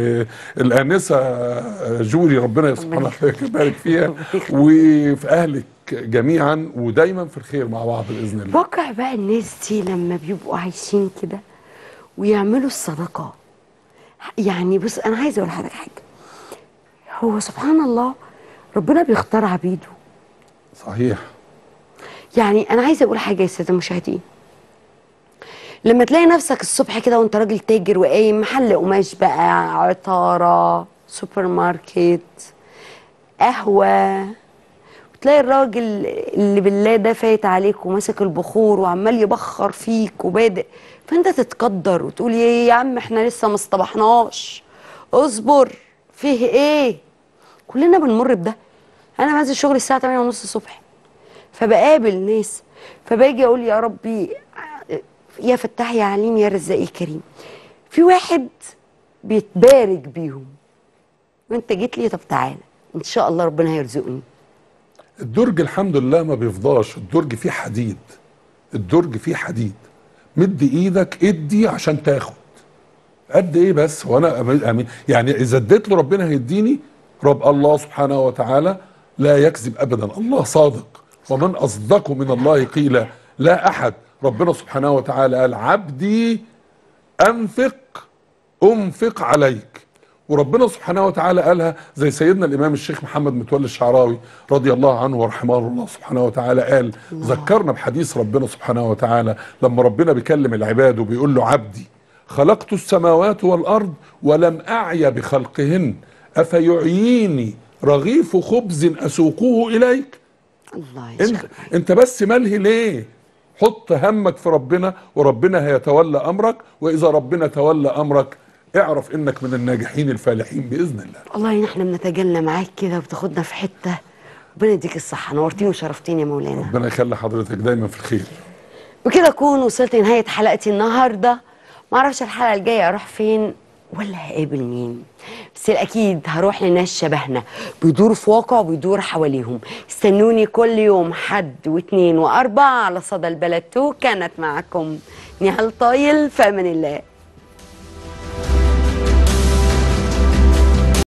الانسه آه، جوري ربنا سبحانه وتعالى يبارك فيها وفي اهلك جميعا ودايما في الخير مع بعض باذن الله واقع بقى الناس دي لما بيبقوا عايشين كده ويعملوا الصدقه يعني بص انا عايزه اقول لحضرتك حاجه هو سبحان الله ربنا بيختار عبيده صحيح يعني انا عايزه اقول حاجه يا ساده المشاهدين لما تلاقي نفسك الصبح كده وانت راجل تاجر وقايم محل قماش بقى عطاره سوبر ماركت قهوه وتلاقي الراجل اللي بالله ده فايت عليك وماسك البخور وعمال يبخر فيك وبادئ فانت تتقدر وتقول يا يا عم احنا لسه ما اصطبحناش اصبر فيه ايه كلنا بنمر بده انا بنزل شغلي الساعه 8 ونص الصبح فبقابل ناس فباجي اقول يا ربي يا فتاح يا عليم يا رزاق يا كريم في واحد بيتبارك بيهم وانت جيت لي طب تعالى ان شاء الله ربنا هيرزقني الدرج الحمد لله ما بيفضاش الدرج فيه حديد الدرج فيه حديد مد ايدك ادي عشان تاخد قد ايه بس وانا أمين- أمين يعني اذا اديت له ربنا هيديني رب الله سبحانه وتعالى لا يكذب ابدا الله صادق ومن اصدق من الله قيل لا احد ربنا سبحانه وتعالى قال عبدي انفق انفق عليك وربنا سبحانه وتعالى قالها زي سيدنا الامام الشيخ محمد متولي الشعراوي رضي الله عنه ورحمه الله سبحانه وتعالى قال ذكرنا بحديث ربنا سبحانه وتعالى لما ربنا بيكلم العباد وبيقول له عبدي خلقت السماوات والارض ولم اعي بخلقهن افيعيني رغيف خبز اسوقه اليك الله انت يجزاك انت بس ملهي ليه حط همك في ربنا وربنا هيتولى امرك واذا ربنا تولى امرك اعرف انك من الناجحين الفالحين باذن الله والله نحن بنتجلى معاك كده وبتاخدنا في حته ربنا يديك الصحه نورتيني وشرفتيني يا مولانا ربنا يخلي حضرتك دايما في الخير وكده اكون وصلت لنهايه حلقتي النهارده ما اعرفش الحلقه الجايه اروح فين ولا هقابل مين بس الاكيد هروح لناس شبهنا بيدوروا في واقع وبيدور حواليهم استنوني كل يوم حد واثنين واربعة على صدى البلد 2 كانت معكم نهال طايل في امان الله